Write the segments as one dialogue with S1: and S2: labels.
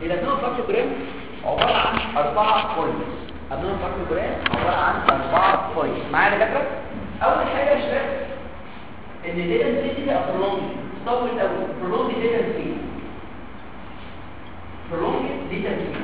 S1: الابنوم فاكتوجرام عباره عن اربعه بوينتس ابنوم فاكتوجرام عباره عن اربعه بوينتس معايا يا دكاتره اول حاجه يا شباب ان الليتنسي دي برولونج طول قوي برولونج ليتنسي برولونج ليتنسي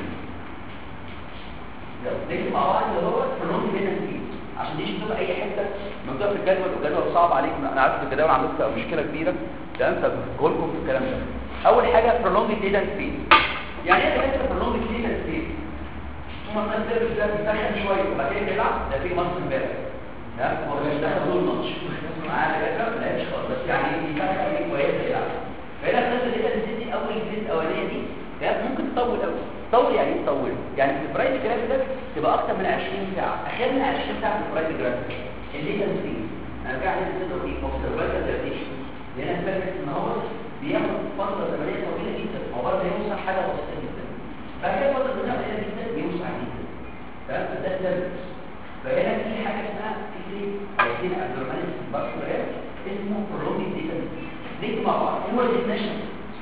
S1: لو نيجي مع بعض اللي هو برولونج ليتنسي عشان دي تشوف اي حته مكتوب في الجدول والجدول صعب عليك انا عارف الجدول عندكم مشكله كبيره تمام فبقول لكم في الكلام ده اول حاجه برولونج ليتنسي يعني ايه كده برولونج ليتنسي ثم الناس تلبس ده بيسخن شويه وبعدين يلعب ده في مصر امبارح تمام هو مش دخل دول الماتش معانا كده ما لعبش خالص بس يعني بيسخن كويس يلعب فهنا الناس اللي كده دي اول جزء الاولانيه دي ده ممكن تطول قوي تطول يعني ايه تطول يعني في البرايم جراف ده تبقى اكتر من 20 ساعه اخر من 20 ساعه في البرايم جراف اللي كان فيه ارجع لي كده في اوبزرفيشن ديرتيشن لان فاكر ان هو بياخد فتره زمنيه طويله جدا عقبال ما يوصل حاجه بسيطه جدا بعد كده فتره زمنيه قليله جدا يوسع جدا تمام ده السيرفس فهنا في حاجه اسمها في عايزين ابنورماليتي باسكولار اسمه برولونج ديتا نيجي مع بعض هو الديفينيشن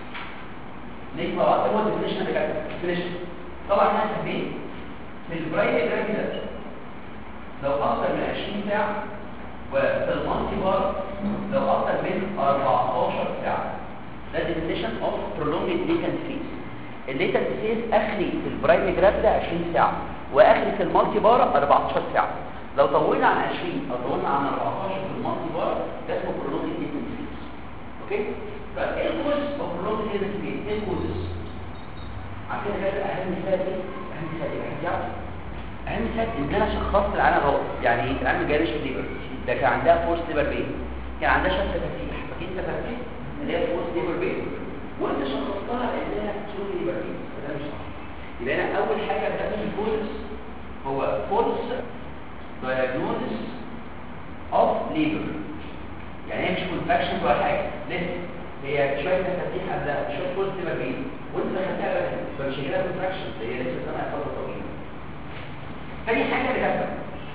S1: نيجي مع بعض هو الديفينيشن اللي كاتبه الديفينيشن طبعا احنا فين في البرايم جراف ده لو اكثر من 20 ساعه وفي المالتي بار لو اكثر من 14 ساعه ده definition of prolonged latent phase الليتنت فيز اخري في البرايم جراف ده 20 ساعه واخري في المالتي بار 14 ساعه لو طولنا عن 20 او طولنا عن 14 في المالتي بار ده اسمه prolonged latent phase اوكي فايه الكوز اوف prolonged latent phase ايه الكوزز عشان كده اهم مثال ايه اهم مثال ايه اهم مثال اهم مثال ان انا شخصت العينه غلط يعني ايه العينه ما جالش ليبر ده كان عندها فورس ليبر بين كان عندها شد تفتيح فاكرين تفتيح اللي هي فورس ليبر بين وانت شخصتها انها تشوف ليبر بين ده مش صح يبقى انا اول حاجه بتعمل الفورس هو فورس diagnosis of labor يعني هي مش كونتراكشن ولا حاجه لسه هي شويه تفتيح قبلها شويه فورس ليبر بين وانت دخلتها بقى فمش هيجيلها كونتراكشن هي لسه سامعه فتره طويله تاني حاجه اللي جنبها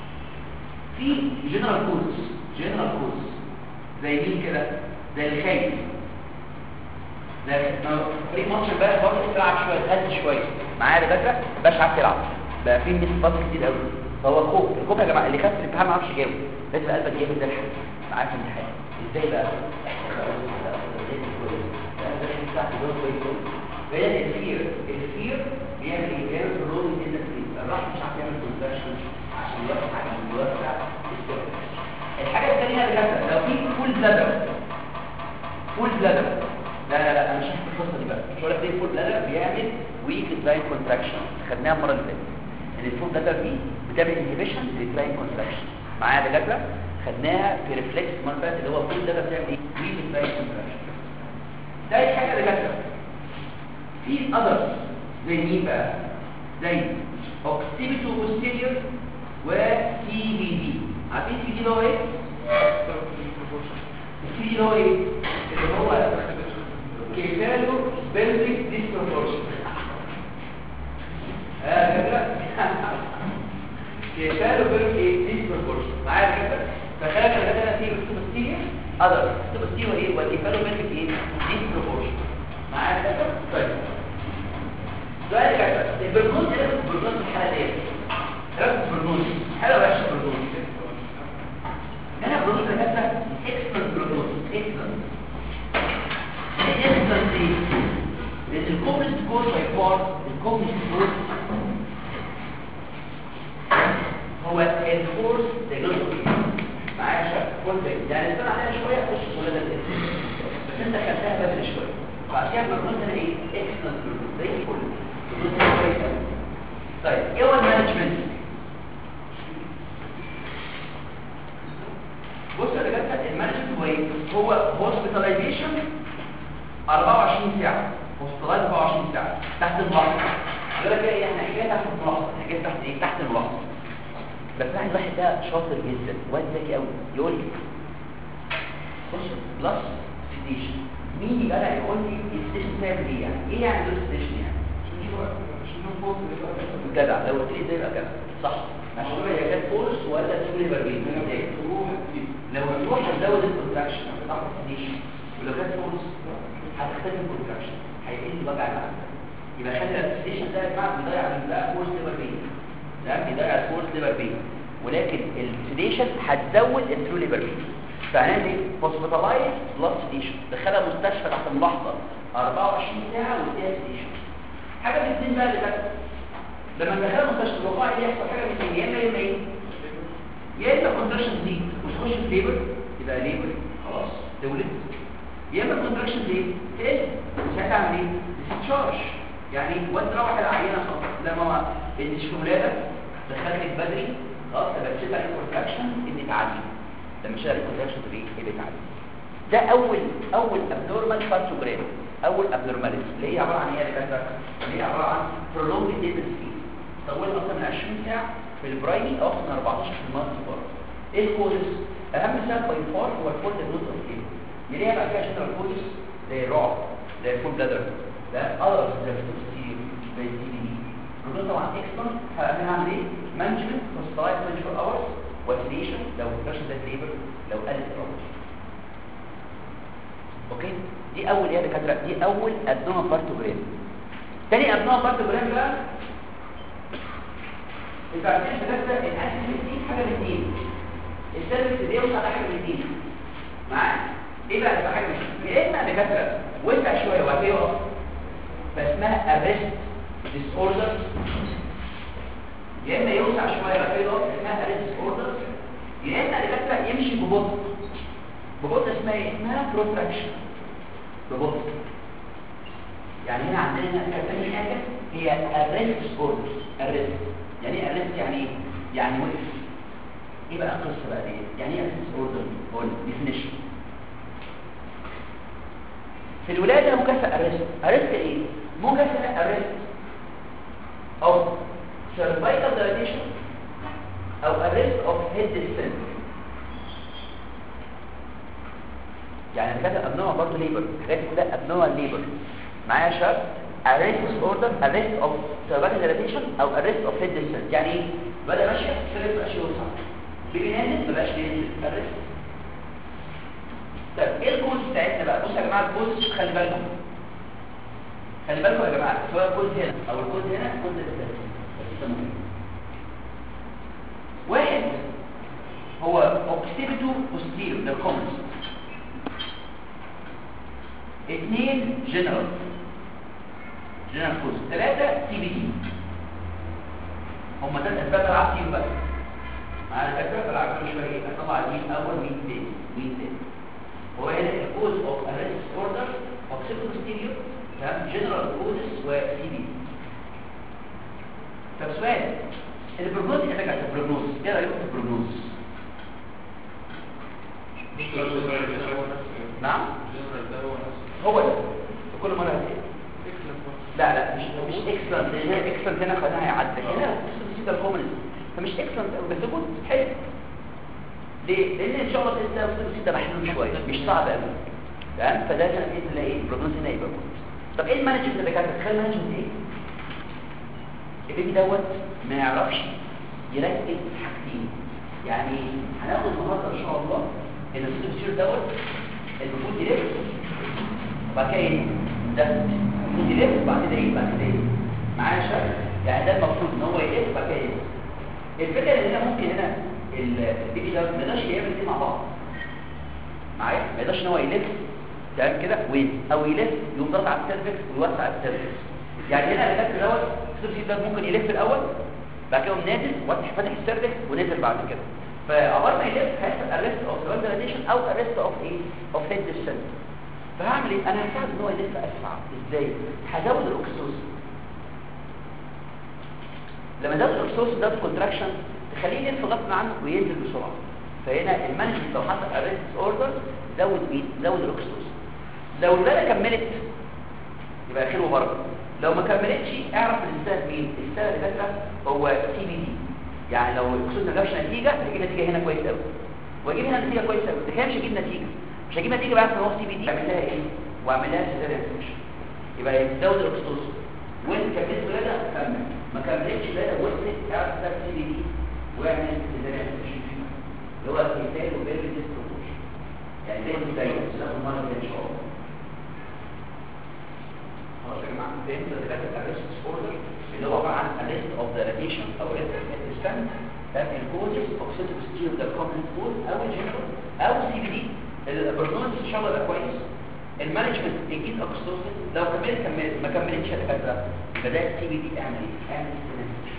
S1: في جنرال كوز جنرال كوز زي مين كده زي الخايف زي في ماتش امبارح برضه بتلعب شويه تهز شويه معايا دكاتره مبقاش عارف يلعب بقى في ميس باس كتير قوي فهو الخوف الخوف يا جماعه اللي خاف في الامتحان ما يعرفش يجاوب لازم قلبك جامد ده الحل معاك في الامتحان ازاي بقى فهي الفير الفير بيعمل ايه بيعمل رول ان الراحه مش عارف يعمل كونفرشن عشان يوسع عشان يوسع الحاجه الثانيه اللي جنبها لو في فول بلادر فول بلادر لا لا لا انا مش هحكي القصه دي بقى مش هقول لك ليه الفول بلادر بيعمل ويك دراين كونتراكشن خدناها المره اللي فاتت ان الفول بلادر دي بتعمل انهبيشن للدراين كونتراكشن معايا دكاتره خدناها في ريفلكس المره اللي فاتت اللي هو الفول بلادر بتعمل ايه ويك دراين كونتراكشن ده الحاجه اللي جنبها في اذرز زي مين بقى زي اوكسيبيتو بوستيريور و سي بي دي عارفين سي بي دي اللي هو ايه السي دي اللي هو ايه اللي هو كيفالو بلفيك ديسبروبورشن اه كده كيفالو بلفيك ديسبروبورشن معايا كده فخلي بالك انا في بوستيريور اذر بوستيريور ايه والكيفالو بلفيك ايه ديسبروبورشن معايا كده طيب سؤال كده البرنوز ده البرنوز الحاله دي ركز برنوز حاله وحشه برنوز هنا برنوز ده كده اكسبرت برنوز اكسبرت اكسبرت دي لان الكوبل سكور باي فار الكوبل سكور هو الفورس ديجلوسي معايا شويه فورس يعني استنى عليها شويه اخش ولا ده بس انت خدتها بدري شويه بعد كده برنوز ده ايه اكسبرت برنوز زي الفل طيب ايه هو المانجمنت بص يا دكاتره المانجمنت هو ايه هو هوسبيتاليزيشن 24 ساعه هوسبيتالايز 24 ساعه تحت الملاحظه يقول لك ايه احنا حكايه تحت الملاحظه حكايه تحت ايه تحت الملاحظه بس واحد واحد ده شاطر جدا واد ذكي قوي يقول لي خش بلس سيديشن مين يبقى يقول لي السيديشن تعمل ايه يعني ايه يعني السيديشن يعني جدع لو قلت لي زي بقى كده صح عشان هي كانت فورس ولا تقول بربين لو هتروح هتزود الكونتراكشن هتضعف السيديشن ولو كانت فورس هتختفي الكونتراكشن هيقل الوجع اللي عندك يبقى خلي السيشن ده يا جماعه بيضيع من بقى فورس ليبر بين تمام بيضيع الفورس ليبر بين ولكن السيديشن هتزود الترو ليبر بين فهنعمل ايه فوسفاتالايز بلس سيديشن دخلها مستشفى تحت ملاحظه 24 ساعه واديها سيديشن حاجه من الاثنين بقى اللي فاتت لما ندخلها مستشفى الوقائع اللي يحصل حاجه من الاثنين يا اما يا اما ايه يا اما كونتراكشن تزيد وتخش في ليبر يبقى ليبر خلاص تولد يا اما كونتراكشن تزيد تقل ساعتها اعمل ايه ديسشارج يعني وانت روح العينه خلاص لا ماما انت مش في ولاده دخلتك بدري خلاص يبقى تشيل عليك كونتراكشن ان تعدي لما تشيل عليك كونتراكشن تبقى ايه بتعدي ده اول اول ابنورمال بارتوجرام اول ابنورماليتي اللي هي عباره عن ايه يا دكاتره اللي هي عباره عن prolonged data speed طول اكتر من 20 ساعه في البرايمي او اكتر من 14 في المالتي بار ايه الكوزز اهم سبب باي فار هو الفولد نوت اوف ايه يليها بقى فيها جنرال كوزز زي رعب زي فول بلادر ده اذرز زي ستيل زي دي بي دي طبعا اكسبرت هنعمل ايه مانجمنت وستايل 24 اورز وسيليشن لو البريشر ده ليبر لو قلت الرعب اوكي دي اول ايه يا دكاتره دي اول ابنوما بارتوجرام تاني ابنوما بارتوجرام بقى انت عارفين دكاتره الاسيد دي حاجه من اثنين السيرفيس دي يوصل حاجه من اثنين معايا ايه بقى تبقى حاجه من اثنين يا اما دكاتره وسع شويه وبعد كده يقف فاسمها ارست ديس اوردر يا اما يوسع شويه وبعد كده يقف اسمها ارست ديس اوردر يا اما دكاتره يمشي ببطء ببطء اسمها ايه اسمها بروتراكشن ببطء يعني هنا عندنا هنا ثاني حاجه هي الريست اوردر الريست يعني ايه الريست يعني ايه يعني وقف ايه بقى القصه بقى دي يعني ايه الريست اوردر هو ديفينيشن في الولاده مكافاه الريست الريست ايه مكافاه الريست او cervical dilatation او arrest of head descent يعني كده ابنوها برضه ليبر حاجات كده ابنوها ليبر معايا يا شباب arrest order arrest of cervical dilatation او arrest of head descent يعني ايه بدا ماشيه السيرف ماشي يوسع بيبي نازل ما بقاش بينزل arrest طيب ايه الكوز بتاعتنا بقى بصوا يا جماعه الكوز خلي بالكم خلي بالكم يا جماعه سواء الكوز هنا او الكوز هنا الكوز ده بس مهم واحد هو اوكسيبيتو بوستيريور للكومنس اثنين جنرال جنرال كوز ثلاثة سي بي دي هم ثلاث اسباب العب فيهم بس معانا فكرة العب كل شوية اطلع مين اول مين تاني مين تاني هو هنا الكوز اوف ارست اوردر اوكسيبيتو بوستيريور تمام جنرال كوزس وسي بي دي طب سؤال البروجنوز ايه راجع البروجنوز ايه رايكم في البروجنوز نعم هو ده كل مره هتقل لا لا مش مش اكسلنت لان هي اكسلنت هنا خدها هيعدي هنا ده الكومنز فمش اكسلنت بس يكون حلو ليه؟ لان ان شاء الله باذن الله السي ده محلول شويه مش صعب قوي تمام فده كان باذن الله ايه البروجنوز هنا يبقى كويس طب ايه المانجمنت اللي كانت تخيل مانجمنت ايه؟ البيبي دوت ما يعرفش يركز حاجتين يعني هناخد النهارده ان شاء الله ان السير دوت المفروض يلف وبعد كده ايه ده المفروض يلف وبعد كده ايه بعد كده ايه معايا يا شباب يعني ده المفروض ان هو يلف وبعد كده يلف الفكره ان هنا ممكن هنا البيبي ده ما يقدرش يعمل الاثنين مع بعض معايا ما يقدرش ان هو يلف تمام كده او يلف يقوم ضغط على السيرفكس ويوسع السيرفكس يعني هنا الفكر دوت السيرفكس ده ممكن يلف الاول بعد كده يقوم نازل وفتح فتح السيرفكس ونزل بعد كده فعبال ما يلف هيحصل ارست اوف سيرفكس او ارست اوف ايه اوف هيد ديسنت فهعمل ايه انا هساعد ان هو يلف اسرع ازاي هزود الاكسوس لما زود الاكسوس ده الكونتراكشن تخليه يلف غصب عنه وينزل بسرعه فهنا المانجمنت لو حصل ارست اوردر زود مين زود الاكسوس لو الولاده كملت يبقى خير وبركه لو ما كملتش اعرف ان السبب مين السبب اللي فاتره هو سي بي دي يعني لو الاكسوس ما جابش نتيجه هيجيب نتيجه هنا كويس قوي ويجيب هنا نتيجه كويس قوي ده مش هيجيب نتيجه مش هيجيب نتيجه بقى ان هو سي بي دي اعمل لها ايه واعمل لها سيزاريان سكشن يبقى يزود الاكسوس وانت كملت ولاده كمل ما كملتش ولاده وصلت اعرف السبب سي بي دي واعمل سيزاريان سكشن اللي هو الكتاب وبيرد ديسبروبورشن يعني زي ما زي المره الجايه ان شاء الله خلاص يا جماعه جماعه فهمت الدكاتره الريست اوردر اللي هو عباره عن ليست اوف ذا راديشن او ليست اوف ذا ستاند ده الكوزز اوكسيتيف ستيل ده كومنت فول او الجنرال او سي بي دي البرنامج ان شاء الله يبقى كويس المانجمنت يجيب اكستوسيس لو كملت كملت ما كملتش يا دكاتره يبقى ده السي بي دي اعمل ايه؟ اعمل استناد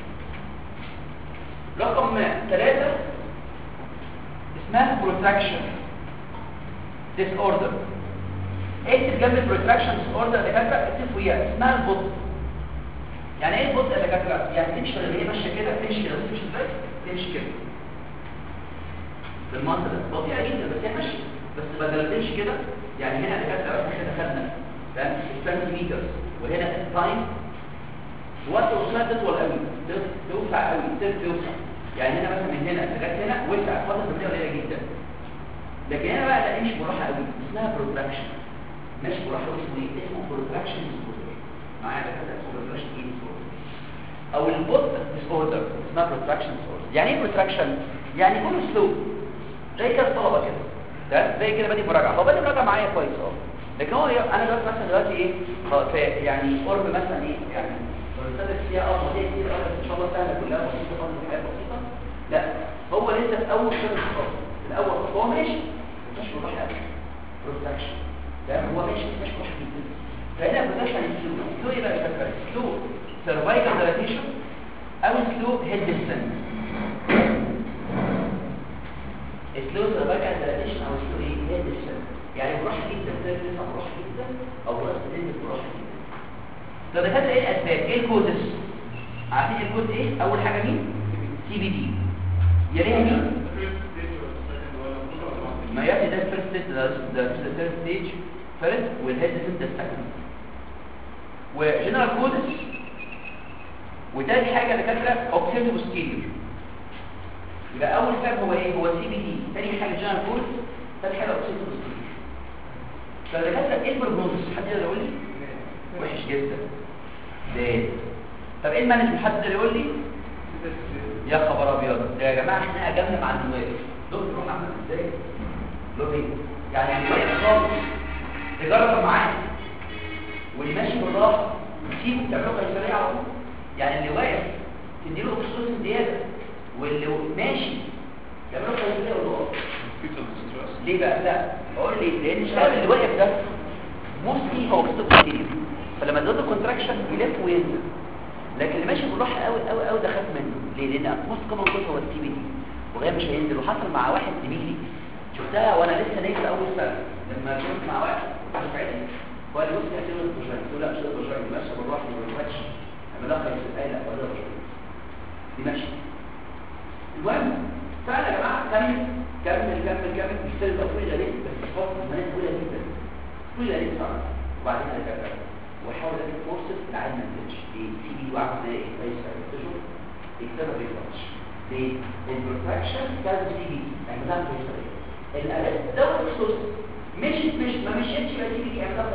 S1: رقم ثلاثة اسمها بروتراكشن ديس اوردر اكتب جنب البروتراكشن ديس اوردر يا دكاتره اكتب وياها اسمها البطء يعني ايه البطء يا دكاتره يعني تمشي اللي هي ماشيه كده تمشي كده تمشي ازاي تمشي كده بالمنظر ده بطيئه جدا بس هي ماشيه بس بدل ما تمشي كده يعني هنا دكاتره احنا كده خدنا فاهم سنتيمتر وهنا التايم وقت وصلت تطول قوي توسع قوي توسع يعني هنا مثلا من هنا لغايه هنا وسع فتره زمنيه قليله جدا لكن هنا بقى لا مش براحه قوي اسمها بروتراكشن ماشي براحه اسمه ايه اسمه بروتراكشن معايا كده اسمه بروتراكشن ايه او البوت ديس اوردر اسمها بروتراكشن ديس اوردر يعني ايه بروتراكشن يعني كله سلو زي كده الطلبه كده ده زي كده بادئ مراجعه هو بادئ مراجعه معايا كويس اه لكن هو انا دلوقتي مثلا دلوقتي ايه خلاص يعني قرب مثلا ايه يعني بنستدرس فيها اه مواضيع كتير اه ان شاء الله سهله كلها بسيطه خالص حاجات بسيطه لا هو لسه في اول سنه خالص الاول خطوه هو ماشي مش مروح قوي بروتكشن ده هو ماشي مش مروح جدا فهنا بروتكشن سلو سلو ايه بقى الفكره سلو سرفايفل دايليشن او سلو هيد ديستنس سلو سرفايفل دايليشن او سلو ايه هيد ديستنس يعني بروح جدا تنزل بروح جدا او راس تنزل بروح جدا طب دكاتره ايه الاسباب ايه الكوزس عارفين الكوز ايه اول حاجه مين سي بي دي يليها مين ما ياتي ده الفيرست ستيج ده الثيرد ستيج فيرست والهيد ستيج ده السكند وجنرال كوزس وتاني حاجه دكاتره اوكسيدو بوستيريور يبقى اول سبب هو ايه هو سي بي دي تاني حاجه جنرال كوز تاني حاجه اوكسيدو بوستيريور فدكاتره ايه البروجنوز حد يقدر يقول لي وحش جدا ليه طب ايه المانجمنت حد يقدر يقول لي يا خبر ابيض يا جماعه احنا اجمنا مع النواب دكتور محمد ازاي له ايه يعني الواقف خالص تجرب معاه واللي ماشي بالراحه تسيبه تعمله قيصريه على طول يعني اللي واقف تديله اكسجين زياده واللي ماشي تعمله قيصريه ولا واقف ليه بقى لا اقول لي لان الشباب اللي واقف ده موستلي هو بيستوب فلما تزود الكونتراكشن يلف وينزل لكن اللي ماشي بالراحه قوي قوي قوي ده خاف منه ليه لان موست كومن كوز هو السي بي دي وغير مش هينزل وحصل مع واحد زميلي شفتها وانا لسه نايم في اول سنه لما كنت مع واحد دفعتي هو قال لي بص يا سيدي البشري قلت له لا مش البشري دي ماشيه بالراحه دي ما بتوحش انا لا خالص اي لا ولا بشري دي ماشيه المهم فعلا يا جماعه كمل كمل كمل كمل مش تبقى طويله ليه بس فوق ما طويله جدا طويله ليه صعب وبعدين انا كمل وحاول اجيب فرصه العلم ما تنزلش ايه سي بي وعمل ايه كويس تشوف اكتبها بيخلصش ليه البروتكشن كان سي بي يعني ده كويس الالات دوت خصوص مشيت مش ما مشيتش يبقى سي بي يعني ده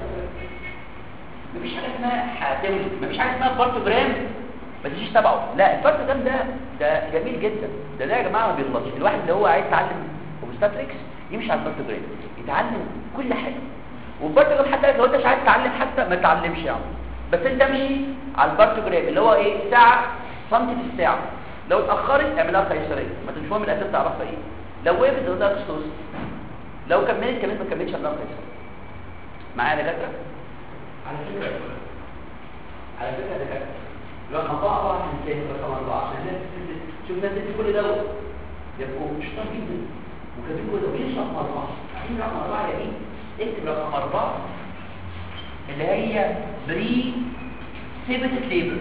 S1: مفيش حاجه اسمها هتولد مفيش حاجه اسمها بارتوجرام ما تجيش تبعه لا البارتوجرام ده ده جميل جدا ده ده يا جماعه ما بيغلطش الواحد اللي هو عايز يتعلم اوبستاتريكس يمشي على البارتوجرام يتعلم كل حاجه والبارتوجرام حتى لو انت مش عايز تتعلم حتى ما تتعلمش يا عم بس انت امشي على البارتوجرام اللي هو ايه ساعه سنتي في الساعه لو اتاخرت اعملها قيصريه ما تنسوها من الاساس تعرفها ايه لو وقفت ده تخصص لو كملت كمان ما كملتش اعملها قيصريه معايا دكاتره على فكره على فكره دكاتره رقم أربعة طبعا هنتكلم رقم أربعة عشان الناس شوف الناس اللي كل دوت يبقوا شطار جدا وكاتبين كل دوت ليش رقم أربعة؟ عايزين رقم أربعة يا مين؟ اكتب رقم أربعة اللي هي بري سيبت ليبر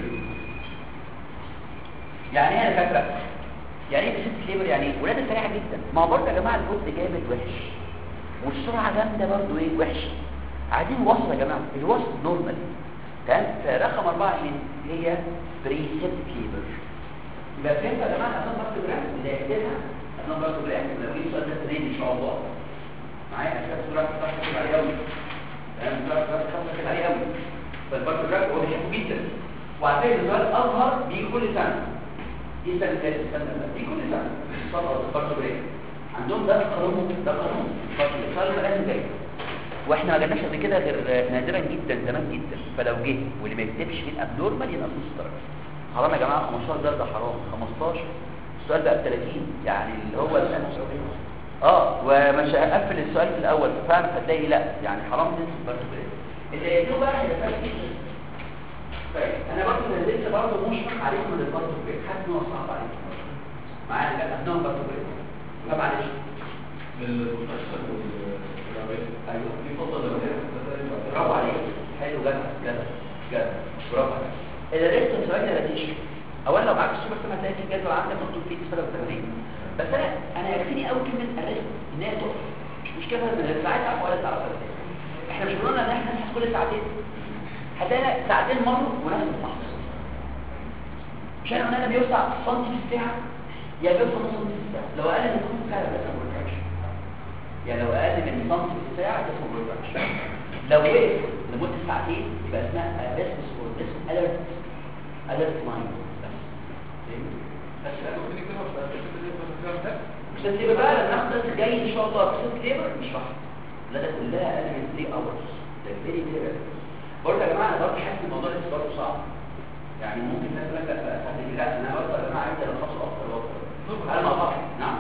S1: يعني ايه يا فاكرة؟ يعني ايه سيبت ليبر يعني ايه؟ ولادة سريعة جدا ما هو برضه يا جماعة الجزء جامد وحش والسرعة جامدة برضه ايه وحشة عايزين وصل يا جماعة الوصل نورمال تمام فرقم أربعة مين؟ هي بريسبت ليبر يبقى فهمت يا جماعه انا ضغط جرام اللي هيحتاجها انا ضغط جرام لو جيت سؤال ده ترين ان شاء الله معايا اساس صوره تحت عليه قوي تمام صوره تحت عليه قوي فالبارت جرام هو بيحبه جدا وعلى فكره السؤال اظهر بيجي كل سنه دي السنه اللي فاتت السنه اللي دي كل سنه طبعا البارت جرام عندهم ده قانون ده قانون السؤال ده لازم جاي واحنا ما جالناش قبل كده غير نادرا جدا زمان جدا فلو جه واللي ما يكتبش فيه الابنورمال ينقص نص درجه حرام يا جماعه 15 درجه حرام 15 السؤال بقى ب 30 يعني اللي هو اه ومش هقفل السؤال في الاول فاهم فتلاقي لا يعني حرام تنسى برضه اللي يجيبه بقى هيبقى فرق جدا طيب انا برضه نزلت برضه مشفق عليكم من البارت بريك حاسس ان هو صعب عليكم معايا لا عندهم بارت بريك فمعلش ايوه
S2: في فترة
S1: برافو عليك حلو جدع جدع جدع برافو عليك الريست سؤال ريتيشن اولا لو معاك السوبر سم هتلاقي في الجدول عندك مكتوب فيه سبب التمرين بس انا انا يكفيني قوي كلمه الريست ان هي تقف مش مشكله من الساعات تعرف ولا تعرف احنا مش بنقول ان احنا نحس كل ساعتين هتلاقي ساعتين مروا ونفس الفحص مش انا قلنا بيوسع سنتي في الساعه يا بيوصل نص سنتي في الساعه لو اقل من نص ساعه ده اسمه ريتراكشن يعني لو اقل من سنتي في الساعه ده اسمه ريتراكشن لو وقف لمده ساعتين يبقى اسمها ارست اور اسم اليرت اليرت مايند بس مش تكتب بقى لما ناخد درس الجاي ان شاء الله قصه ليبر مش صح لا ده كلها اقل من 3 اورز ده فيري فيري برضه يا جماعه انا برضه حاسس الموضوع لسه برضه صعب يعني ممكن الناس تقول لك لا سهل لا انا برضه يا جماعه عايز الخصه اكتر واكتر انا ما صح نعم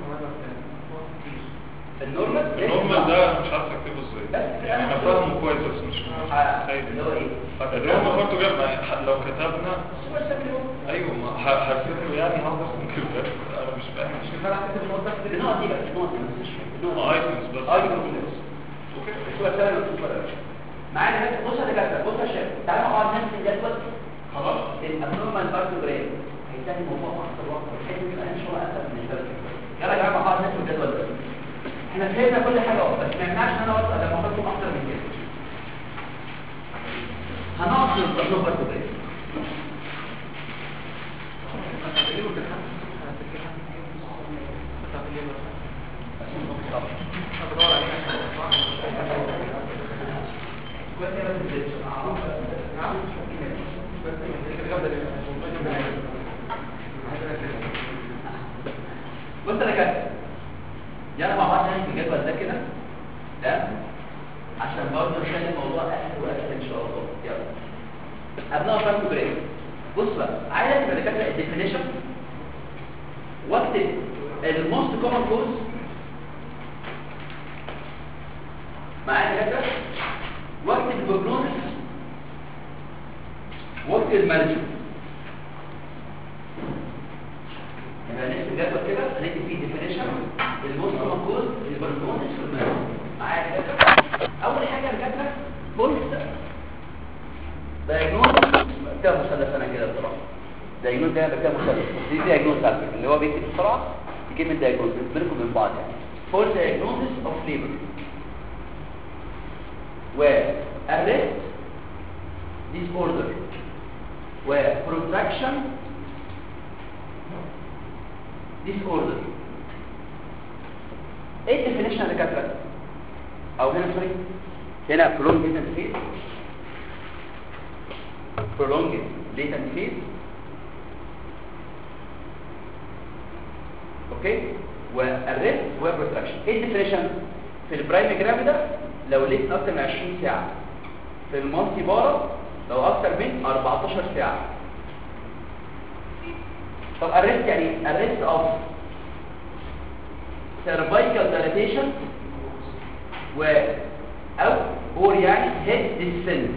S1: النورمال
S2: النورمال ده مش عارف اكتبه ازاي يعني انا فاهمه كويس بس مش متخيل
S1: اللي هو ايه
S2: النورمال برضه جاب لو كتبنا
S1: سوبر سكريبت
S2: ايوه ما ه- هفتكره يعني هقدر ممكن بس انا مش فاهم مش
S1: النقط دي بقى النقط دي بس
S2: اه ايتمز بس
S1: ايتمز
S2: اوكي
S1: سوبر سكريبت معانا بس بص يا دكاتره بص يا شباب تعالوا مع بعض نفس الجدول خلاص الابنورمال بارتوجرام هيسهل الموضوع اكتر واكتر بحيث ان يبقى ان شاء الله اسهل بالنسبه لك يلا يا جماعه مع بعض نفس الجدول ده احنا فهمنا كل حاجه اهو بس ما يمنعش ان انا اوصل لما احطهم اكتر من كده هنقص الابنورمال بارتوجرام بص انا كده يلا مع بعض نعمل الجدول ده كده تمام عشان برضه نخلي الموضوع اسهل واسهل ان شاء الله يلا ابناء فرق بريك بص بقى عايز اكتب دكاتره الديفينيشن واكتب الموست كومن كوز معايا دكاتره واكتب البروجنوزس واكتب المانجمنت يبقى نكتب جدول كده هنكتب فيه ديفينيشن الموست كومن كوز البروجنوزس والمانجمنت معايا دكاتره اول حاجه دكاتره بولس دايجنوز ده مثلث انا كده بصراحه دايجنوز ده بكتب مثلث دي دايجنوز على فكره اللي هو بيكتب بسرعه دي كلمه دايجنوز بينكم من بعض يعني فور دايجنوزس اوف ليبر و arrest disorder و protraction disorder ايه الديفينيشن يا دكاتره او هنا سوري هنا prolonged latent phase prolonged latent phase اوكي والريست والبروتراكشن ايه الديفينيشن في البرايم جرافيدا لو ليت اكتر من 20 ساعه في المالتي بارا لو اكتر من 14 ساعه طب الريست يعني الريست اوف cervical dilatation و او اور يعني head descent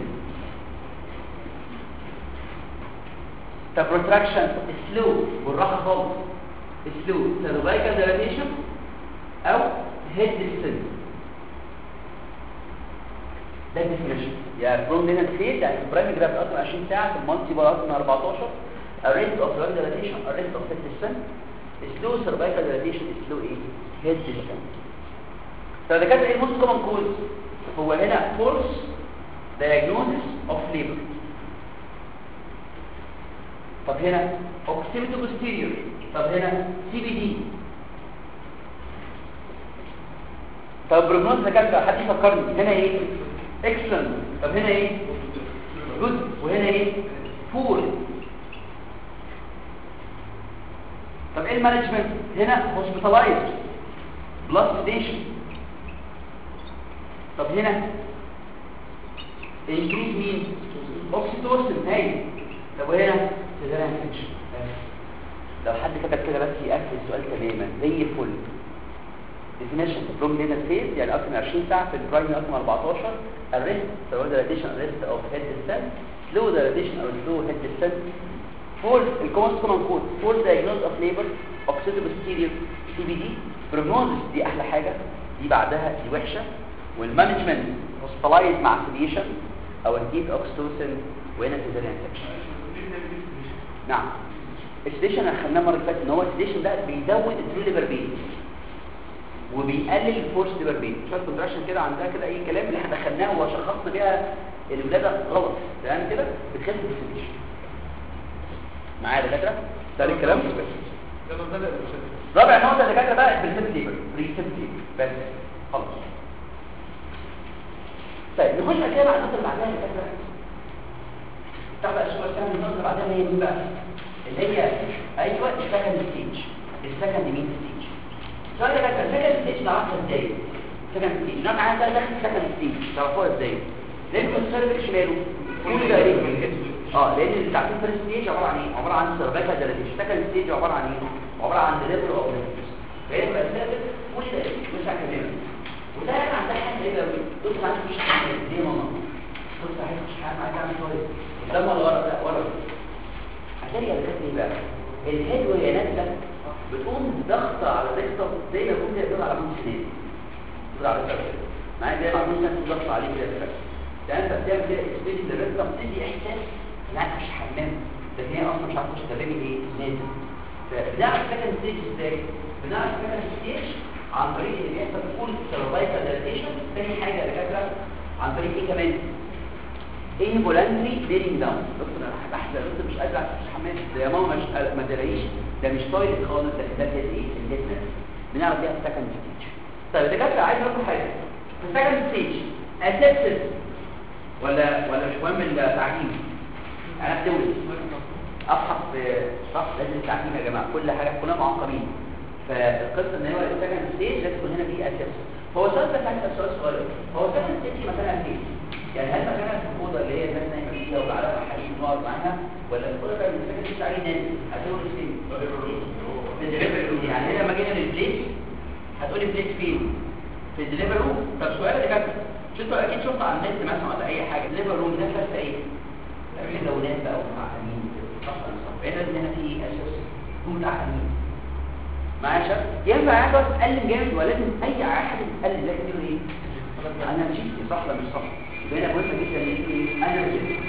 S1: طب protraction slow بالراحه خالص slow cervical dilatation او head descent ده الديفينيشن يا بروميننت فيل يعني البرايمري جراف اكتر من 20 ساعه في المالتي بار اكتر من 14 arrest of lung dilatation arrest of head descent slow cervical dilatation slow ايه head descent فده كانت ايه الموست كومن كوز هو هنا false diagnosis of labor طب هنا oximeto posterior طب هنا CBD طب بروجنوز ده كام حد يفكرني هنا ايه excellent طب هنا ايه good وهنا ايه poor طب ايه المانجمنت هنا hospitalized blood sedation طب هنا انكريز مين اوكسيتوسين هاي طب وهنا سيزاريان انفكشن لو حد كتب كده بس يقفل السؤال تماما زي الفل definition of long latent phase يعني اكثر من 20 ساعه في البرايمري اكثر من 14 arrest slow dilation arrest of head descent slow dilation or slow head descent false الكومنت كومن كود false diagnosis of labor oxytocin CBD prognosis دي احلى حاجه دي بعدها دي وحشه والمانجمنت hospitalized مع sedation او الديب اوكسيتوسين وهنا سيزاريان سكشن نعم السيديشن احنا خدناه المره اللي فاتت ان هو السيديشن ده بيزود الترو ليفر بين وبيقلل الفورس ليفر بين شويه كونتراكشن كده عندها كده اي كلام اللي احنا دخلناه وشخصنا بيها الولاده غلط تمام كده بتخف بالسيديشن معايا يا دكاتره ده الكلام رابع نقطه يا دكاتره بقى البريسبت ليبر بريسبت ليبر بس خلاص طيب نخش بقى كده على النقطه اللي بعدها يا دكاتره تعال بقى السؤال الثاني النقطه اللي بعدها هي مين بقى اللي هي ايوه السكند ستيج السكند مين ستيج السؤال ده كان السكند ستيج نعرفها ازاي سكند ستيج نعرف عنها ده داخل السكند ستيج تعرفوها ازاي لان السيرفر شماله كل ده اه لان اللي تعرفين الفيرست ستيج عباره عن ايه عباره عن سيرفيكال ديلاتيشن السكند ستيج عباره عن ايه عباره عن ديليفري اوف فهي بقى السيرفر كل ده مش هكمل وده انا عندها حاجه ايه قوي بص معاك مش حاجه ليه ماما بص عايز مش حاجه معاك اعمل كويس قدام ولا ورا لا ورا هتلاقي الكاتب ايه بقى الهيد وهي نازله بتقوم ضغط على الريكتم زي ما يكون كده على عمود سنين تقول على الريكتم معايا زي ما عمود سنين ضغط عليه كده كده يعني انت بتعمل كده اكسبيرينس للريكتم تدي احساس انك مش حمام لكن هي اصلا مش عارفه تستخدمي ايه نازل فبنعرف سكند ستيج ازاي بنعرف سكند ستيج عن طريق اللي بيحصل فول سيرفايكال ديلاتيشن تاني حاجه يا دكاتره عن طريق ايه كمان involuntary bearing down دكتور انا بحزن انت مش قادر على الحمام ده يا ماما مش ما تلاقيش ده مش طايق خالص ده ده كده ايه الليتنس بنعرف بيها السكند ستيج طيب الدكاتره عايز اقول حاجه في السكند ستيج اسيبسس ولا ولا مش مهم التعقيم انا بدوس ابحث في شخص لازم التعقيم يا جماعه كل حاجه كلنا معقمين فالقصه ان هو السكند ستيج لازم يكون هنا في اسيبسس هو السؤال ده كان سؤال صغير هو السكند ستيج مثلا فين يعني هل مكانها في الأوضة اللي هي الناس نايمة فيها وعلى حديد نقعد معاها ولا الأوضة بقى اللي ساكن مش عايز ناس هتقول فين؟ في الدليفري روم يعني لما جينا للبليت هتقولي بليت فين؟ في الدليفري روم طب سؤال اللي كان شفتوا اكيد شفتوا على النت مثلا ولا اي حاجه الدليفري روم ده فيها ايه؟ في لونات بقى ومعقمين اصلا هنا لازم هنا في اساس يكون متعقمين معايا شباب ينفع يعني بس تقلم جامد ولازم اي حد يتقلم لكن يقول ايه؟ انا مشيت صح ولا مش صح؟ بين مهمة جدا ان انا مجد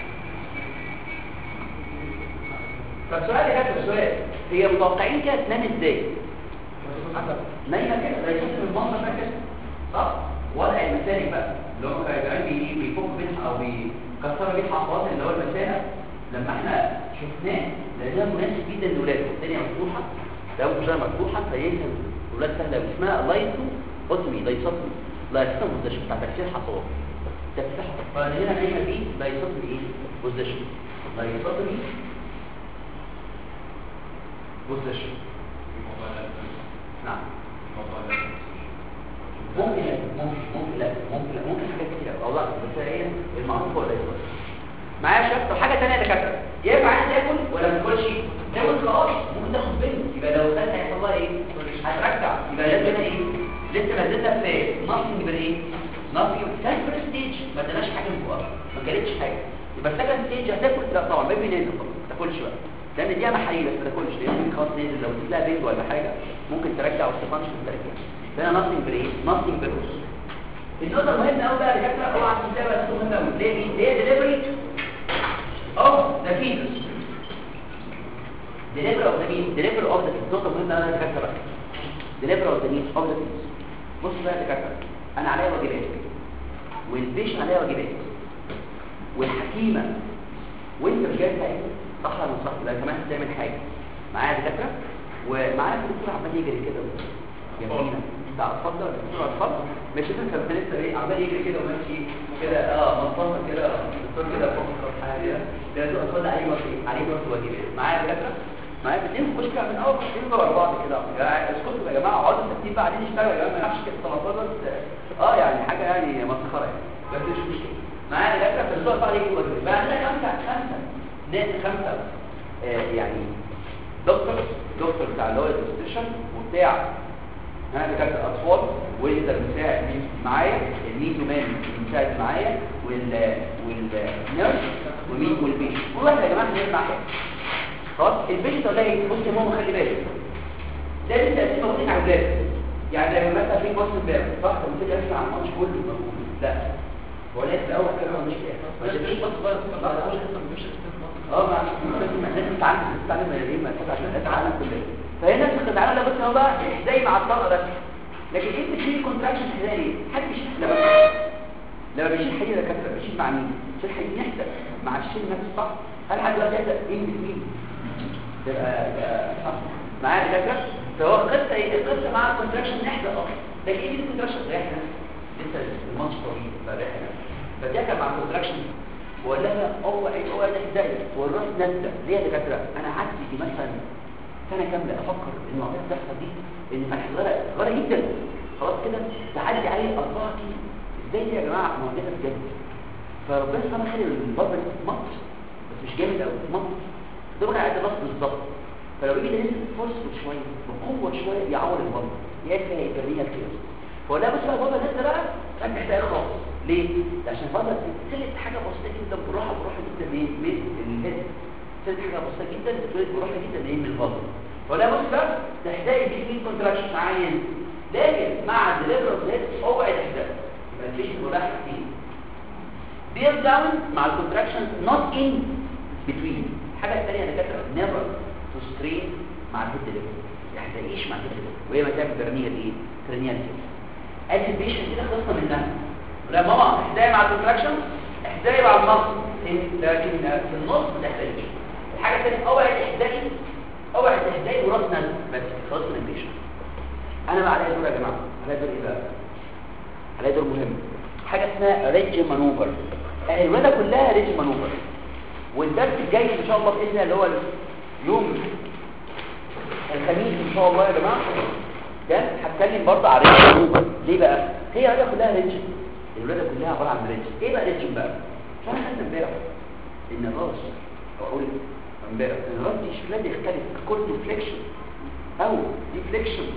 S1: فالسؤال اللي جاب السؤال هي متوقعين كده تنام ازاي نايمه كده زي شكل المنظر ده كده صح وضع المسالك بقى اللي هو كان بيفك بينها او بيكسر بينها حفاظ اللي هو المسالك لما احنا شفناه لقيناه مناسب جدا للولاد الدنيا مفتوحه لو مش مفتوحه فيفهم الولاد سهله اسمها لايتو اوتمي لايتوتمي لايتوتمي بوزيشن بتاع تكسير حصوات تفتح فهنا نايمه دي لا يصطدم ايه بوزيشن لا يصطدم بوزيشن نعم ممكن لا ممكن ممكن لا ممكن لا ممكن حاجات كتير او لا بس هي المعروف هو لا يصطدم معايا شاب طب حاجه ثانيه يا دكاتره ينفع عايز تاكل ولا ما تاكلش تاكل خلاص ممكن تاخد بنت يبقى لو خدت هيحصل لها ايه هترجع يبقى لازم هنا ايه لسه ما زلنا في نص يبقى ايه نصي كان فيرست ستيج ما ادناش حاجه من فوقها ما كانتش حاجه يبقى السكند ستيج هتاكل لا طبعا بيبي نازل طبعا ما تاكلش بقى لان دي محاليل بس ما تاكلش لان ممكن خلاص نازل لو تلاقي بيت ولا حاجه ممكن ترجع وتفنش في التركيب فهنا نصي بالايه نصي بالروس النقطه المهمه قوي بقى اللي كانت اوعى تنساها بس مهمه قوي ليه ليه ديليفري اوف ذا فيتس ديليفري اوف ذا مين ديليفري اوف ذا فيتس نقطه مهمه قوي اللي كانت بقى ديليفري اوف ذا مين اوف ذا فيتس بص بقى يا دكاتره انا عليا واجبات والبيش عليها واجبات والحكيمه وانت مش جاي تعمل صح ولا مش صح يبقى كمان هتعمل حاجه معايا دكاتره ومعايا الدكتور عمال يجري كده جنبينا لا اتفضل الدكتور اتفضل مش انت كنت لسه ايه عمال يجري كده وماشي كده اه منطقه كده الدكتور كده فوق حاجه ده اتفضل عليه وقت عليه وقت واجبات معايا دكاتره معايا بتنام خش كده من اول خش جوه بعض كده اسكتوا يا جماعه اقعدوا ساكتين بقى قاعدين نشتغل يا جماعه ما نعرفش كده 13 اه يعني حاجه يعني مسخره يعني بس مش مشكله معايا دكاتره في الصوره بقى ليه بقى عندنا خمسه خمسه ناس خمسه آه يعني دكتور دكتور بتاع اللي هو الاستيشن وبتاع انا دكاتره اطفال وانت المساعد مين معايا الميدو مان المساعد معايا وال والنيرس ومين والبيشنت كل واحد يا جماعه هيعمل معايا خلاص البيشنت ولا ايه بص يا ماما خلي بالك لازم تقسيمه واثنين على الولاد يعني لما مثلا في ماتش امبارح صح لما تيجي اسمع عن الماتش كله لا هو لازم الاول كده مش كده مش مش بس اه ما لازم تتعلم تتعلم ايه ما عشان تتعلم كلها فهنا في التعلم لا بس هو بقى ازاي مع الطاقه بس لكن انت في كونتراكشن حذائي حد بيشيل لا بس لما بيشيل حديد كفه بيشيل مع مين بيشيل حديد نحدى مع الشيل نفسه صح هل حد دلوقتي يبدا ايه مين تبقى صح معايا دكاتره فهو القصه ايه القصه مع الكونتراكشن نحدى اه لكن ايه الكونتراكشن ريحه لسه الماتش طويل فريحه فده مع الكونتراكشن ولا لها اوعى اوعى تحدي والراس نازله ليه يا دكاتره انا قعدت دي مثلا سنه كامله افكر ان المواضيع بتحصل دي ان فتح صغيره صغيره جدا خلاص كده تعدي عليه 4 كيلو ازاي دي يا جماعه مواضيع بجد فربنا سبحانه خلي البابا مط بس مش جامد قوي مط ده بقى قاعد الراس بالظبط فلو يجي ده نزل فرصه شويه بقوه شويه يعور البابا يا فيها ايجابيه كده فلا بس بقى البابا نزل بقى ما محتاج خالص ليه؟ عشان فضل تلت حاجة بسيطة جدا براحة براحة جدا من من الهيد تلت حاجة بسيطة جدا تلت براحة جدا من من الفضل ولا بص بقى تحتاج دي مين كونتراكشن عين لكن مع الدليفرنس هيد اوعى تحتاج يبقى مفيش ملاحظة كتير بير داون مع الكونتراكشن نوت ان بتوين الحاجة الثانية يا دكاترة نيفر تو سترين مع الهيد دليفرنس يعني تعيش مع الهيد دليفرنس وهي ما تعمل برنية ايه؟ كرينيال ادي البيشن كده خلصنا منها لا ماما احداية مع الكونتراكشن احداية مع النص لكن في النص ما تحتاجش الحاجة الثانية اوعى تحداية اوعى تحداية وراس نزل بس خلاص من البيشن انا بقى عليا دور يا جماعة عليا دور ايه بقى عليا دور مهم حاجة اسمها ريدج مانوفر الولادة كلها ريدج مانوفر والدرس الجاي ان شاء الله باذن الله اللي هو يوم الخميس ان شاء الله يا جماعة ده هتكلم برضه على ريدج مانوفر ليه بقى هي الولادة كلها ريدج الولادة كلها عبارة عن ريدج ايه بقى ريدج بقى فانا خدنا امبارح ان الراس او اقول امبارح ان الراس دي شكلها بيختلف كل فليكشن او ديفليكشن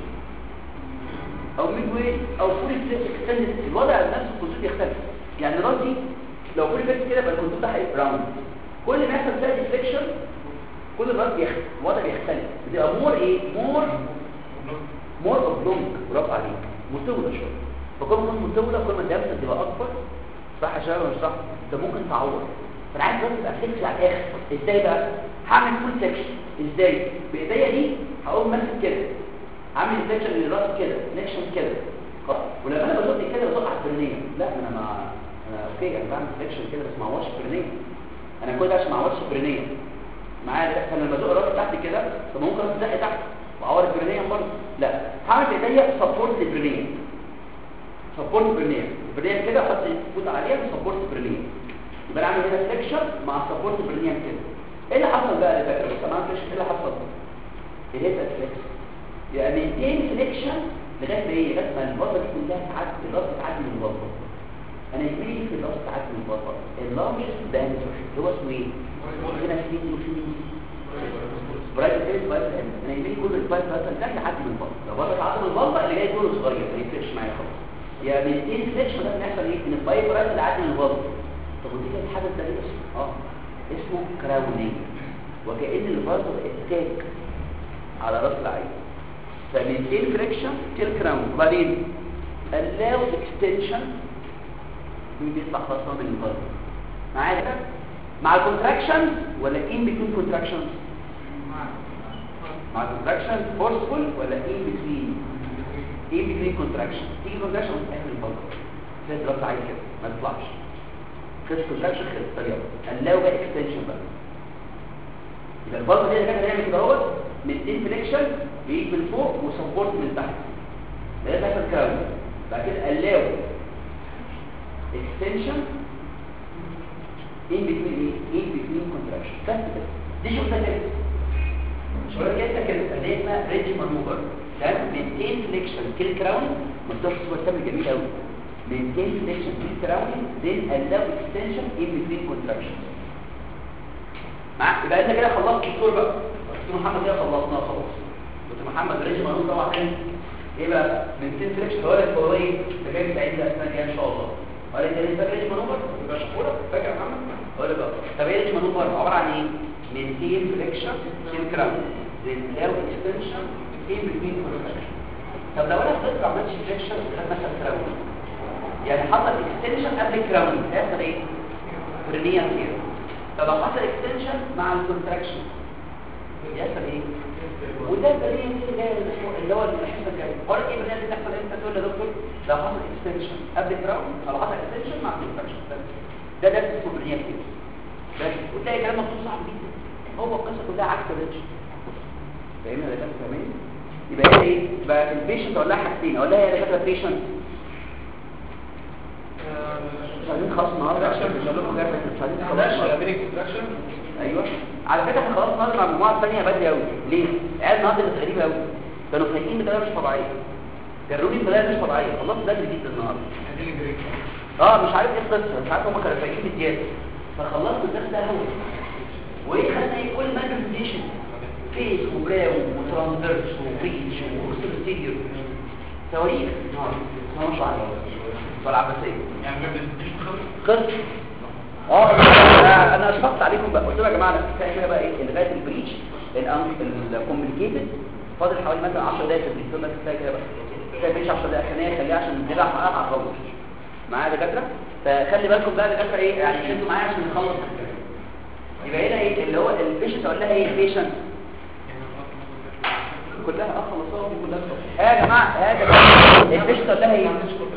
S1: او ميد واي او فول اكستندد الوضع نفسه الكونتور بيختلف يعني الراس دي لو فول فليكس كده يبقى الكونتور ده هيبقى راوند كل ما يحصل فيها ديفليكشن كل الراس بيختلف الوضع بيختلف بتبقى مور ايه مور مور اوبلونج برافو عليك مستوى شويه فكل ما تكون مستولة كل ما الدمسة تبقى أكبر صح يا شباب مش صح ده ممكن تعور فأنا عايز بس تبقى فليكس على الآخر إزاي بقى؟ هعمل فول فليكشن إزاي؟ بإيديا دي هقوم ماسك كده هعمل فليكشن للراس كده فليكشن كده خلاص ولما أنا بزق كده بزق على البرنية لا أنا ما أنا أوكي أنا بعمل فليكشن كده بس ما عورش البرنية أنا كل ده عشان ما عورش البرنية معايا فأنا لما بزق راسي تحت كده طب ممكن راسي تزق تحت وأعور البرنية برضه لا هعمل بإيديا سبورت للبرنية سبورت برينير البرينير كده احط فوت عليها سبورت برينير يبقى انا اعمل هنا فليكشن مع سبورت برينير كده ايه اللي حصل بقى يا فاكر بص معايا فليكشن ايه اللي حصل الهيتا فليكس يعني مينتين فليكشن لغايه ما ايه لغايه ما البطه دي كلها تعدي الراس تعدي من البطه انا يهمني في الراس تعدي من البطه اللارجست دايمتر اللي هو اسمه ايه هنا في وفي برايت فيس بايت انا يهمني كل البايت بايت ده يعدي من البطه لو بطه تعدي من البطه اللي جاي كله صغير ما يفرقش معايا خالص يا بنتين فليكشن ده بيحصل ايه ان الفايبرات اللي عادي من البطن طب ودي كانت حدث ده ايه اسمه اه اسمه كراونينج وكأن الفازو اتاك على راس العين فبنتين فليكشن تيل كراون وبعدين allow extension مين بيطلع خلاص من الفازو معايا كده مع الكونتراكشن ولا ان بتوين كونتراكشن مع الكونتراكشن فورسفول ولا ان بتوين ايه بتوين كونتراكشن تيجي كونتراكشن وتقفل البلطه زي الراس عايز كده ما تطلعش خلص كونتراكشن خلص طريقه قلاو بقى اكستنشن بقى يبقى البلطه دي اللي كانت هنعمل كده اهوت من دين فليكشن بيجي من فوق وسبورت من تحت ده ده كراون بعد كده قلاو اكستنشن in between ايه in between contraction بس كده دي شغلة كده شغلة كده كده اللي هي اسمها ريدج مانوفر ده مينتين فليكشن كيل كراون ما تقدرش تصور تعمل جميل قوي maintain flexion in surrounding then allow extension in between contractions معاك يبقى انت كده خلصت الدكتور بقى دكتور محمد كده خلصنا خلاص دكتور محمد ريجي مانوس طبعا كان ايه بقى maintain flexion هو لك هو ايه ده جاي سعيد الاسنان الجايه ان شاء الله ولا انت لسه فاكر ريجي مانوفر يبقى شكورك فاكر يا محمد اقول لك بقى طب ايه ريجي مانوفر عباره عن ايه maintain flexion in crown then allow extension in between contractions طب لو انا فضلت ما عملتش فليكشن وخد مثلا كراون يعني حصل اكستنشن قبل الكراون هيحصل ايه برينيال كير طب لو حصل اكستنشن مع الكونتراكشن يحصل ايه وده البرينيال كير جاي اللي هو الحصه الجايه فرق ايه برينيال كير تحصل امتى تقول يا دكتور لو حصل اكستنشن قبل الكراون او حصل اكستنشن مع الكونتراكشن ده ده اسمه برينيال كير بس وتلاقي كلام مكتوب صعب جدا هو القصه كلها عكس الريتش فاهمين ولا لا فاهمين يبقى هي ايه يبقى البيشنت اقول لها حاجتين اقول لها يا دكاتره بيشنت مش عايزين خلاص النهارده عشان مش هقول لكم غير بس مش عايزين خلاص ايوه على فكره احنا خلاص النهارده مع المجموعه الثانيه بدري قوي ليه العيال النهارده كانت غريبه قوي كانوا خايفين بطريقه مش طبيعيه جروني بطريقه مش طبيعيه خلصت بدري جدا النهارده اه مش عارف ايه القصه مش عارف هم كانوا خايفين بزياده فخلصت الدرس ده الاول وايه خدنا ايه كل مانيفستيشن فيس وبراو وترانزرس وبريتش وستيريو تواريخ نعم ما شاء الله والعباسيه
S2: يعني ما بتديش
S1: قص اه انا انا اشفقت عليكم بقى قلت لهم يا جماعه انا كفايه كده بقى ايه لغايه البريتش الكومبليكيتد فاضل حوالي مثلا 10 دقايق في البريتش بس كفايه كده بقى كفايه بريتش 10 دقايق خليها خليها عشان نلعب حقها هنخلص معايا دكاتره فخلي بالكم بقى دكاتره ايه يعني انتوا معايا عشان نخلص يبقى هنا ايه اللي هو البيشنت اقول لها ايه البيشنت كلها اه خلصوها كلها ها يا جماعه ها يا جماعه البيشنت اقول لها ايه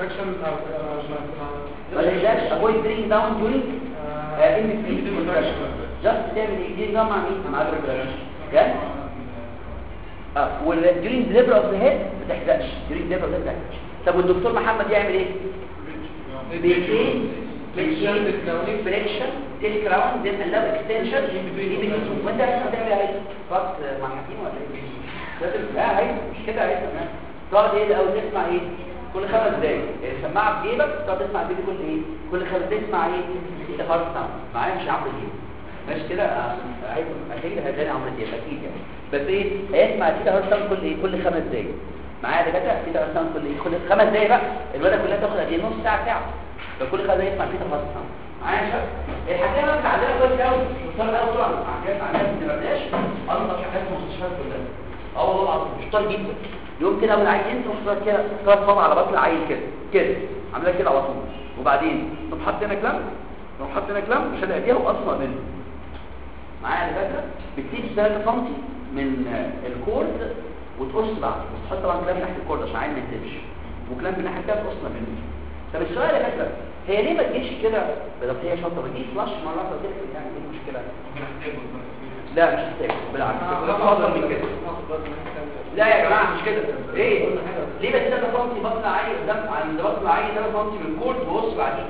S1: ولا يجاش avoid bringing down during uh, in between contraction just تعمل ايه دي مع مين مع الرجل يعني اه وال during delivery of the head ما تحزقش during delivery of the head ما تحزقش طب والدكتور محمد يعمل ايه بيتين فليكشن تيل كراون دين allow extension وانت عايز تعمل ايه فقط مع حكيم ولا ايه لازم اه هي مش كده عايز تقعد ايه الاول تسمع ايه كل خمس دقايق السماعه في جيبك تقعد تسمع الفيديو كل ايه كل خمس دقايق تسمع ايه انت خلاص سامع معايا مش عمرو دياب ماشي كده عايز اكيد هداني عمرو دياب اكيد يعني بس ايه هيسمع كده هارد ساوند كل ايه كل خمس دقايق معايا دكاتره كده هارد ساوند كل ايه كل خمس دقايق بقى الولاده كلها تاخد قد ايه نص ساعه ساعه فكل خمس دقايق يسمع كده هارد ساوند معايا يا شباب الحكايه بقى عندنا كويس قوي مضطر قوي طبعا حاجات عندنا ما بنبقاش انضف حاجات في المستشفيات كلها اه والله العظيم مشتار جدا يوم كده اول عيل انت محطوط كده ثلاث صوابع على بطن العيل كده كده عاملها كده على طول وبعدين تقوم حاطط هنا كلام تقوم حاطط هنا كلام مش ايديها واصلا منه معايا يا فاكره بتسيب 3 سم من الكورد وتقص بعد وتحط طبعا كلام تحت الكورد عشان العيل ما يتبش وكلام من الناحيه الثانيه تقص منه طب السؤال يا فاكره هي ليه ما تجيش كده بدل هي شنطه ما تجيش فلاش مره واحده كده يعني ايه المشكله لا مش محتاج بالعكس افضل من كده لا يا جماعه مش كده ايه ليه بس ده سنتي بطن عين قدام عند بطن عين ده سنتي من الكورد وبص بعدين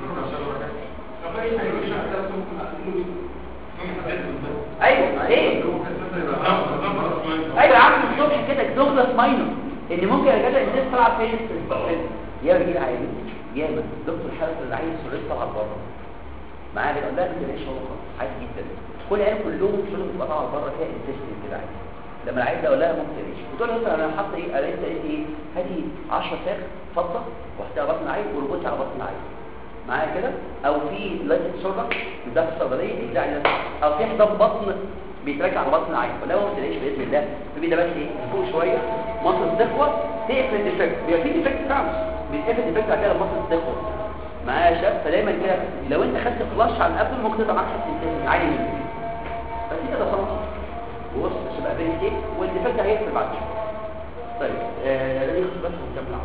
S1: ايوه ايه ايوه يا عم الصبح كده دوغلاس ماينر ان ممكن يا جدع الناس طلع فين يا رجل عيل ياما دكتور حارس العين سوريس طلع بره معايا بيقول لها انت ليش هو عايز جدا كل عيال كلهم شغل بيبقى طالع بره كده انتستين كده عادي لما العيل ده اقول لها ممكن ليش قلت له مثلا انا حاطه ايه قالت لي ايه هاتي 10 فراخ فضه واحطها على بطن العيل وربطها على بطن العيل معايا كده او في لازم شرطه ده في الصيدليه يدعي او في حزام بطن بيتركع على بطن العين ولا ما تلاقيش باذن الله في ده بس ايه فوق شويه مصر تخوى تقفل الديفكت بيبقى في ديفكت فعلا بيتقفل الديفكت على كده مصر تخوى معايا يا شباب فدايما كده لو انت خدت فلاش على الابل ممكن تقطع معاك حته عالي منه بس كده صنعه وبص مش هيبقى بين ايه والديفكت هيقفل بعد شويه طيب آه ده يخلص بس ونكمل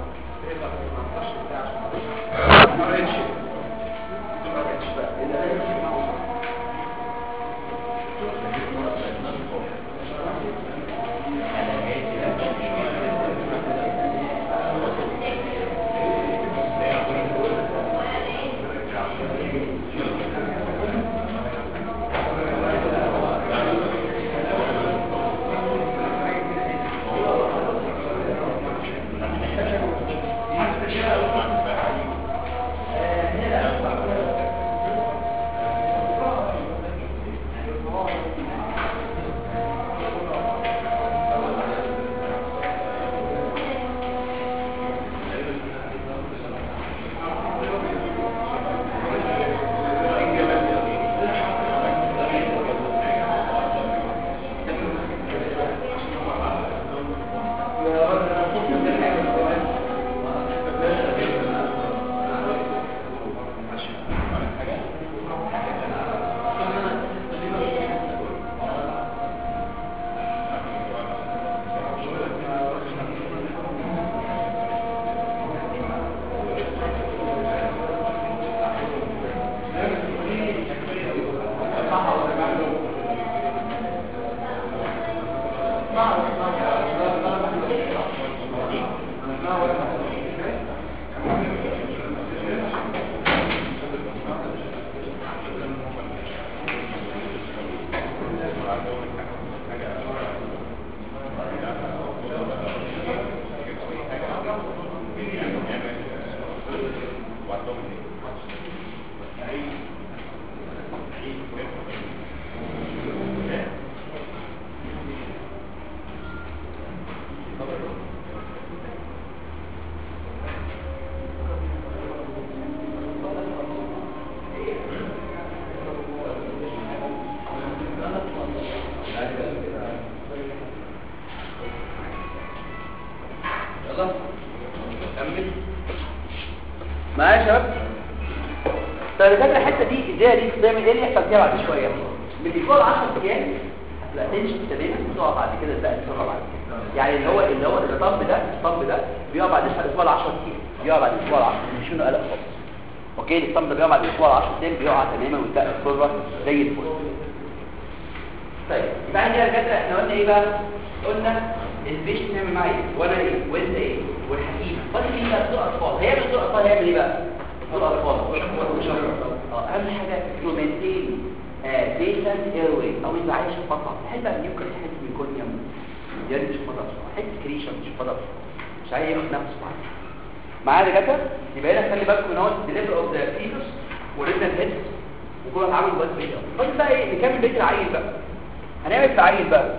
S1: معايا يا شباب طيب فاكر الحته دي ازاي دي بتعمل ايه اللي يحصل فيها بعد شويه من الاسبوع 10 ايام هتبقى تنشف تماما وتقع بعد كده تبقى تسرع بعد كده يعني اللي هو اللي هو الطب ده الطب ده بيقع بعد الاسبوع 10 ايام بيقع بعد الاسبوع 10 مش منه قلق خالص اوكي الطب ده بيقع بعد الاسبوع 10 ايام بيقع تماما وتبقى الصوره زي الفل طيب يبقى احنا كده احنا قلنا ايه بقى قلنا البيشنت نعمل معايا وانا ايه وانت ايه والحكيم فاضل ايه بقى دكتور اطفال هيعمل دكتور اطفال هيعمل ايه بقى دكتور اطفال اه اهم حاجه رومانتين بيشنت ايروي او يبقى عايش في فضه تحب النيوكليس تحب ميكونيوم يا ريت مش فضه حته كريشن مش فضه مش عايز ياخد نفسه معايا معايا يا دكاتره يبقى هنا خلي بالكم ان هو ديليفر اوف ذا فيتوس وريتن هيد وكل واحد عامل جواز بيت فاضل بقى ايه نكمل بيت العيل بقى هنعمل في العيل بقى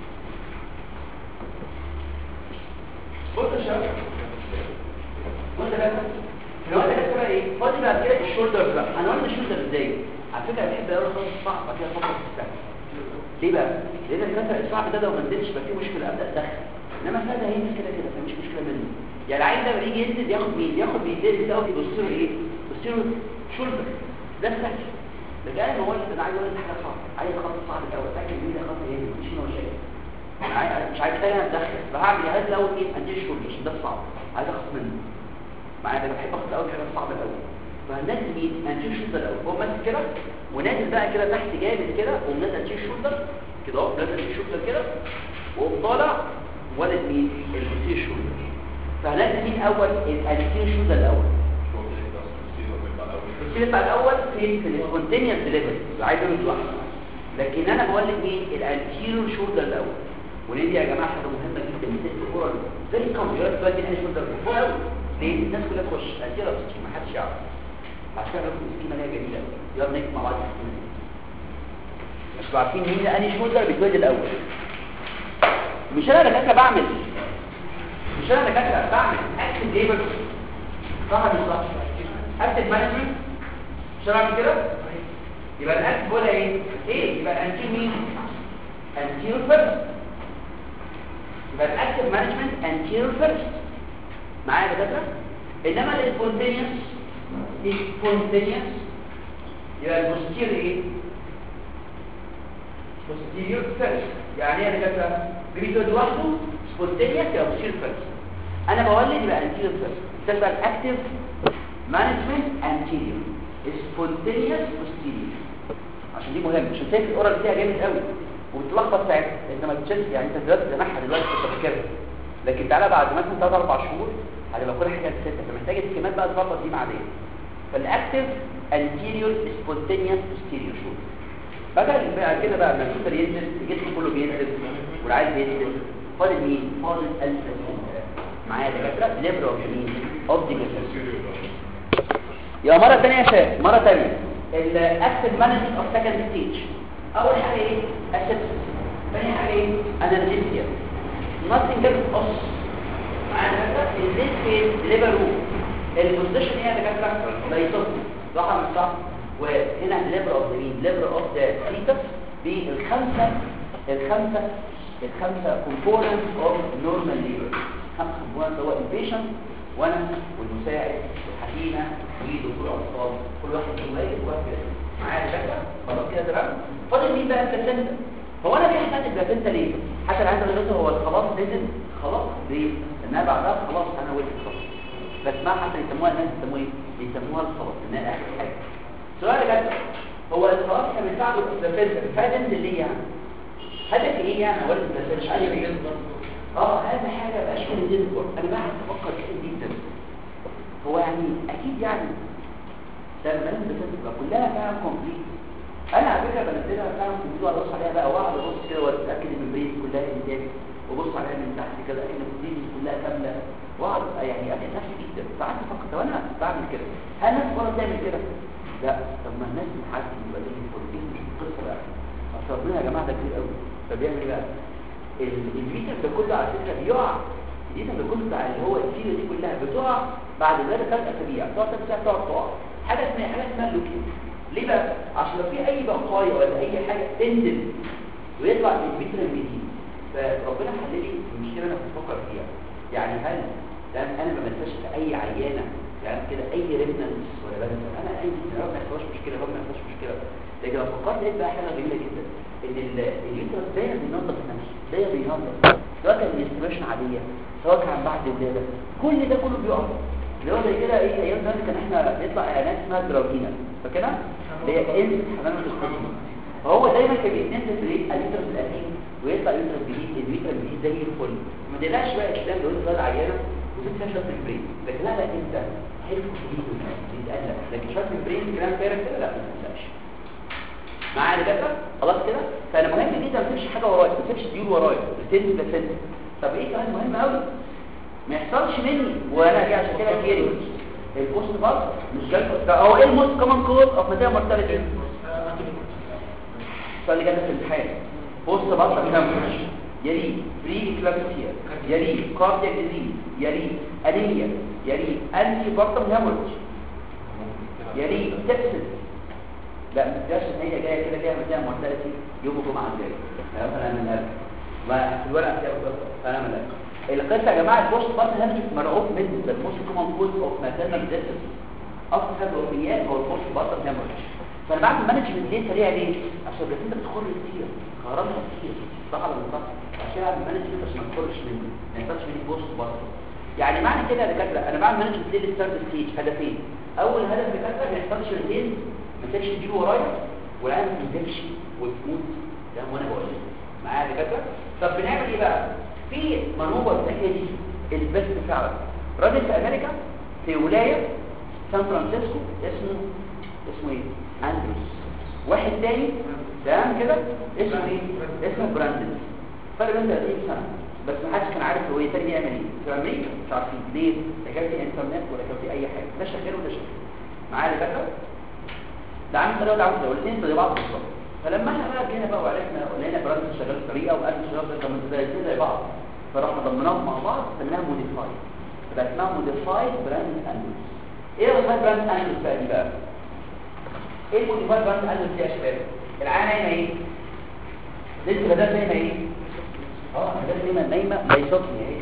S1: بص يا شباب بص يا جدع لو انت كده بقى ايه فاضل بعد كده الشولدر بقى هنقول الشولدر ازاي على فكره بحب اقول خالص صعب بعد كده فقط السهل ليه بقى لان الكسر الصعب ده لو ما نزلش بقى فيه مشكله ابدا ادخل انما السهل ده هينزل كده كده فمش مشكله منه يعني العين ده بيجي ينزل ياخد مين ياخد بيدير كده يبص له ايه يبص له شولدر ده سهل لكن انا ما قلت انا عايز اقول لك حاجه صعبه عايز خط صعب الاول اتاكد مين الخط ايه مش هنا ولا ايه انا عايز- مش عايز تاني اتدخل فهعمل جهاز الاول ايه اديه شغل عشان ده صعب عايز اخد منه معايا ده بحب اخد اول حاجه صعبه الاول فهننزل مين هنشيل شولدر الاول هو ماسك كده ونازل بقى كده تحت جامد كده ومنزل تشيل شولدر كده اهو نازل تشيل شولدر كده وقوم طالع ولد مين البوستير شولدر فهننزل مين اول الانتير شولدر الاول السيل بتاع الاول في في السبونتينيوس ديليفري عايز اقول لوحده لكن انا بقول لك مين الانتيريور شولدر الاول وليه دي يا جماعه حاجه مهمه جدا بالذات في الكوره زي الكمبيوتر دلوقتي انا شولدر فوق قوي ليه الناس كلها تخش انتيريور ما حدش يعرف عشان كده بنقول السكيمه هي جميله يلا نكتب مع بعض السكيمه دي مش عارفين مين انهي شولدر بيتولد الاول مش انا اللي كاتبه بعمل مش انا اللي كاتبه بعمل اكتب ليبل صح ولا مش صح اكتب مانجمنت مش انا اعمل كده يبقى الاكت ولا ايه ايه يبقى انتي مين انتيرو فيرست يبقى الاكتف مانجمنت انتيرو فيرست معايا يا دكاتره انما السبونتينيوس سبونتينيوس يبقى البوستير ايه بوستيريور فيرست يعني ايه يا دكاتره بيبقى لوحده سبونتينيوس يبقى بوستير فيرست انا بولد يبقى انتيرو فيرست ده بقى الاكتف مانجمنت انتيريور سبونتينيوس بوستيريور عشان دي مهم عشان شايف الاورال فيها جامد قوي وبتلخبط ساعتها انت ما بتشوفش يعني انت دلوقتي سامعها دلوقتي كنت فاكرها لكن تعالى بعد مثلا 3 4 شهور هتبقى كل حاجه ثابته فمحتاج السكيمات بقى تظبط دي مع دي فالاكتف انتيريور سبونتينيوس بوستيريور شوف بدل بقى كده بقى لما السوبر ينزل الجسم كله بينزل والعيل بينزل فاضل مين فاضل الفاسين معايا دكاتره ليبر اوف مين اوف دي يا مرة تانية يا شباب مرة تانية الاكتف مانجمنت اوف سكند ستيج اول حاجة ايه اسيبسس ثاني حاجة ايه انرجيسيا nothing but us معانا كده in this case liver room البوزيشن ايه يا دكاترة بيصف صح ولا مش صح وهنا liver of the mean liver of the fetus بالخمسة الخمسة الخمسة components of normal liver خمسة components هو البيشنت وانا والمساعد والحكيمه ودكتور اطفال كل واحد له واجب وواحد كده معايا دكاتره خلاص كده تمام فاضل مين بقى البلاسنتا هو انا في حاجات البلاسنتا ليه حتى عايز اقول هو خلاص نزل خلاص ليه انها بعدها خلاص انا ولدت خلاص بس ما حتى يسموها الناس يسموها ايه يسموها الخلاص انها اخر حاجه سؤال يا جدع هو الخلاص كان بيساعده البلاسنتا فاهم انت ليه يعني هدف ايه يعني هو البلاسنتا مش عارف ايه اه هذا حاجه باشكال الدينبور انا بقى افكر كتير جدا هو يعني اكيد يعني لما لازم تبقى كلها فعلا كومبليت انا على فكره بنزلها فعلا كومبليت وابص عليها بقى واقعد ابص كده واتاكد ان البريد كلها انتاج وابص عليها من تحت كده ان البريد كلها كامله واقعد يعني اتعب نفسي جدا فقعدت افكر طب انا بعمل كده هل الناس بره بتعمل كده؟ لا طب ما الناس بتحدد يبقى ليه البروتين مش القصه بقى اصل ربنا يا جماعه ده كتير قوي فبيعمل ايه بقى؟ الفيتامين ده كله على فكره بيقع الفيتامين ده كله بتاع اللي هو الفيله دي كلها بتقع بعد ذلك ثلاث اسابيع تقعد ثلاث اسابيع تقعد تقع حاجه اسمها حاجه اسمها لوكيم ليه بقى عشان لو في اي بقايا ولا اي حاجه تنزل ويطلع من الفيتامين بي دي فربنا حل لي المشكله انا بفكر فيها يعني هل ده انا ما بنساش في اي عيانه في يعني كده اي ريمنانس ولا بس انا اي ما يحصلش مشكله ما يحصلش مشكله لكن لو فكرت لقيت بقى حاجه جميله جدا ان اليوترس دايما بينظف نفسه دايما بينظف سواء كان الاستيميشن عاديه سواء كان بعد ولاده كل ده كله بيقف اللي هو زي كده ايه ايام زمان كان احنا بيطلع اعلانات اسمها دراجينا فاكرها اللي هي انزل حمام الاستيميشن فهو دايما كان بيتنزل في اليوترس القديم ويطلع يوترس جديد اليوترس الجديد زي الفل ما تقلقش بقى الكلام لو انت عيانه وزيت فيها شرط البرين لكن لا لا انت حلو جديد بيتقلق لكن شرط البرين كلام فارغ كده لا ما تقلقش معايا دكاتره خلاص كده فانا مهم جدا ما تسيبش حاجه ورايا ما تسيبش ديول ورايا بتنزل بتنزل طب ايه كمان مهم قوي ما يحصلش مني وانا جاي عشان كده كيري البوست باس مش جاي ده هو ايه الموست كمان كود اوف ماتيريال مورتاليتي السؤال اللي جاي في الامتحان بوست باس هيموريج يلي بري اكلامسيا يلي كاردياك ديزيز يلي انيميا يلي انتي بارتم هيموريج يلي سبسس لا ما تقدرش ان هي جايه كده جايه مديها مورتاليتي يوم الجمعه الجاي فانا من قبل ما في الورقه بتاعه فانا من قبل القصه يا جماعه البوست باس هيموريج مرعوب منه ده الموست كومن كوز اوف ماتيرنال ديسس اصل هذا الوفيات هو البوست باس هيموريج فانا بعمل مانجمنت ليه سريع ليه عشان بس انت بتخر كتير كهرباء كتير صح ولا مش صح عشان اعمل مانجمنت عشان ما تخرش مني ما يحصلش مني بوست باس يعني معنى كده يا دكاتره انا بعمل مانجمنت ليه للثيرد ستيج هدفين اول هدف يا دكاتره ما يحصلش ريتين ما تمشي تجيب ورايا والعين ما تمشي وتموت ده وانا بقول لك معايا يا دكاتره طب بنعمل ايه بقى في منوبه الناحيه دي البيست فعلا راجل في امريكا في ولايه سان فرانسيسكو اسمه اسمه ايه اندروس واحد تاني تمام كده اسمه ايه اسمه براندن فرق بين 30 سنه بس ما حدش كان عارف هو ايه تاني بيعمل ايه في امريكا مش عارفين ليه لا كان في انترنت ولا كان في اي حاجه ده شغال وده شغال معايا يا دكاتره ده عامل طريقه وده عامل طريقه الاثنين زي بعض بالظبط فلما احنا بقى جينا بقى وعرفنا لقينا براندن شغال بطريقه وقال شغال زي زي بعض فرحنا ضمناهم مع بعض سميناها موديفاي فبقى اسمها موديفايد براند اندلس ايه موديفايد براند اندلس بقى دي بقى ايه الموديفايد براند اندلس دي يا شباب العينه نايمه ايه لسه بدات نايمه ايه اه بدات نايمه نايمه بيضاء ايه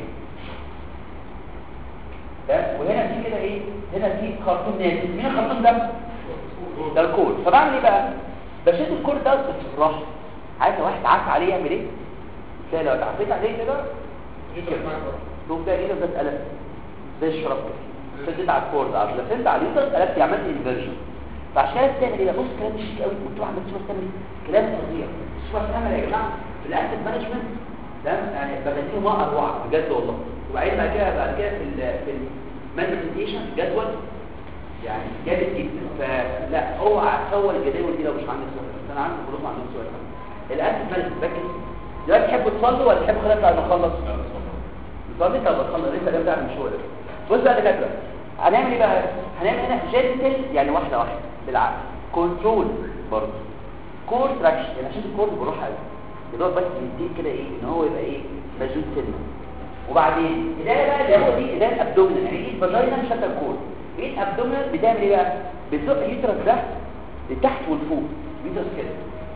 S1: ده وهنا في كده ايه هنا في خرطوم نازل مين الخرطوم ده ده الكور فبعمل ايه بقى بشد الكور ده بالراحه عايز واحد عاف عليه يعمل ايه تلاقي لو اتعفيت عليه كده شوف ده ايه ده اتقلب زي الشراب كده شديت على الكورد عشان لفيت على اليوتر قلبت عملت انفيرجن فعشان كده بتعمل ايه بص كلام شيك قوي كنت عملت شويه تعمل كلام فظيع شوف تعمل يا جماعه في الاكتف مانجمنت تمام يعني بغذيه ما اروع بجد والله وبعدين بعد كده بعد كده في ال في المانجمنتيشن الجدول يعني جامد جدا فلا اوعى تصور الجداول دي لو مش عندك سؤال بس انا عندي كلهم عندهم سؤال الاكتف مانجمنت ركز دلوقتي تحبوا تصلوا ولا تحبوا خلاص بعد ما نخلص نصلي طب نخلص لسه ده بتاع مش هو ده بص بقى يا دكاتره هنعمل ايه بقى هنعمل هنا جنتل يعني واحده واحده بالعقل كنترول برضه كور تراكشن يعني عشان الكور بيروح قوي يدور بس يديك كده ايه ان هو يبقى ايه مجهود سنه وبعدين ايديا بقى اللي هو دي ايديا الابدومينال يعني ايد فاجينا شكل الكور ايد ابدومينال بتعمل ايه بقى بتزق اليوترس ده لتحت ولفوق اليوترس كده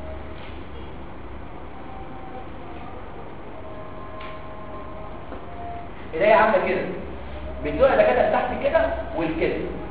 S1: ايديا عامله كده بتزق ده كده تحت كده والكده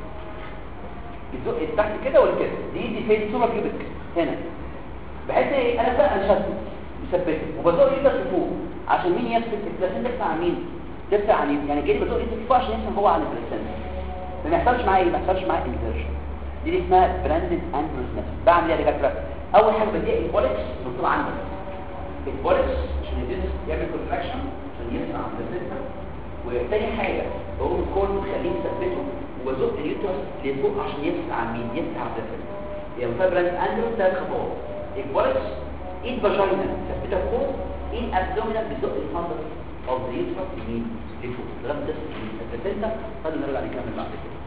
S1: بتزق تحت كده والكده دي دي فين سوبر كيوبيك هنا بحيث ايه انا بقى انا شد مثبته وبزق ايدك لفوق عشان مين يفصل البلاسين تدفع عن مين تدفع عن يمين يعني جاي بزق ايدك لفوق عشان يفصل هو عن البلاسين ما يحصلش معايا ايه ما يحصلش معايا انفيرجن دي اللي اسمها براندد اندروس ميثود بعمل ايه يا دكاتره اول حاجه بدي البولكس مكتوب عندك البولكس عشان يدرس يعمل كونتراكشن عشان يدفع عن البلاسين وتاني حاجة بقوم الكورد بخليه مثبته وبزق اليوترس لفوق عشان يدفع عن مين يدفع على البلاسين يعني فابرانس اندروس ثلاث خطوات البولكس ايد فاجينا ثبتها فوق ايد ابدومينال بزق الفندس او اليوترس يمين لفوق لغايه ما تصل البلاسينتا خلينا نرجع نكمل بعد كده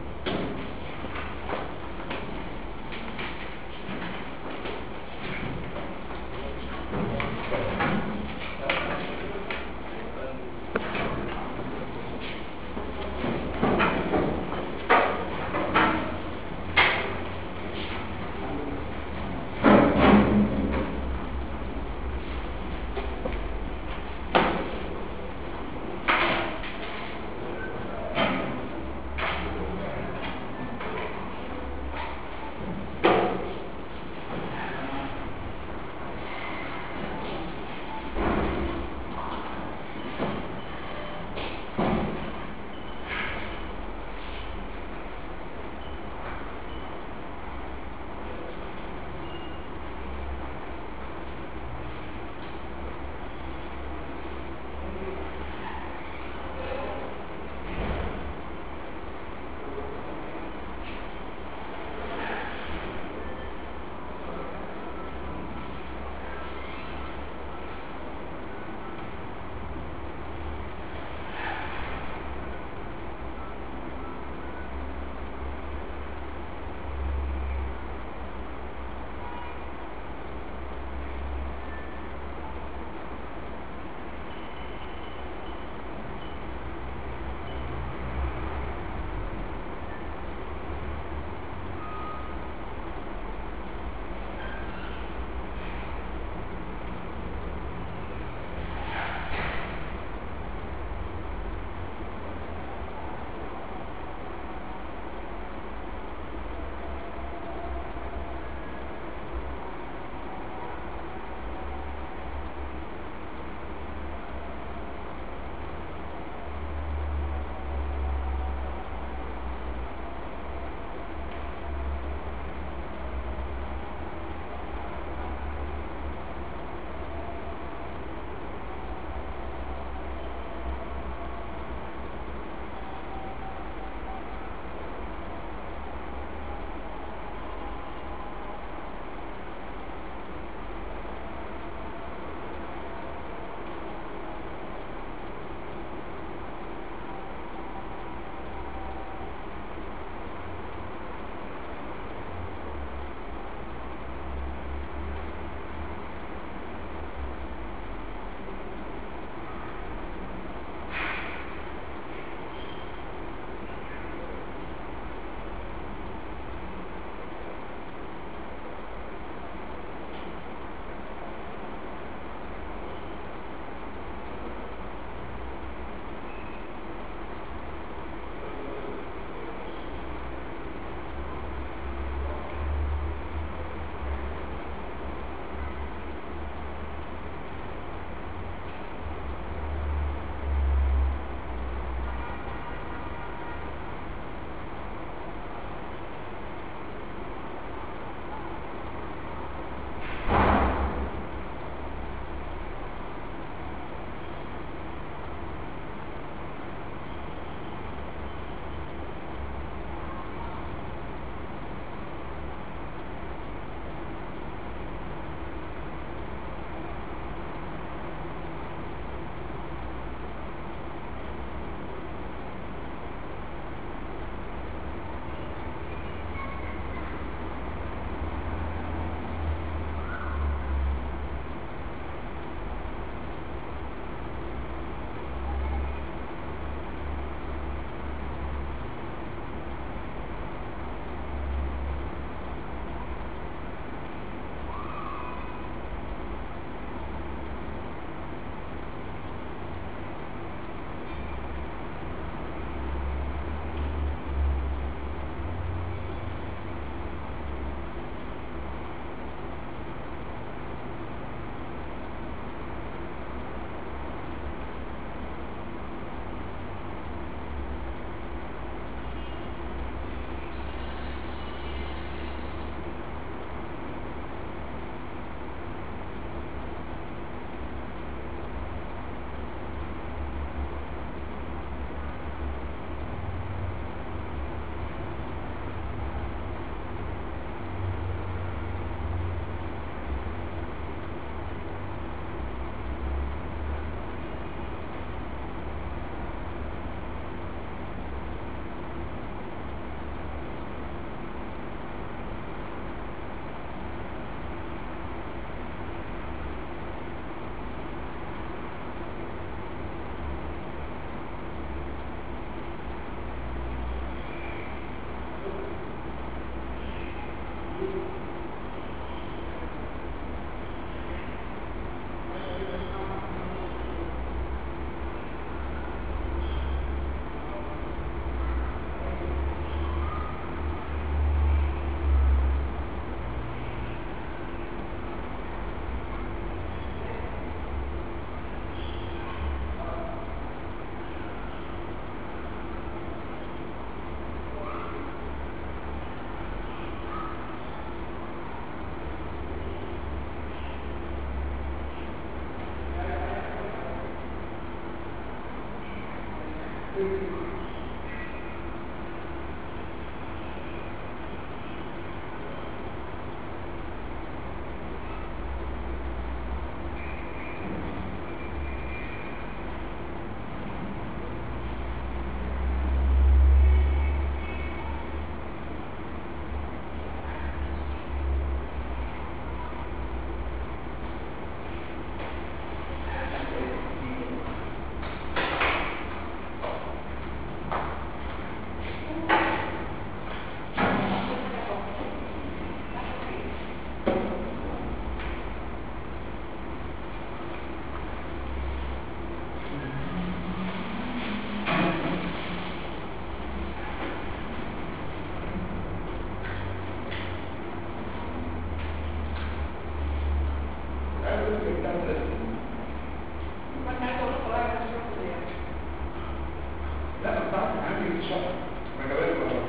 S2: لا ما بعرف عندي الشهر ما جابت ما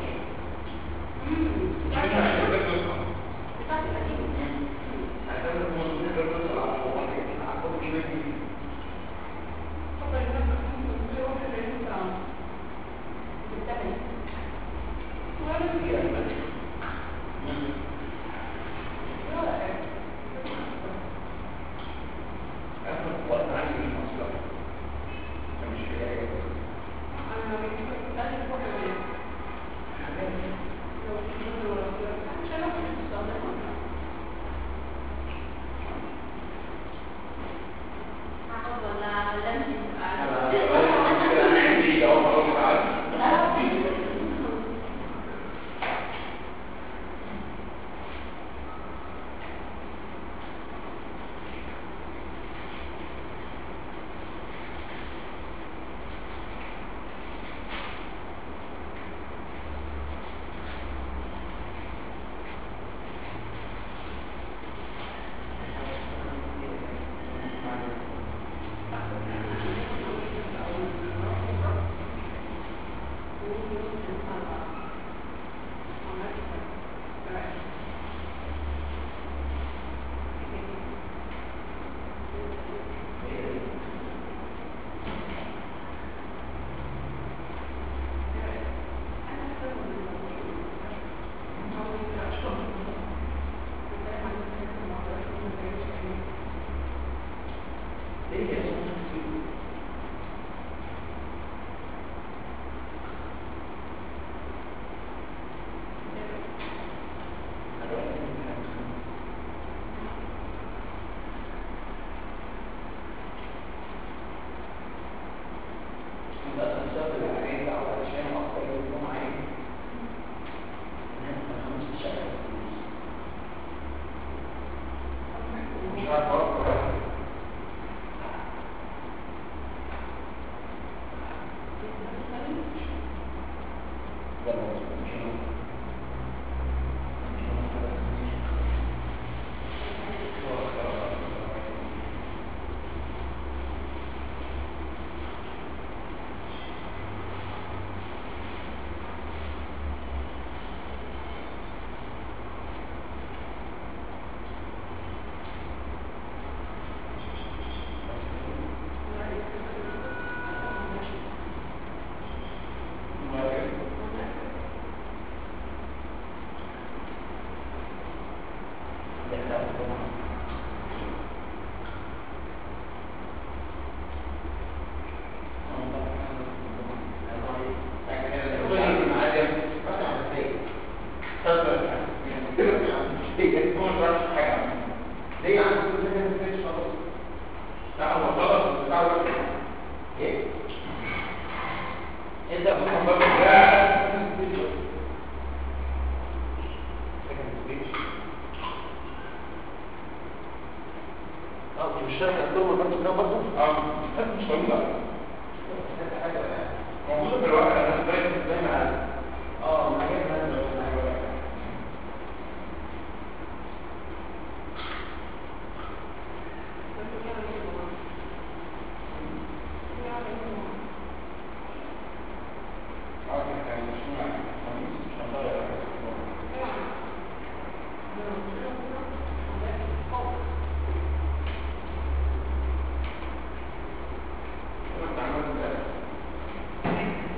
S3: Thank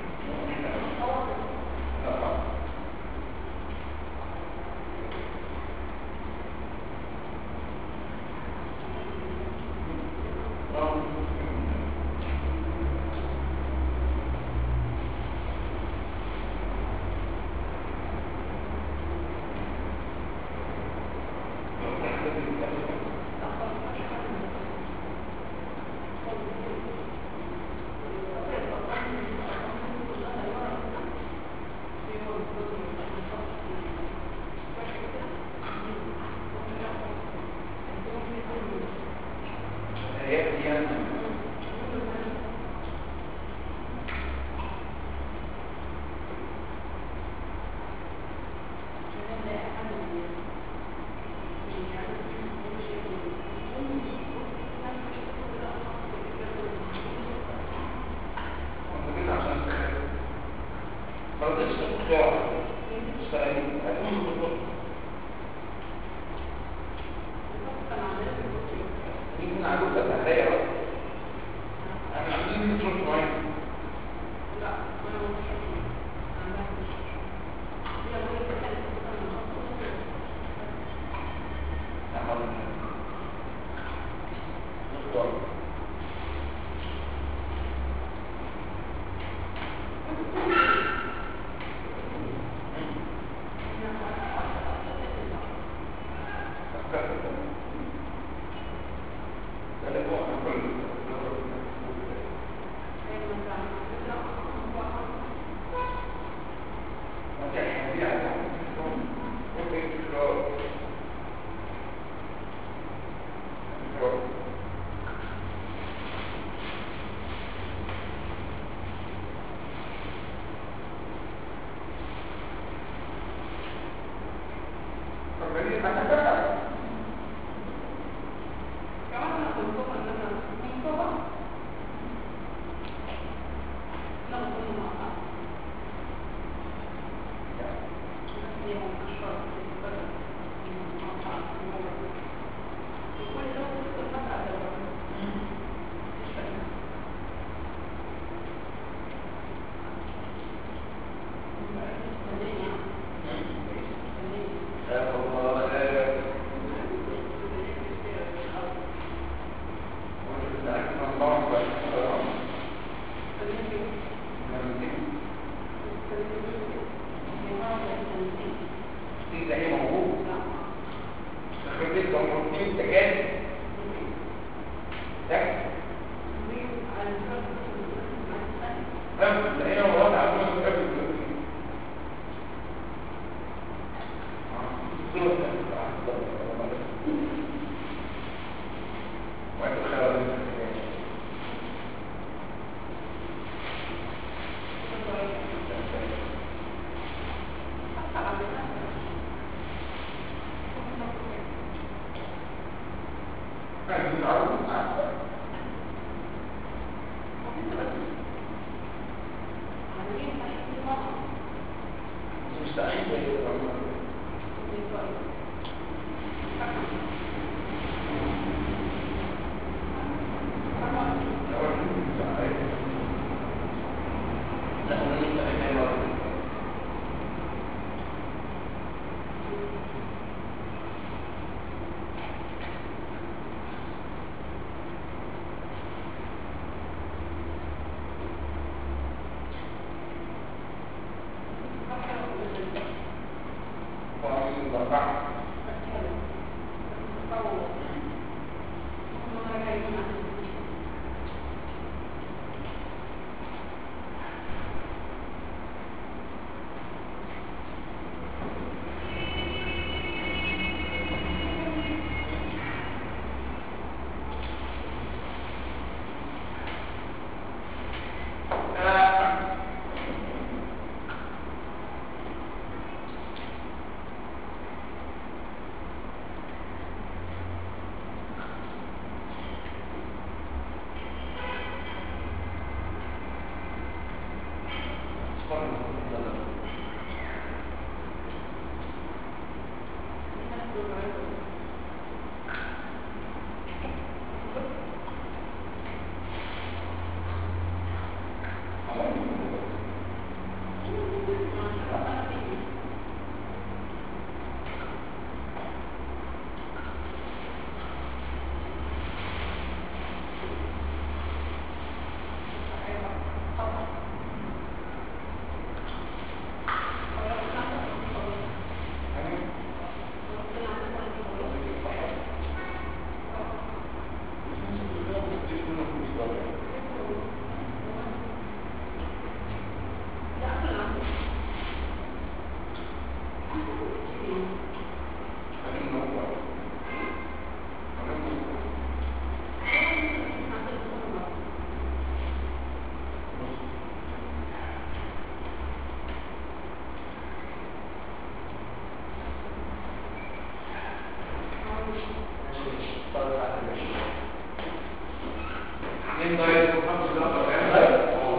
S2: اثنين دايت وخمس دقائق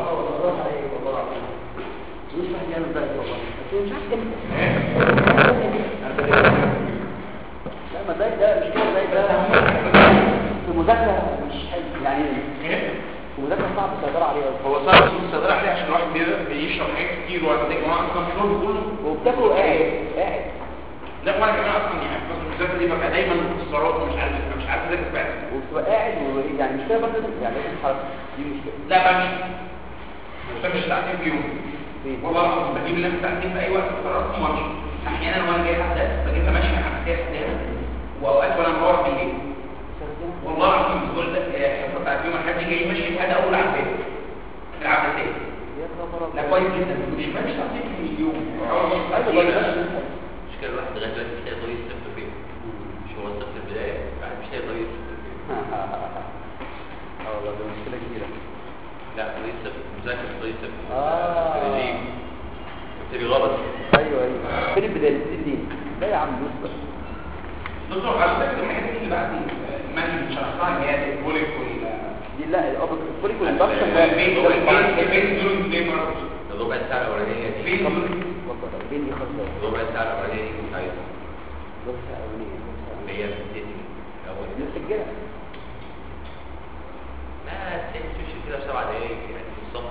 S1: مش واحد يعمل دايت والله بس مش عارف امتى لا ما الدايت ده مش كده الدايت ده في المذاكره مش حلو يعني في المذاكره صعب السيطره عليه أوي.
S2: هو صعب في الصدر عليه عشان الواحد بيقدر بيشرب حاجات كتير وعلى فكره انا اصلا شرب كله
S1: وبتاكل قاعد قاعد
S2: لا وانا كمان اصلا يعني بس المذاكره دي ببقى دايما مختصرات ومش عارف مش عارف اذاكر فعلا
S1: وبتبقى قاعد ويعني مش كده برضه يعني لازم حركه دي مشكله
S2: لا بمشي بمشي ساعتين في يوم
S1: فين؟
S2: والله العظيم بجيب لنفسي ساعتين في اي وقت قررت وامشي احيانا وانا جاي حدث بجيبها ماشيه حماسيه حدث واوقات وانا مروح بالليل والله العظيم بقول لك الحصه بتاعت يوم الاحد جاي ماشي لحد اول عباد العباسيه
S1: يا خبر
S2: لا
S1: أبيض.
S2: كويس جدا مش ماشي ساعتين في اليوم
S1: أيوة،
S2: أول
S1: بس-
S2: بس
S3: مش كده الواحد لغايه دلوقتي مش لاقي طريق الصفر فين مش هو الصفر في البدايه الواحد مش لاقي طريق الصفر فين
S1: اه والله دي مشكله كبيره
S3: لا طريق الصفر مذاكر طريق الصفر
S1: آه.
S3: رجيم بتبتدي غلط
S1: ايوه ايوه فين البدايه بتبتدي منين؟ لا يا عم دوس بقى
S2: دكتور على فكره الحاجات دي اللي بعد المنهج شرحتها اللي هي البوليك وال
S1: دي لا الابط الفوليك والاندكشن ده
S2: البيت
S1: ده الفرق.
S2: البيت دول ليه برضه
S3: الربع ساعه الاولانيه دي
S2: فين دول
S1: اتفضل فين دي خالص
S3: الربع ساعه الاولانيه دي مش عايزها
S1: بص يا اولانيه
S3: اللي هي بتبتدي الاول
S1: دي مسجله
S3: ما تمشي كده في سبع دقايق يعني بالظبط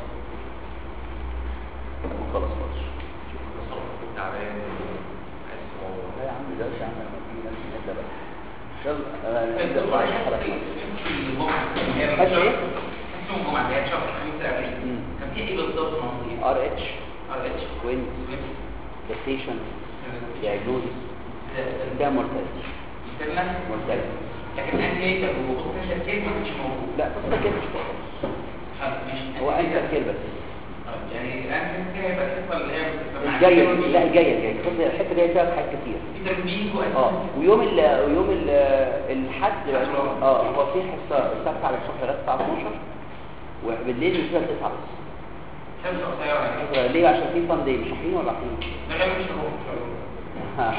S1: خلاص خالص
S3: بالظبط كنت تعبان عايز تروح
S1: لا يا عم ده يا عم لما تيجي ناس نبدا بقى يلا آه، نبدا بقى الحلقه
S2: ماشي ايه؟ اسمه جمعة اللي هي شهر الخميس الأبريل
S1: مم.
S2: كان في ايه بالظبط موضوع
S1: ار اتش
S2: ار اتش
S1: كوينز ديكتيشن diagnosis ده mortality mortality
S2: لكن انتيتر وبوتنشال كيس ما كانش موجود
S1: لا بص ده كده مش كده.
S2: طب ماشي
S1: هو انت كده بس
S2: طب يعني الانتيتر كده يبقى الحصه اللي هي بتبقى
S1: الجايه لا الجايه الجايه بص الحته دي فيها حاجات كتير
S2: في تربيك
S1: اه ويوم ال ويوم ال الحد اه هو في حصه الساعه 9 الصبح لغايه الساعه 12 وبالليل من 9 ل 9 بس
S2: شمس قصيره يعني
S1: ليه عشان في فان داي مش رايحين ولا رايحين
S2: ده غالبا مش هروح ان شاء الله
S1: ها.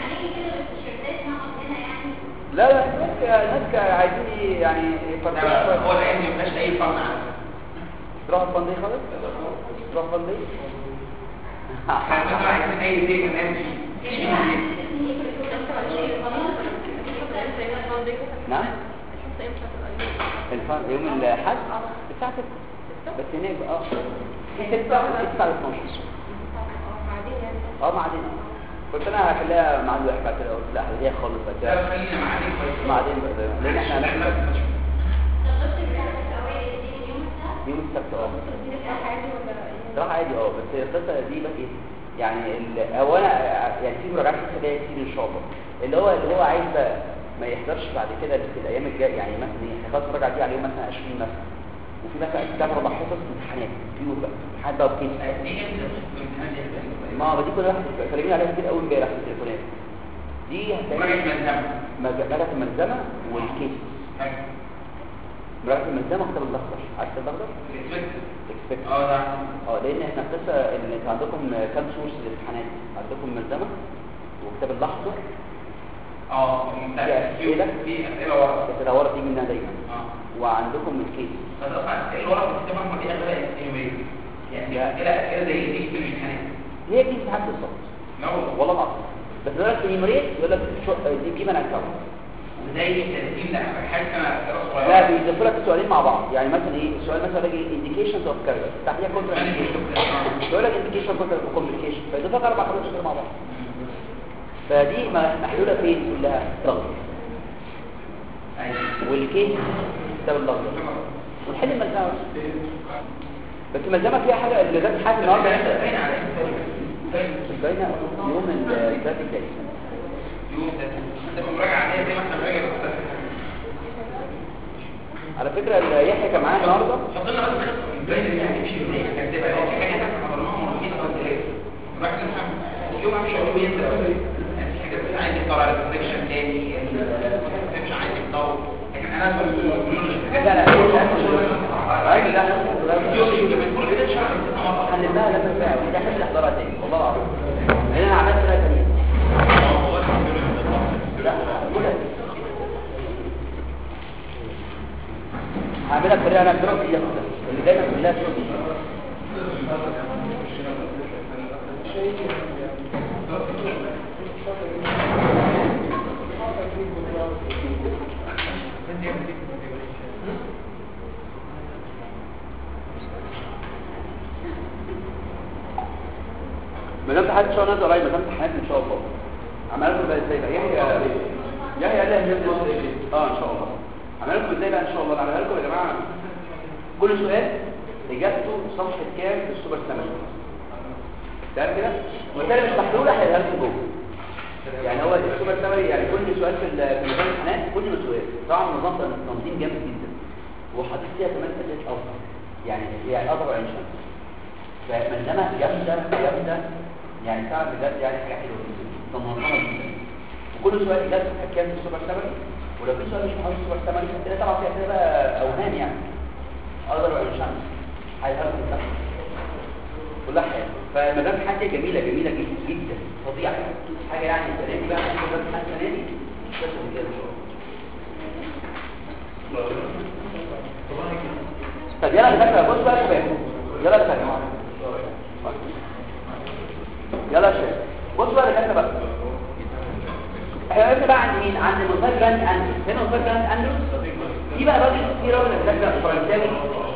S1: لا لا الناس الناس عايزين ي- يعني يفرقوا
S2: لا،
S1: شويه
S2: هو الايام دي ما فيهاش اي فن عنه
S1: تروح الفان داي خالص تروح الفان داي
S2: احنا مثلا عايزين اي دي ننام فيه مفيش فيه
S1: نعم الفان يوم الاحد الساعه 6 بس هناك بقى اه في 6 و 9 ل 12 اه بعدين كنت انا هخليها مع الواحد بعد كده قلت لا هي خالص بعد
S2: لا
S1: كده
S2: خلينا معاك كويس
S1: بعدين بقى لان احنا هناخد يوم السبت اه صراحه عادي اه بس القصه دي بقى ايه يعني ال- هو انا يعني في مراجعات لسه جايه كتير ان شاء الله اللي هو اللي هو عايز بقى ما يحضرش بعد كده في الايام الجايه يعني مثلا ايه خلاص المراجعه دي على يوم مثلا 20 مثلا وفي مثلا كتاب اربع حصص امتحانات بيور بقى امتحانات بقى وكيس
S2: دي امتى الامتحانات دي
S1: ما هو دي كل واحد كلمني عليها كتير قوي امبارح في التليفونات دي
S2: مراجعة
S1: هتلاقي
S2: ملزمة
S1: مراجعه الملزمه والكيس
S2: حلو.
S1: مراجعه الملزمه وكتاب الاخضر عارف الكتاب الاخضر؟
S2: الإكسبكت.
S1: اكسبكت
S2: اه ده
S1: اه لان احنا قصه ان انتوا عندكم كام سورس للامتحانات عندكم ملزمه وكتاب الاحضر
S2: اه
S1: في أسئلة؟
S2: في اسئله ورا
S1: بس الورقه دي منها دايما
S2: اه
S1: وعندكم الكيس
S2: بس اصلا الاسئله اللي ورا بتكتبها ما دي اغلبها انيميت يعني
S1: لا.
S2: اسئله اسئله زي دي في الامتحانات
S1: هي دي امتحان بالظبط
S2: لا والله
S1: والله العظيم بس يقول لك انيمريت يقول لك شو- دي جيب انا اكونت
S2: وزي الترتيب ده حاجه انا اسئله صغيره
S1: لا بيضيفوا لك السؤالين مع بعض يعني مثلا ايه السؤال مثلا يجي انديكيشنز اوف كارير تحتيها كونتر يقول لك انديكيشن كونتر كومبليكيشن فيضيف لك اربع خمس اسئله مع بعض فدي م- محلوله فين كلها ضغط
S2: ايوه
S1: والكيس كتاب الاخضر ونحل الملزمه بس الملزمه فيها حاجه اللي جت حاجه النهارده
S2: باين عليك
S1: باينه يوم الثلاث الجاي
S2: يوم ده انت مراجعه عليها زي ما احنا بنراجع بس
S1: على فكره اللي يحيى كان معايا النهارده
S2: حط لنا بس خطه باين ان هي هتمشي ازاي كانت تبقى في حاجات احنا حضرناها مرتين او ثلاثه الواحد يفهم يوم امشي يوم ينزل يعني في حاجات عايز يختار على السكشن تاني مش عايز يختار لكن انا
S1: لا لا لا لا
S2: يوم يوم كل كده شرح مرة
S1: حللناها لما فيها ودي حاجه احضرها تاني والله العظيم لان انا عملت ثلاثه تانيين لا كلها عندنا الطريقه انا بضرب ايدك اللي جايه كلها بضرب ايدك ما دام امتحانات ان شاء الله نازل قريب ما دام امتحانات ان شاء الله عمال لكم بقى ازاي بقى يحيى يحيى قال لي هننزل اه ان شاء الله عمال لكم ازاي بقى ان شاء الله انا عملها لكم يا جماعه كل سؤال اجابته صفحه كام في السوبر سامري تمام كده والتاني مش محلوله هيبقى لكم جوه يعني هو السوبر سامري يعني كل سؤال في ال- في نظام الامتحانات كل سؤال طبعا النظام ده تنظيم جامد جدا وحاطط فيها كمان اساس افضل يعني يعني اضرب عين شمس فمنما جامده جامده يعني فعلا بجد يعني حاجه حلوه جدا منظمه جدا وكل سؤال اجابته كانت كام في السوبر سامري ولو في سؤال مش محاول السوبر سامري هتلاقي طبعا فيها كده بقى اوهام يعني اقدر عين شمس هيهرب تحت كلها حلوه فما دام حاجه جميله جميله جدا جدا فظيعه حاجه يعني السنه دي بقى هناخد بس السنه دي مش بس كده ان شاء الله طب يلا يا دكاتره بص بقى يا شباب يلا يا شباب يلا يا شباب بص بقى يا دكاتره بقى احنا وقفنا بقى عند مين عند مصطفى جراند اندروس هنا مصطفى جراند اندروس في بقى راجل في راجل يا دكاتره فرنساوي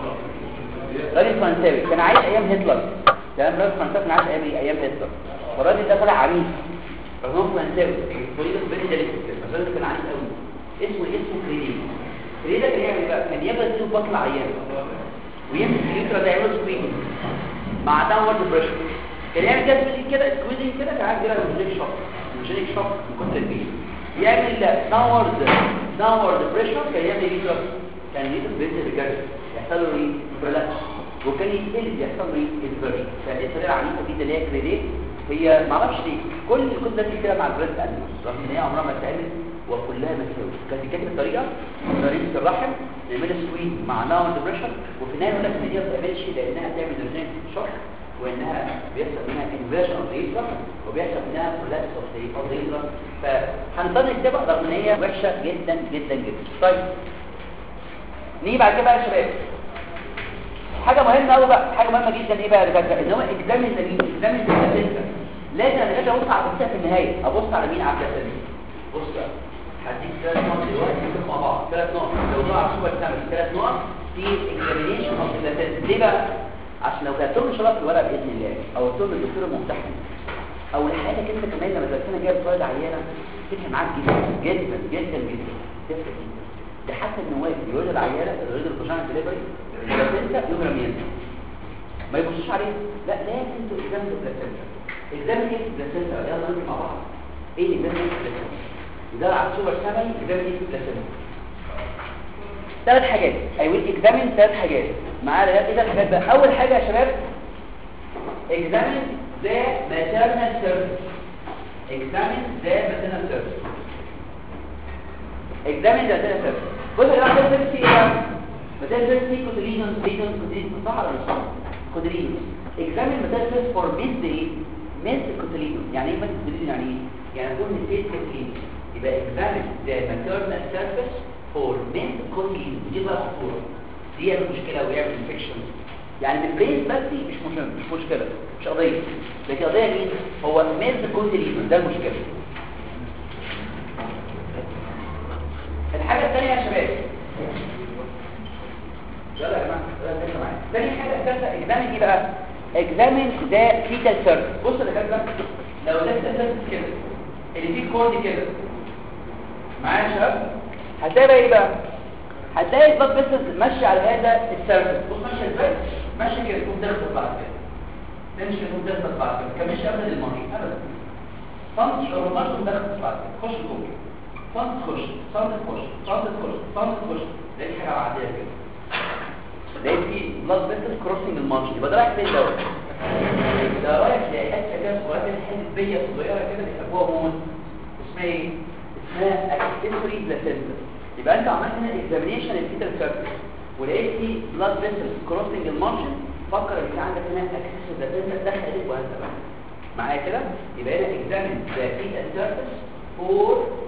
S1: راجل فرنساوي كان عايش ايام هتلر كلام راجل فرنساوي كان عايش ايام ايام هتلر فالراجل ده طلع عنيف رغم انه فرنساوي طريقه بين ده الراجل ده كان عنيف قوي اسمه اسمه كريدي كريدي ده كان يعمل إيه بقى كان يبدا يشوف بطل عيان ويمسك اليوترا ده يعمل سكويز مع داونورد بريشر كان يعمل كده سكويزنج كده سكويزنج كده كان عارف يعمل مجيك شوك مجيك شوك من كتر البيت يعمل داونورد داونورد بريشر كان يعمل يوترا كان يوترا بينزل بجد يحصل له ايه ريلاكس وكان يتقلب يحصل له ايه انفيرجن فدي الطريقه العنيفه دي اللي هي كريديت هي ما اعرفش ليه كل الكتب دي كده مع البريد اندوس رغم ان هي عمرها ما اتعملت وكلها مساوي كانت كاتب الطريقه طريقه الرحم نعملها سويت مع ناون بريشر وفي النهايه يقول لك ان دي ما بتعملش لانها تعمل ريزنت شوك وانها بيحصل منها انفيرجن اوف ذا وبيحصل منها كولابس اوف ذا اوف فهنضطر نكتبها رغم ان هي وحشه جدا جدا جدا طيب نيجي بعد كده بقى يا شباب حاجه مهمه قوي بقى حاجه مهمه جدا ايه بقى يا دكاتره ان هو اكزامن مين اكزامن البلاسنتا لازم انا دلوقتي ابص على البلاسنتا في النهايه ابص على مين على البلاسنتا بص بقى هديك ثلاث نقط دلوقتي نكتب مع بعض ثلاث نقط لو ضاع سوبر سامري ثلاث نقط في اكزامينيشن اوف البلاسنتا ليه بقى عشان لو كتبتهم ان شاء الله في الورقه باذن الله او قلت لهم الدكتور الممتحن او لحياتك انت كمان لما تبقى جايب طالب عيانه تفرق معاك جدا جدا جدا جدا تفرق جدا ده حتى النواب يقول العيانه الريد الفاجينا ديليفري البلاسنتا يوم رميانها ما يبصوش عليه لا لازم تقدم البلاسنتا اقدام ايه البلاسنتا يلا نرجع مع بعض ايه اقدام ايه البلاسنتا ده على السوبر سامي اقدام ايه البلاسنتا ثلاث حاجات اي ويل اكزامين ثلاث حاجات معانا ايه ثلاث حاجات بقى اول حاجه يا شباب اكزامين ذا ماتيرنال سيرفيس اكزامين ذا ماتيرنال سيرفيس اكزامين ذا ماتيرنال سيرفيس بص يا جماعه ده سيرفيس ايه بقى ماتيرنال سيرفيس دي كوتلينون لينون كوتلينون صح ولا مش صح كوتلينون اكزامين ماتيرنال سيرفيس فور ميد ايه ميد كوتلينون يعني ايه ميد كوتلينون يعني ايه يعني اكون نسيت كوتلينون يبقى اكزامين ذا ماتيرنال سيرفيس فور ميد كوتلينون دي بقى خطوره دي هي المشكله ويعمل انفكشن يعني البريس بس مش مهم مش مشكله مش قضيه لكن قضيه مين هو ميد كوتلينون ده المشكله الحاجه الثانيه يا شباب يلا يا جماعه يلا انت معايا ثاني حاجه ثالثه اكزامين ايه بقى اكزامين ذا فيتال سيرفيس بص يا دكاتره لو ده فيتال سيرفيس كده اللي فيه كورد كده معايا يا شباب هتلاقي بقى ايه بقى هتلاقي البلاد فيسلز ماشيه على هذا السيرفيس بص ماشيه ازاي ماشيه كده تقوم تخبط بعد كده تمشي تقوم تخبط بعد كده كان مش ابدا المريض ابدا صمت لو ما تقوم تخبط بعد كده خش جوه صمت تخش صمت تخش صمت تخش صمت تخش لقيت حاجه معديه كده لقيت في بلاد فيسل كروسنج المارجن يبقى ده رايح فين دوت ده رايح لحته كده صغيره كده حته بيه صغيره كده بيحبوها هون اسمها ايه اسمها اكسسوري بلاسنتا يبقى انت عملت هنا اكزامينيشن الفيتال سيرفيس ولقيت في بلاد فيسل كروسنج المارجن فكر ان في عندك هنا اكسسوري بلاسنتا دخل ايدك وهذا معايا كده يبقى هنا اكزامين ذا فيتال سيرفيس فور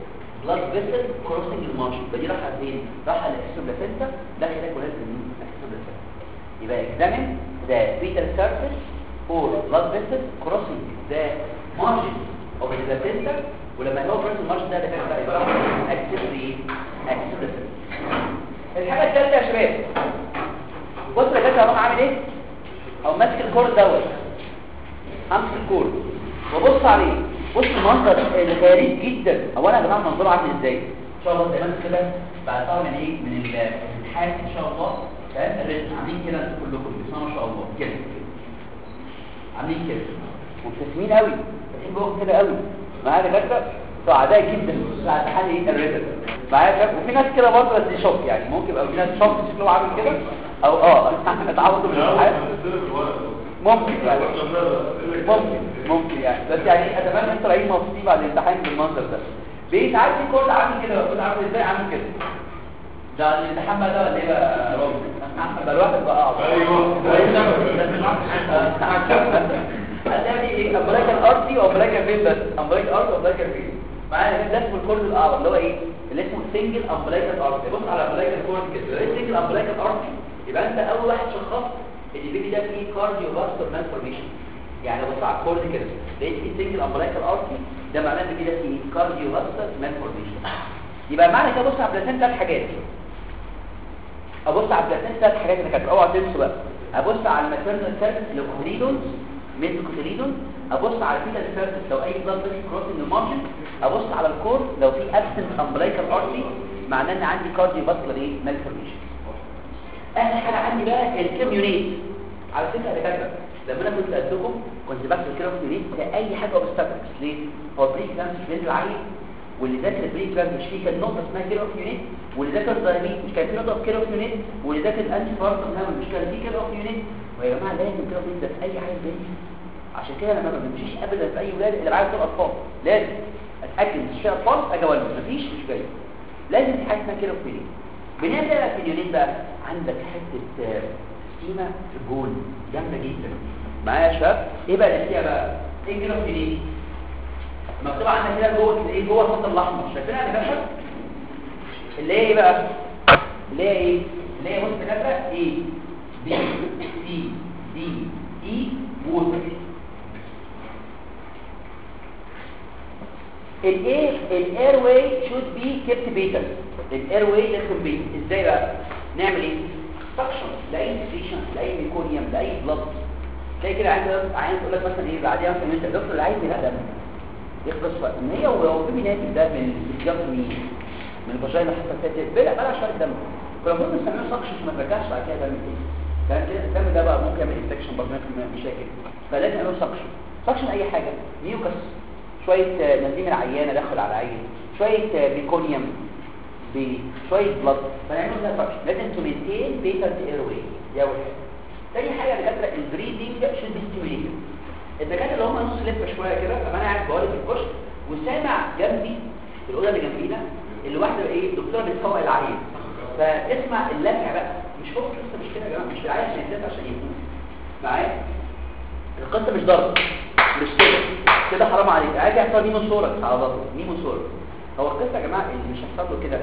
S1: بلاد فيسل كروسنج المارش دي رايحه فين رايحه للاكسوبلاسنتا داخل هناك ولاد مين الاكسوبلاسنتا يبقى examine the fetal surface or blood vessel crossing the margin of the placenta ولما هو crossing المارجن ده ده كده يبقى راح اكسبري اكسوبلاسنتا الحاجه الثالثه يا شباب بص يا جدع انا عامل ايه او ماسك الكور دوت امسك الكور وابص عليه بص المنظر اللي غريب جدا اولا يا جماعه المنظر عامل ازاي ان شاء الله زي ما انتم كده بعد طبعا من ايه من الامتحان ان شاء الله تمام الرسم عاملين كده انتوا كلكم بسم الله ما شاء الله كده عاملين كده مبتسمين قوي فاتحين جوه كده قوي معايا دكاتره سعداء جدا بعد امتحان ايه الرسم معايا شباب وفي ناس كده برضه بس شوك يعني ممكن يبقى في ناس شوك شكله عامل كده او اه اتعودوا من الامتحان ممكن يعني ممكن ممكن يعني بس يعني اتمنى انتوا رايحين مبسوطين بعد الامتحان بالمنظر ده بقيت عارف في كورد عامل كده كنت عامل ازاي عامل كده ده الامتحان بقى ده ولا ايه بقى يا رب بقى الواحد بقى اعظم هتلاقي ايه امريكان ارتي وامريكان فين بس امريكان ارتي وامريكان فين معايا ده اسمه الكورد الاعظم اللي هو ايه اللي اسمه سنجل امريكان ارتي بص على امريكان كورد كده لو سنجل امريكان ارتي يبقى انت اول واحد شخصت ان البيبي ده فيه كارديو فاسكولار مالفورميشن يعني بص على الكورد كده لقيت فيه سنجل امبلايكال ارتي ده معناه ان البيبي ده فيه كارديو فاسكولار مالفورميشن يبقى معنى كده بص على البلاتين ثلاث حاجات ابص على البلاتين ثلاث حاجات اللي كانت اوعى تنسوا بقى ابص على الماتيرنال سيرفيس لوكوتيليدونز ميزوكوتيليدون ابص على الفيتال سيرفيس لو اي بلاد فيسل كروسنج المارجن ابص على الكور لو في ابسنت امبلايكال ارتي معناه ان عندي كارديو فاسكولار ايه مالفورميشن اخر حاجه عندي بقى الكيميونيت على فكره يا دكاتره لما انا كنت قدكم كنت بكتب كده في يونيت لاي حاجه اوبستاكلز ليه هو بريك كلامس مش بينزل عالي واللي ذاكر بريك كلامس مش فيه كان نقطه اسمها كيلو في يونيت واللي ذاكر دايميت مش كان في نقطه في كيلو في يونيت واللي ذاكر انتي فارتم هامل مش كان في كيلو في يونيت ويا جماعه لازم كيلو في يونيت ده في اي حاجه زي عشان كده لما ما بمشيش ابدا في اي ولاد اللي معايا دول اطفال لازم اتاكد مش في اطفال اجي اولد مفيش مش جاي لازم في حاجه اسمها كيلو في يونيت بنبدا في اليونيت بقى عندك حته سكيمه في الجول جامده جدا معايا يا شباب ايه بقى الاسئله بقى ايه كده في ايه مكتوب عندنا كده جوه ايه جوه الخط الاحمر شايفينها يا باشا اللي هي ايه بقى اللي هي ايه اللي هي بص كده ايه بي سي دي اي ووتر الايه الاير واي شود بي كيبت بيتر الاير واي لازم بيت ازاي بقى نعمل ايه سكشن لاي سيشن لاي ميكونيوم لاي بلاد تلاقي كده عايز عايز تقول لك مثلا ايه بعديها مثلا انت الدكتور اللي عايز يلاقي دم يخلص وقت ان هي هو في ناتج ده من السياق مين من الفاجينا حتى فاتت بلا بلا شويه دم كنا المفروض نسميه سكشن عشان ما ترجعش بعد كده دم تاني كان كده الدم ده بقى ممكن يعمل انفكشن برضه يعمل مشاكل فلازم نعمل سكشن سكشن اي حاجه ميوكس شويه نزيم العيانه دخل على العين شويه بيكونيوم بشويه بلد فنعمل لها سكشن لازم تمنتين بيتنت اير واي دي اول حاجه تاني حاجه الدكاتره البريدنج شود بي ستيميوليتد الدكاتره اللي هم نص لفه شويه كده طب انا قاعد بقول في الكشك وسامع جنبي في الاوضه اللي جنبينا الواحده ايه الدكتوره بتفوق العيان فاسمع اللمع بقى مش فوق القصه مش كده يا جماعه مش العيان عشان يتدفع عشان يموت معايا القصه مش ضرب مش كده كده حرام عليك عايز يحصل نيمو صورك على ظهره نيمو صورك هو القصه يا جماعه اللي مش هيحصل له كده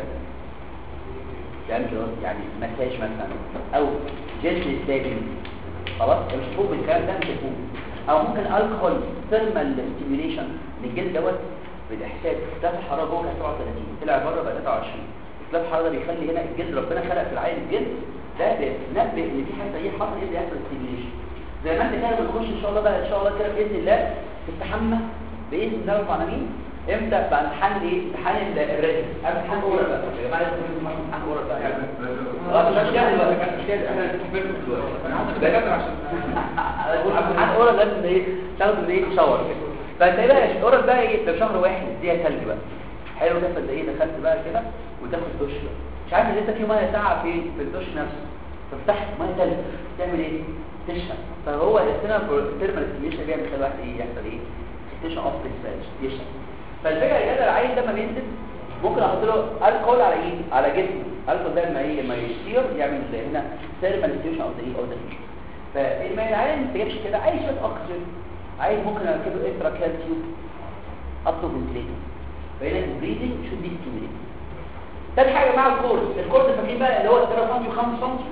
S1: يعني يعني مساج مثلا او جلد سابن خلاص مش فوق بالكلام ده مش فوق او ممكن الكحول ثيرمال ستيميوليشن للجلد دوت بالاحساس اختلاف الحراره جوه كان 37 طلع بره بقى 23 اختلاف الحراره ده بيخلي هنا الجلد ربنا خلق في العين الجلد ده بينبه ان في حاجه ايه حصل ايه يحصل ستيميوليشن زي ما انت كده بتخش ان شاء الله بقى ان شاء الله كده باذن الله تستحمى باذن الله رب العالمين امتى بقى امتحان ايه امتحان الرجل امتحان اورال بقى يا جماعه لازم نعمل امتحان اورال بقى يعني اه مش كده بقى مش كده احنا بنستحمل دلوقتي انا عايز ده عشان امتحان اورال لازم ايه تاخد ايه شاور فانت ايه بقى الاورال بقى ايه ده شهر واحد دي ثلج بقى حلو ده فانت ايه دخلت بقى كده وتاخد دش بقى مش عارف لسه في ميه ساعه في في الدش نفسه تفتح ميه ثلج تعمل ايه تشرب فهو السنه الثيرمال ستيميشن بيعمل كده واحد ايه يحصل ايه ستيشن اوف ديسباتش يشرب فالفكره يا جدع العيل لما بينزل ممكن احط له الكحول على ايه على جسمه الكحول ده لما ايه لما يصير يعمل زي هنا ثيرمال ستيشن اوف ذا ايه اوف ذا فلما العيل ما يستجيبش كده عايز شويه اكسجين عايز ممكن اركب له اكسترا كالسيوم اطلب فنتليتور فهنا البريدنج شود بي ستيميوليتد تاني حاجه مع الكورس الكورس فاكرين بقى اللي هو 3 سم و5 سم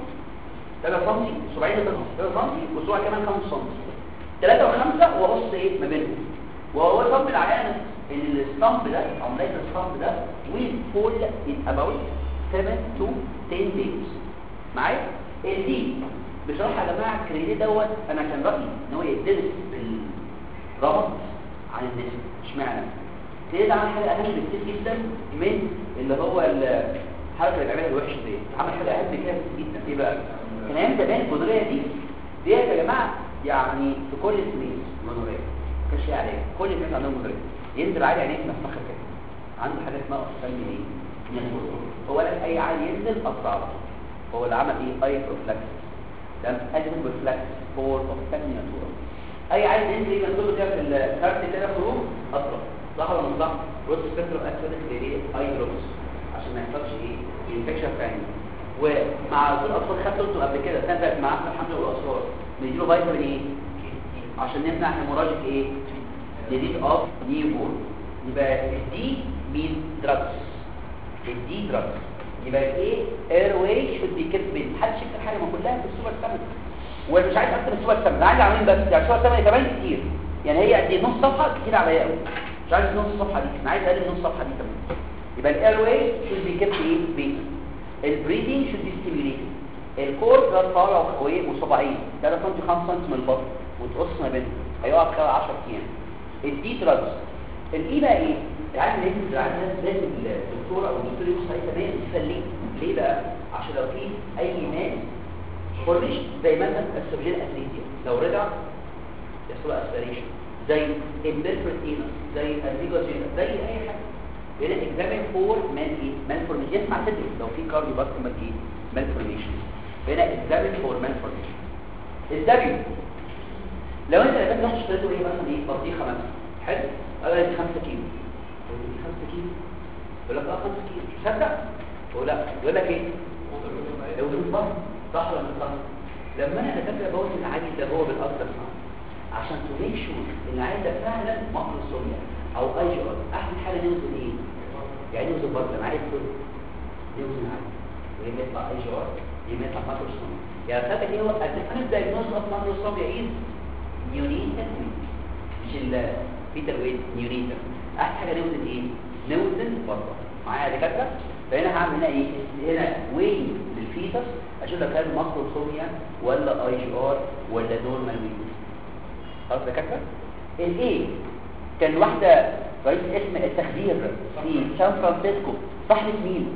S1: 3 سم 70 3 سم والسرعه كمان 5 سم 3 و5 وقص ايه ما بينهم وهو صم العيان ان الستامب ده عمليه الستامب ده will fall in about 7 to 10 days معايا الدي بصراحه يا جماعه الكريدي دوت انا كان رايي ان هو يدرس بالربط عن النسب اشمعنى كريدي عمل حاجه اهم بكتير جدا من اللي هو الحركه اللي بيعملها الوحش دي عمل حاجه اهم كده جدا ايه بقى كان ايام زمان الجدريه دي ديت يا جماعه يعني في كل السنين جدريه كانش فيها علاج كل الناس عندهم جدريه ينزل عادي عينيه مفخه كده عنده حاجه اسمها اقسام ايه هو لك اي عادي ينزل قطع على طول. هو اللي عمل ايه اي بروفلاكس ده ادمن بروفلاكس فور اوف ناتورال اي عادي ينزل يبقى كله كده في الكارت كده خروج اطرف صح ولا مش صح بص سبيكترم اكسيدك ليه اي دروبس عشان ما يحصلش ايه انفكشن في عينه ومع دول الاطفال خدت قلته قبل كده كان بقى مع احمد حمزه والاطفال بيديله فيتامين ايه عشان نمنع هيموراجيك ايه ديزيز اوف نيو بورن يبقى الدي مين دراجز الدي دراجز يبقى ايه اير واي شود بي كيب بين محدش يكتب حاجه ما كلها في السوبر سامن ومش عايز اكتب السوبر سامن انا عايز اعمل بس يعني السوبر سامن كمان كتير يعني هي قد ايه نص صفحه كتير عليا قوي مش عايز نص صفحه دي انا عايز اقل من نص صفحه دي كمان يبقى الاير واي شود بي كيب ايه بين البريدنج شود بي ستيميوليتد الكور ده طالع وايه وصباعين 3 سم 5 سم من البطن وتقص ما بينهم هيقعد كده 10 ايام الدي دراجز الاي بقى ايه العالم لازم العالم لازم الدكتور او الدكتور يبص عليه تمام يخليه ليه بقى عشان لو في اي ناس فورميشن زي مثلا السوجين اثليتيا لو رجع يحصل اسبريشن زي امبرفرتينا زي الفيجوجين زي اي حاجه يبقى اكزامين فور مان ايه مان فورميشن يسمع تدرس لو في كارديو باستمال ايه مان فورميشن هنا اكزامين فور مان فورميشن الدبليو لو انت لقيت واحد اشتريته ايه مثلا ايه بطيخه مثلا حلو قال لي 5 كيلو قلت لي 5 كيلو يقول لك اه 5 كيلو تصدق يقول لا يقول لك ايه لو بالظبط صح ولا مش صح لما انا دكاتره بوصل العادي ده هو بالاكتر عشان تو ميك شور ان العيل ده فعلا ماكروسوميا او اي جي ار احسن حاجه نوزن ايه يعني نوزن برضه انا عايز نوزن عادي وهي يطلع اي جي ار يا يطلع ماكروسوميا يعني خدك ايه هو الديفرنس دايجنوز اوف ماكروسوميا از نيونيتال مش البيتر ويت نيونيتال احسن حاجه نوزن ايه نوزن برضه معايا يا دكاتره فهنا هعمل هنا ايه هنا وين للفيتس اشوف لو كان ماكروسوميا ولا اي جي ار ولا نورمال ويت خلاص يا دكاتره الايه كان واحده رئيس اسم التخدير في سان فرانسيسكو صاحبه مين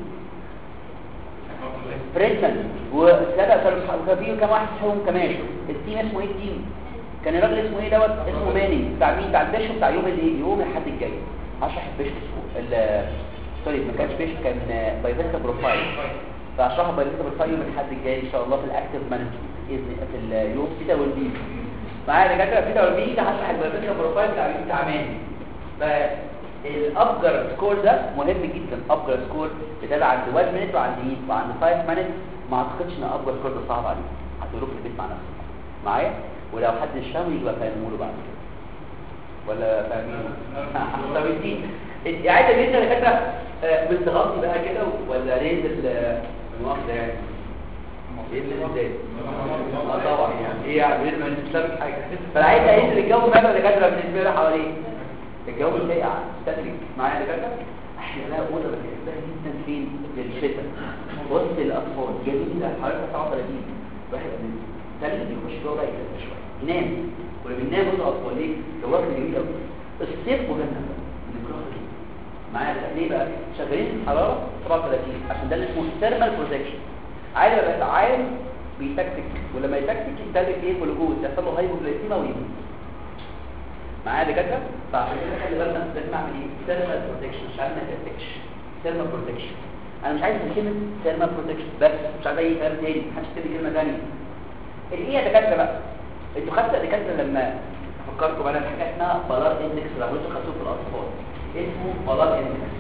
S1: فريدمان وثلاثه كانوا كان فيه كام واحد فيهم كمان التيم اسمه ايه التيم كان الراجل اسمه ايه دوت اسمه ماني بتاع مين بتاع البيشو بتاع يوم الايه يوم الاحد الجاي هشرح البيشو سوري ما كانش بيشو كان بايفيتا بروفايل فهشرح بايفيتا بروفايل يوم الاحد الجاي ان شاء الله في الاكتيف مانجمنت باذن في اليوم بيتا والبي معايا دكاتره بيتا والبي ده هشرح البايفيتا بروفايل بتاع بتاع ماني فالابجر سكور ده مهم جدا ابجر سكور بتابع عند 1 مينت وعند ايه وعند 5 مينت ما اعتقدش ان ابجر سكور ده صعب عليك هتقولوا في البيت مع نفسك معايا ولو حد مش فاهم يبقى فاهمه له بعد كده ولا فاهمين طب دي عايز انت يا دكاتره مستغطي بقى كده ولا ننزل المؤاخذه يعني ايه اللي ازاي اه طبعا يعني ايه يعني ما نسلمش حاجه فالعايز ينزل الجو بقى يا دكاتره بالنسبه لي حواليه الجو ساقع استدرك معايا يا دكاتره احنا لها اوضه بنحبها جدا فين للشتاء وسط الاطفال جميله حرارتها 39 واحد من ثلج يخش جوه بقى يكتب شويه ينام ولما بينام وسط الاطفال ليه الوقت جميل قوي الصيف مجنن بنكرهه ليه معايا ليه بقى شغالين في الحراره 37 عشان ده اللي اسمه ثيرمال بروتكشن عادي بقى العام بيتكتك ولما يتكتك يستهلك ايه جلوكوز يحصل له هايبوجلايسيميا ويموت معايا دكاتره فعشان كده خلي بالنا لازم اعمل ايه ثيرمال بروتكشن مش عارف ما تكتكش ثيرمال بروتكشن انا مش عايز كلمه ثيرمال بروتكشن بس مش عايز اي كلام تاني محدش يكتب كلمه ثانيه الايه يا دكاتره بقى انتوا خدتوا يا دكاتره لما افكركم انا حاجه اسمها بلار اندكس لو انتوا خدتوه في الاطفال اسمه بلار اندكس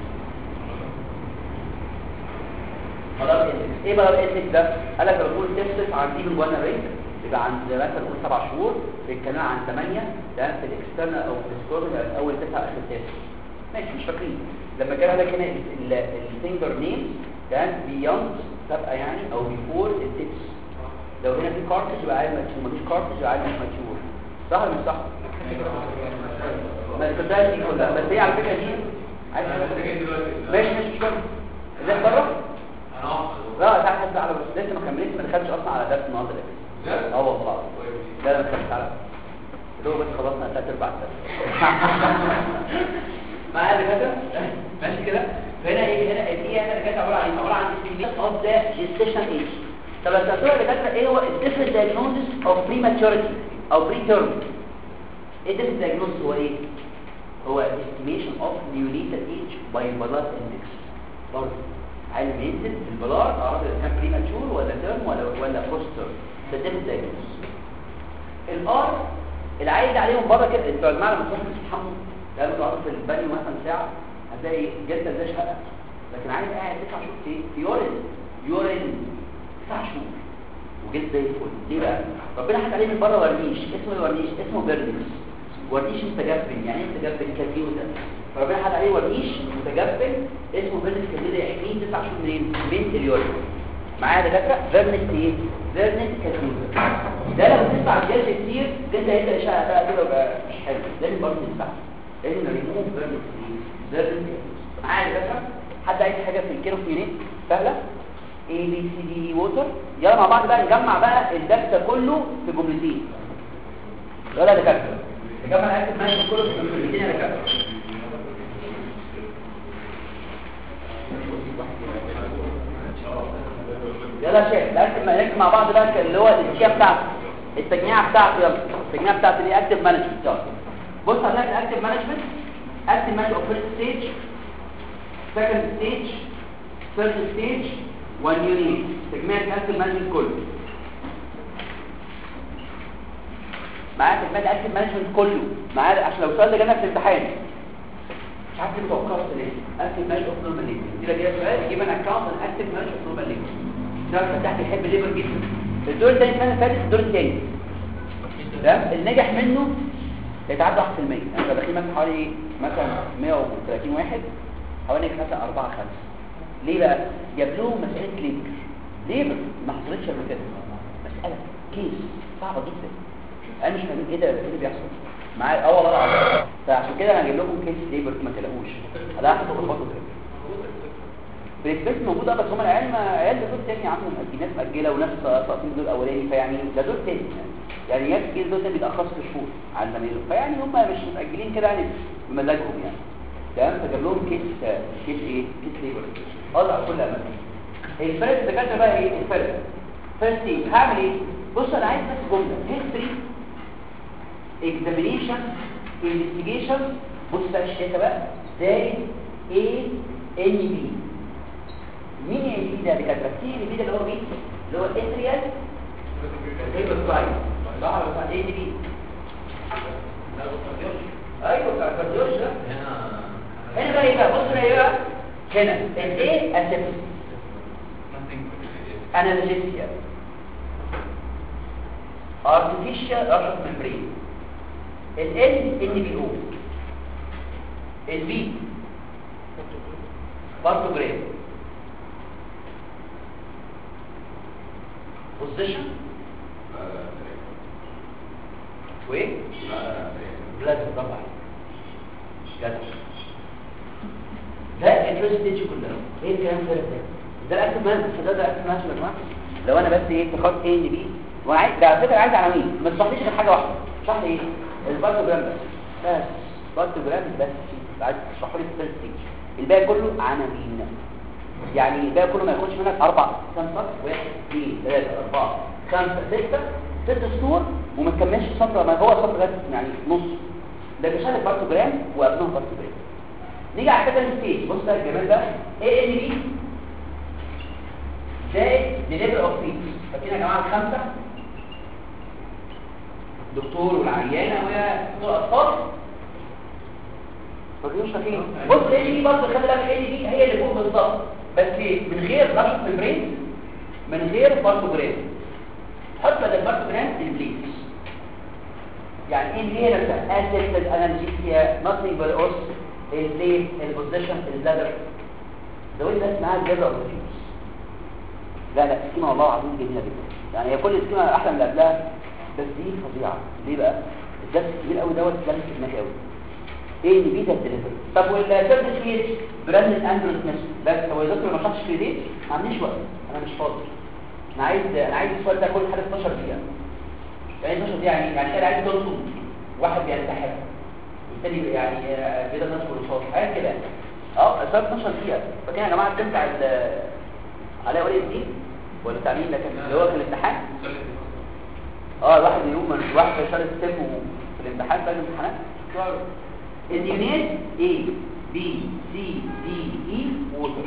S1: بلار اندكس ايه بلار اندكس ده قال لك لو تقول تفصل عن دي من جوانا رينج يبقى عند مثلا نقول سبع شهور في الكلام عن ثمانية ده في الاكسترنال او في السكور اول تسعة اخر تسعة ماشي مش فاكرين لما كان لك هنا الفينجر نيم كان بيوند تبقى يعني او بيفور التيبس لو هنا في كارتج يبقى عايز ماتشور مفيش كارتج يبقى عايز مش ماتشور صح ولا مش صح؟ ما تصدقش دي كلها بس هي على فكره دي عايز ماشي ماشي مش مهم ازاي بره؟ لا تعالى حد على بس لسه ما كملتش ما دخلتش اصلا على درس النهارده ده اه والله لا لا ما دخلتش على لو بس خلصنا ثلاث ارباع معايا دكاتره ماشي كده فهنا ايه هنا دي هنا كانت عباره عن ايه عباره عن estimate of the gestation age طب التأثير اللي كاتبه ايه هو different diagnosis of prematurity او preterm ايه different diagnosis هو ايه هو estimation of neonatal age by blood index برضه علم ينزل في البلار اعرف اذا كان بريماتشور ولا تيرم ولا ولا بوست تيرم ده different diagnosis الار العيل ده عليهم بره كده انتوا يا جماعه لما تروحوا تستحموا لما تقعدوا في البانيو مثلا ساعه هتلاقي جلده زي شقه لكن عيل قاعد تسع شهور في في يورين يورين تسع شهور وجلد زي الفل ليه بقى؟ ربنا حكى عليه من بره ورنيش اسمه الورنيش اسمه بيرنكس ورنيش متجبن يعني ايه متجبن كالبيوتا فربنا حكى عليه ورنيش متجبن اسمه بيرنكس كالبيوتا يعني تسع شهور منين؟ من اليورين معايا دكاتره فيرنكس ايه؟ فيرنكس كالبيوتا ده لو تدفع الجلد كتير الجلد هيبدا يشعل بقى كده يبقى مش حلو لازم برضه تدفع لازم ريموف فيرنكس ايه؟ فيرنكس معايا دكاتره حد عايز حاجه في الكيلو في سهله A B C D E ووتر يلا مع بعض بقى نجمع بقى الدرس ده كله في جملتين يلا يا دكاتره نجمع الاكل ماشي كله في جملتين يا دكاتره يلا يا شباب نكتب نكتب مع بعض بقى اللي هو الاشياء بتاعته التجميعه بتاعته يلا التجميعه بتاعته اللي اكتف مانجمنت يلا بص هنلاقي الاكتف مانجمنت اكتف مانجمنت اوف فيرست ستيج سكند ستيج ثيرد ستيج وان يونيت تجميع الاكتف مانجمنت كله معايا تجميع الاكتف مانجمنت كله معايا عشان لو السؤال ده جالنا في الامتحان مش عارف ليه متوقعت ليه اكتف مانجمنت اوف نورمال ليج دي كده سؤال يجيب انا اكونت اكتف مانجمنت اوف نورمال ليج ده فتحت يحب الليبر جدا الدور الثاني السنه اللي فاتت الدور الثاني تمام اللي نجح منه يتعدى 1% يعني لو داخلين مثلا حوالي مثلا 130 واحد حوالي مثلا 4 5 ليه بقى جاب لهم مساله ليبر ليبر ما حصلتش قبل كده مساله كيس صعبه جدا انا مش فاهم ايه ده ايه اللي بيحصل معايا اه والله العظيم فعشان كده انا هجيب لكم كيس ليبر ما تقلقوش ده هحطه في الخطوه دي بريكسبكت موجوده بس هم العيال ما عيال ده دور تاني عنهم ناس مأجله وناس ساقطين الدور الاولاني فيعني ده دور تاني يعني يعني ناس كتير دول بيتاخروا ست شهور على زمايلهم فيعني هم مش متأجلين كده يعني بمزاجهم يعني تمام فجاب لهم كيس كيس ايه كيس ليبر اضع كل امل الفرق الدكاتره بقى ايه الفرق فيرست ايه هعمل ايه بص انا عايز بس جمله هيستوري اكزامينيشن انفستيجيشن بص بقى الشاشه بقى زائد ايه ان بي مين ان بي ده دكاتره سي ان بي ده اللي هو مين اللي هو اتريال هيبر سايد صح ولا صح ايه بي ايوه بتاع الكارديولوجي ده هنا بقى ايه بقى بص هنا ايه بقى هنا الايه اسيبس انالجيسيا artificial rupture membrane ال ان بي او البي بارتوجرام بوزيشن وايه بلازم طبعا جدع ده الفيرست ستيج كلها ايه الكلام ده ده الاكتف مان ده ده الاكتف مان يا جماعه لو انا بس ايه تخط ايه ان بي وانا عايز ده على فكره عايز عناوين ما تشرحليش غير حاجه واحده اشرح لي ايه البارتوجرام بس بس بارتوجرام بس عايز تشرحوا لي الفيرست ستيج الباقي كله عناوين يعني الباقي كله ما ياخدش منك اربع كام سطر واحد اثنين ثلاثه اربعه خمسه سته ست سطور وما تكملش سطر ما هو سطر بس يعني نص ده بيشارك بارتوجرام وقبلهم بارتوجرام نيجي على السكند ستيج بص بقى الجمال ده ايه ان بي زائد ليفل اوف فيت فاكرين يا جماعه الخمسه دكتور والعيانه وهي دكتور اطفال فاكرين مش فاكرين بص ال دي برضه خلي بالك ال دي هي اللي فوق بالظبط بس من غير رشد ممبرين من غير بارتوجرام حط بدل البارتوجرام البليتس يعني ايه اللي هي نفسها اسيد انالجيسيا nothing but us الليل البوزيشن البلادر زود ده اسمها الجبر اوف لا لا السكيمه والله العظيم جميله جدا يعني هي كل سكيمه احلى من اللي قبلها بس دي فظيعه ليه بقى الدرس الكبير قوي دوت درس في دماغي قوي ايه اللي بيتا ديليفري طب والثيرد سويت براند اندرويد ميشن بس هو يا دكتور ما شرحش في ليه ما عنديش وقت انا مش فاضي انا عايز انا عايز السؤال ده كل حاجه 12 دقيقه يعني 12 دقيقه يعني يعني كده عايز تنصب واحد بينتحر والتاني يعني آه، بيضرب نفسه بالرصاص حاجه كده اه السؤال 12 دقيقه فكان يا جماعه الكلام بتاع ال- علاء ولي الدين ولا بتاع مين ده كان اللي هو في الامتحان اه الواحد يقوم من واحد يشارك ستيب في الامتحان بتاع الامتحانات اليونات A B C D E ووتر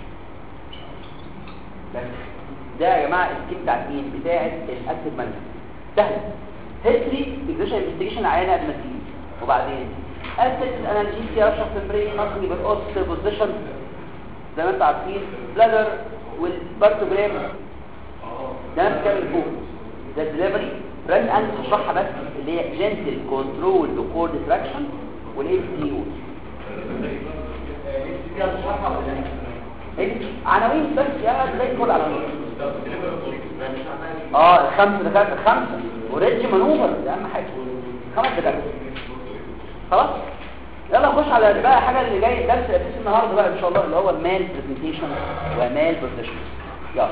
S1: بس ده يا جماعه السكيب بتاع مين بتاعه الاكتف مانجمنت سهل هيستوري اكزيشن انفستيجيشن عيانه قبل ما تيجي وبعدين اسيت الانالجيسيا اشرح في البرين نقل بالاوس بوزيشن زي ما انتم عارفين بلادر والبارتوجرام ده بكامل فوق ده دليفري براند اند هشرحها بس اللي هي جنتل كنترول بكور ديستراكشن والاي سي يو عناوين بس يا زي الفل عناوين اه الخمسه دكاتره خمسه وريدج مانوفر ده اهم حاجه خمس دكاتره خلاص يلا نخش على بقى حاجه اللي جاي درس الاساسي النهارده بقى ان شاء الله اللي هو المال برزنتيشن ومال بوزيشن يلا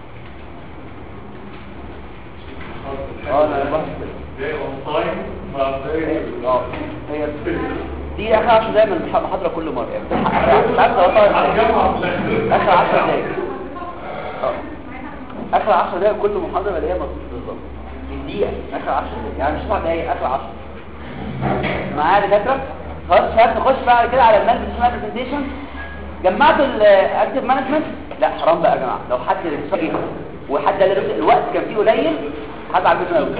S1: اه انا بحث
S4: Day on time, not day.
S1: اه هي دي اخر 10 دقايق من المحاضره كل مره يعني اخر 10
S4: هنجمع في الآخر.
S1: اخر 10 دقايق اه اخر 10 دقايق كل محاضره اللي هي بالظبط الدقيقه اخر 10 دقايق يعني مش 7 دقايق اخر 10 معايا دكاتره خلاص شباب نخش بعد كده على المال بتسمع برزنتيشن جمعتوا الاكتيف مانجمنت لا حرام بقى يا جماعه لو حد رسل وحد قال لي الوقت كان فيه قليل هزعل منه قوي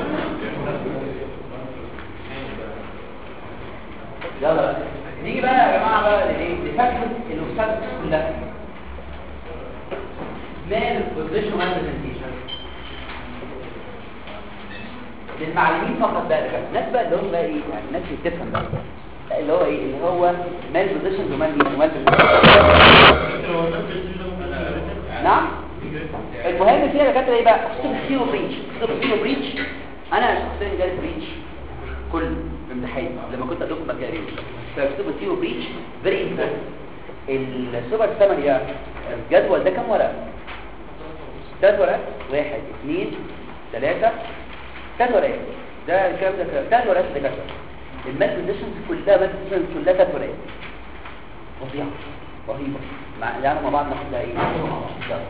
S1: يلا بقى نيجي بقى يا جماعه بقى لايه لفكره الاستاذ كلها مال بوزيشن مال برزنتيشن للمعلمين فقط بقى ده الناس بقى اللي هم بقى ايه يعني الناس اللي بتفهم بقى لا، اللي هو ايه اللي هو مال بوزيشن ومال مين ومال نعم المهم فيها دكاتره ايه بقى خصوصا السيرو بريتش السيرو بريتش انا شخصيا جالي بريتش كل امتحان لما كنت ادوك مكاريو فكتب السيرو بريتش فيري امبورتنت السوبر سامري ده الجدول ده كام ورقه ثلاث ورقات واحد اثنين ثلاثة ثلاث ورقات ده الكلام ده كلام ثلاث ورقات ده كده الماد كونديشنز كلها ماد كونديشنز كلها ثلاث ورقات فظيعة رهيبة مع يعني مع بعض ناخدها ايه يلا.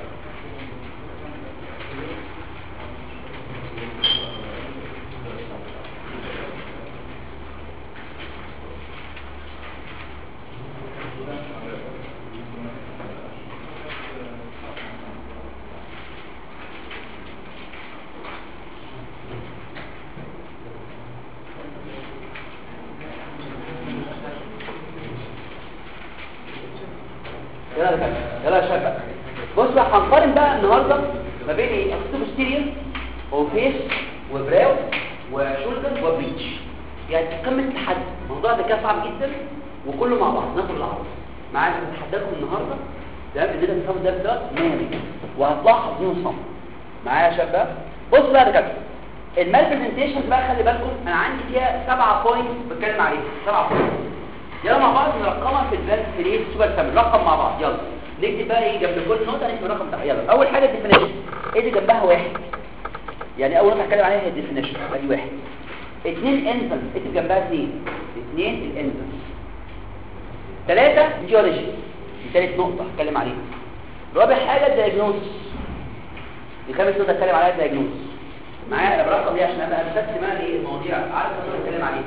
S1: يلا يا شباب يلا يا شباب بص بقى هنقارن بقى النهارده ما بين ايه اكستوبستيريال وفيس وبراو وشولدر وبريتش يعني قمه التحدي الموضوع ده كان صعب جدا وكله مع بعض ناخد العرض معانا بتحداكم النهارده تمام ادينا النظام ده ده مالي وهطلع حافظين الصم معايا يا شباب بص بقى يا دكاتره المال برزنتيشن بقى خلي بالكم انا عندي فيها سبعة بوينتس بتكلم عليها سبعة بوينتس يلا مع بعض نرقمها في البلان في الايه سوبر سامل رقم مع بعض يلا نكتب بقى ايه جنب كل نقطه نكتب الرقم بتاعها يلا اول حاجه الديفينيشن ايه اللي جنبها واحد يعني اول نقطه هتكلم عليها هي الديفينيشن ادي واحد اثنين انزل اكتب جنبها اثنين اثنين الانزل ثلاثه جيولوجي دي ثالث نقطه هتكلم عليها رابع حاجه الدايجنوستس دي خامس نقطه هتكلم عليها الدايجنوستس معايا انا برقم دي عشان انا بس بقى ايه المواضيع عارف انا بتكلم عليها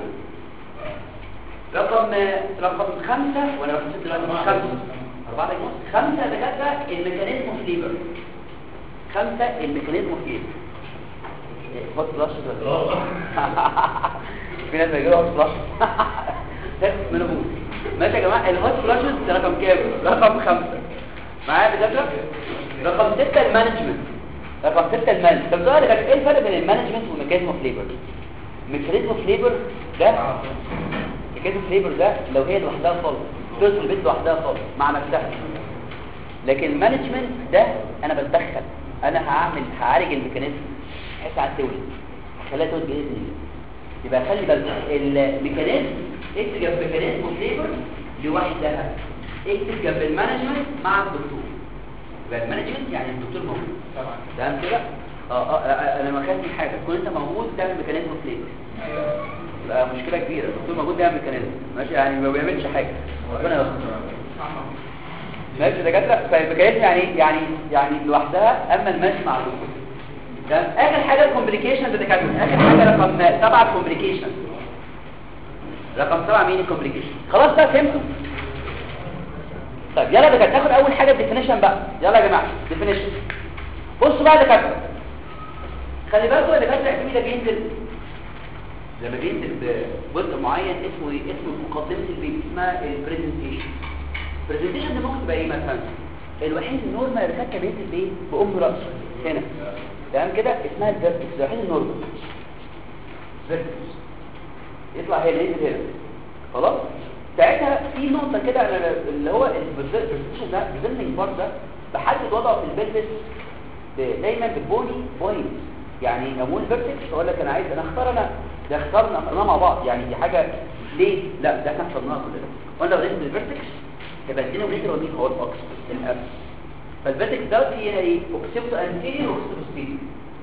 S1: رقم رقم خمسة ولا رقم ستة دلوقتي خمسة أربعة ونص خمسة دكاترة الميكانيزم اوف ليبر خمسة الميكانيزم اوف ليبر هوت فلاش في ناس بيجيبوا هوت فلاش منهم ماشي يا جماعة الهوت فلاشز ده رقم كام؟ رقم خمسة معايا دكاترة؟ رقم ستة المانجمنت رقم ستة المانجمنت طب سؤال يا ايه الفرق بين المانجمنت والميكانيزم اوف ليبر؟ الميكانيزم اوف ليبر ده كده الفليبر ده لو هي لوحدها خالص تدخل البيت لوحدها خالص مع نفسها لكن المانجمنت ده انا بتدخل انا هعمل هعالج الميكانيزم بحيث على تولد هخليها تولد باذن الله يبقى خلي بالك الميكانيزم اكتب جنب ميكانيزم والليبر لوحدها اكتب جنب المانجمنت مع الدكتور يبقى المانجمنت يعني الدكتور موجود
S2: طبعا
S1: تمام كده اه اه آه، انا ما خدتش حاجه تكون انت موجود تعمل ميكانيزم فليبر
S2: ايوه
S1: يبقى مشكله كبيره الدكتور موجود يعمل ميكانيزم ماشي يعني ما بيعملش حاجه ربنا يستر ماشي يا دكاتره فالميكانيزم يعني إيه؟ يعني يعني لوحدها اما الماشي مع الدكتور تمام اخر حاجه الكومبليكيشن ده دكاتره اخر حاجه رقم سبعه الكومبليكيشن رقم سبعه مين الكومبليكيشن خلاص بقى فهمتوا طيب يلا يا دكاتره ناخد اول حاجه الديفينيشن بقى يلا يا جماعه ديفينيشن بصوا بقى يا دكاتره خلي بالكم يا دكاتره الاعتماد ده بينزل لما بينزل بجزء معين اسمه ايه اسمه مقدمه البيبي اسمها البرزنتيشن البرزنتيشن ده ممكن تبقى ايه مثلا الوحيد النورمال اللي كان بينزل بايه بام راسه هنا تمام كده اسمها الفيرتكس الوحيد النورمال فيرتكس يطلع هنا ينزل هنا خلاص ساعتها في نقطه كده انا اللي هو البرزنتيشن ده البرزنتنج بارت ده بحدد وضعه في البلبس دايما بالبوني بوينت يعني امول فيرتكس اقول لك انا عايز انا اختار انا ده اخترنا اخترناه مع بعض يعني دي حاجه ليه لا ده احنا اخترناها كلنا وانا لو لقيت الفيرتكس يبقى ادينا وليتر ومين هو الاكس الاب فالفيرتكس ده في هنا ايه اوكسيبتو انتيريور واوكسيبتو ستيريور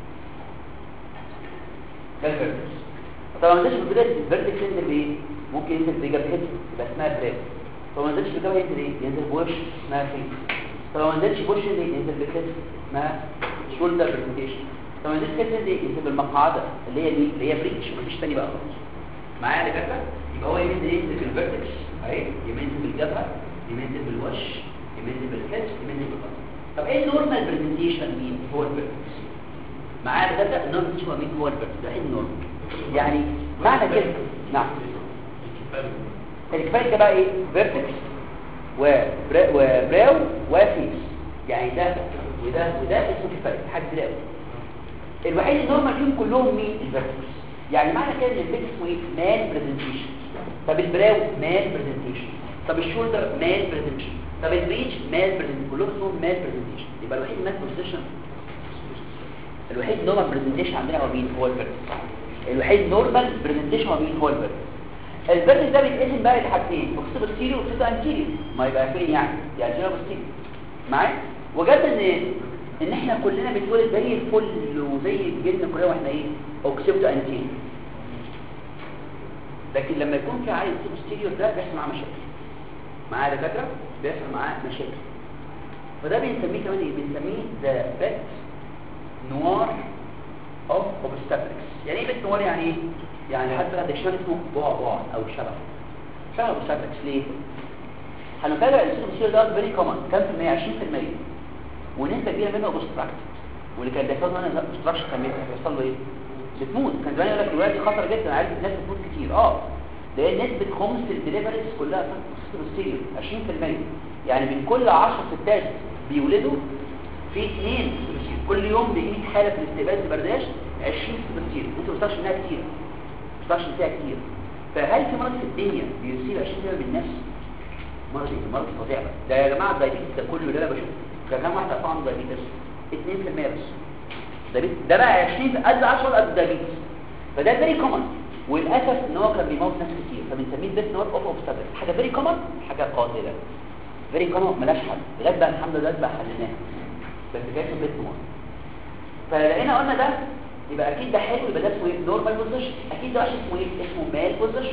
S1: ده الفيرتكس طبعا ما نزلش في البدايه الفيرتكس ينزل بايه ممكن ينزل بجبهته يبقى اسمها بريد طب ما نزلش بجبهه ينزل ايه ينزل بوش اسمها فيس طب ما نزلش بوش ينزل ينزل بكتف اسمها شولدر برزنتيشن طب ما نزلش كتف ينزل ينزل بالمقعده اللي هي مين اللي هي بريتش مفيش تاني بقى خالص معايا يا دكاتره يبقى هو ينزل ينزل في الفيرتكس اهي ينزل بالجبهه ينزل بالوش ينزل بالكتف ينزل بالقدم طب ايه النورمال برزنتيشن مين هو الفيرتكس معايا يا دكاتره النورمال هو مين هو الفيرتكس ده ايه النورمال يعني معنى كده نعم الكفايه ده بقى ايه فيرتكس وبرا- وبراو وفيس يعني ده وده وده اسمه كفايه حاجه كده قوي الوحيد النورمال فيهم كلهم مين الفيرتكس يعني معنى كده ان الفيس اسمه ايه مان برزنتيشن طب البراو مان برزنتيشن طب الشولدر مان برزنتيشن طب البريتش مان برزنتيشن كلهم اسمهم مان برزنتيشن يبقى الوحيد مان بوزيشن الوحيد نورمال برزنتيشن عندنا هو مين هو الفيرتكس الوحيد نورمال برزنتيشن هو مين هو الفيرتكس الفيرتكس ده بيتقسم بقى لحاجتين اوكسيبو ستيريو واوكسيبو انتيريو ما يبقى فين يعني يعني جنرال ستيريو معايا وجد ان ان احنا كلنا بنتولد زي الفل وزي الجن كلنا واحنا ايه اوكسيبو انتيريو لكن لما يكون في عيل اوكسيبو ستيريو ده بيحصل معاه مشاكل معاه دكاتره بيحصل معاه مشاكل فده بنسميه كمان ايه بنسميه ذا بيت نوار اوف اوبستاتريكس يعني ايه بيت نوار يعني ايه يعني حتى ده شان اسمه بعبع او شبح شبح اوبستاتريكس ليه هنتابع السيستم ده فيري كومن كام في المية 20% ونسبه كبيره منه اوبستراكت واللي كان بيحصل لنا اوبستراكشن كان بيحصل له ايه بتموت كان زمان يقول لك دلوقتي خطر جدا عارف الناس بتموت كتير اه لان نسبه خمس الدليفريز كلها ستيريو 20% يعني من كل 10 ستات بيولدوا في اثنين ستيريو كل يوم بيجي 100 حاله في الاستقبال برداش 20 ستيريو انت ما بتعرفش منها كتير ما بتعرفش فيها كتير فهل في مرض في الدنيا بيصيب 20% من الناس مرض ايه مرض فظيع بقى. ده يا جماعه الدايبيتس ده كله اللي انا بشوفه كان كام واحد عنده دايبيتس 2% بس دايبيتس ده بقى 20 قد 10 قد دايبيتس فده فيري كومن وللاسف ان هو كان بيموت ناس كتير فبنسميه البيت نور اوف اوبستاتريك حاجه فيري كومن حاجه قاتله فيري كومن ملاش حل لغايه بقى الحمد لله بقى حليناها بس جاي في البيت نور فلقينا قلنا ده يبقى اكيد ده حلو يبقى ده اسمه ايه نورمال بوزيشن اكيد ده اسمه ايه اسمه مال بوزيشن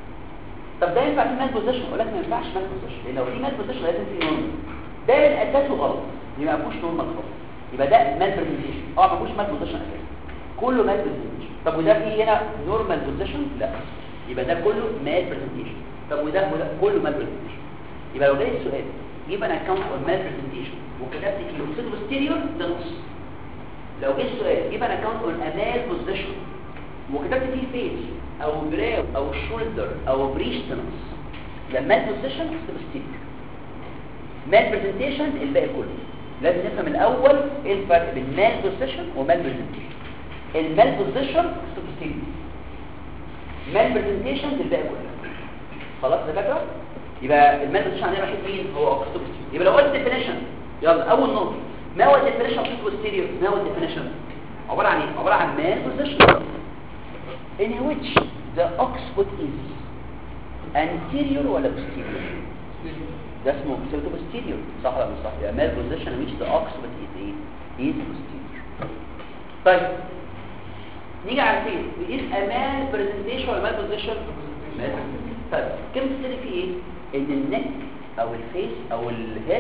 S1: طب ده ينفع في مال بوزيشن اقول لك ما ينفعش مال بوزيشن لان لو في مال بوزيشن لازم في نورمال ده من اساسه غلط يبقى ما فيهوش نورمال خالص يبقى ده مال برزنتيشن اه ما فيهوش مال بوزيشن اساسا كله مال برزنتيشن طب وده في هنا نورمال بوزيشن لا يبقى ده كله مال برزنتيشن طب وده وده كله مال برزنتيشن يبقى لو جاي السؤال جيب انا اكونت اون مال برزنتيشن وكتبت فيه اوكسيد ستيريو ده نص لو جه السؤال جيب انا اكونت اون امال بوزيشن وكتبت فيه فيس او براو او شولدر او بريشتنس لما البوزيشن اوكسيد ستيريو مال برزنتيشن الباقي كله لازم نفهم الاول ايه الفرق بين مال بوزيشن ومال برزنتيشن المال بوزيشن سبستيتيوت مال برزنتيشن الباقي كله خلاص يا دكاتره يبقى المال بوزيشن عندنا رايح مين هو اوكسيتو يبقى لو قلت ديفينيشن يلا اول نقطه ما هو الديفينيشن اوف posterior ما هو الديفينيشن عباره عن ايه عباره عن مال بوزيشن in which the occiput is anterior ولا posterior ده اسمه pseudo posterior صح ولا مش صح يبقى male position in which the occiput is ايه is posterior طيب نيجي على فين is a male presentation ولا male position male طيب كلمة السر في ايه ان النك او الفيس او الهيد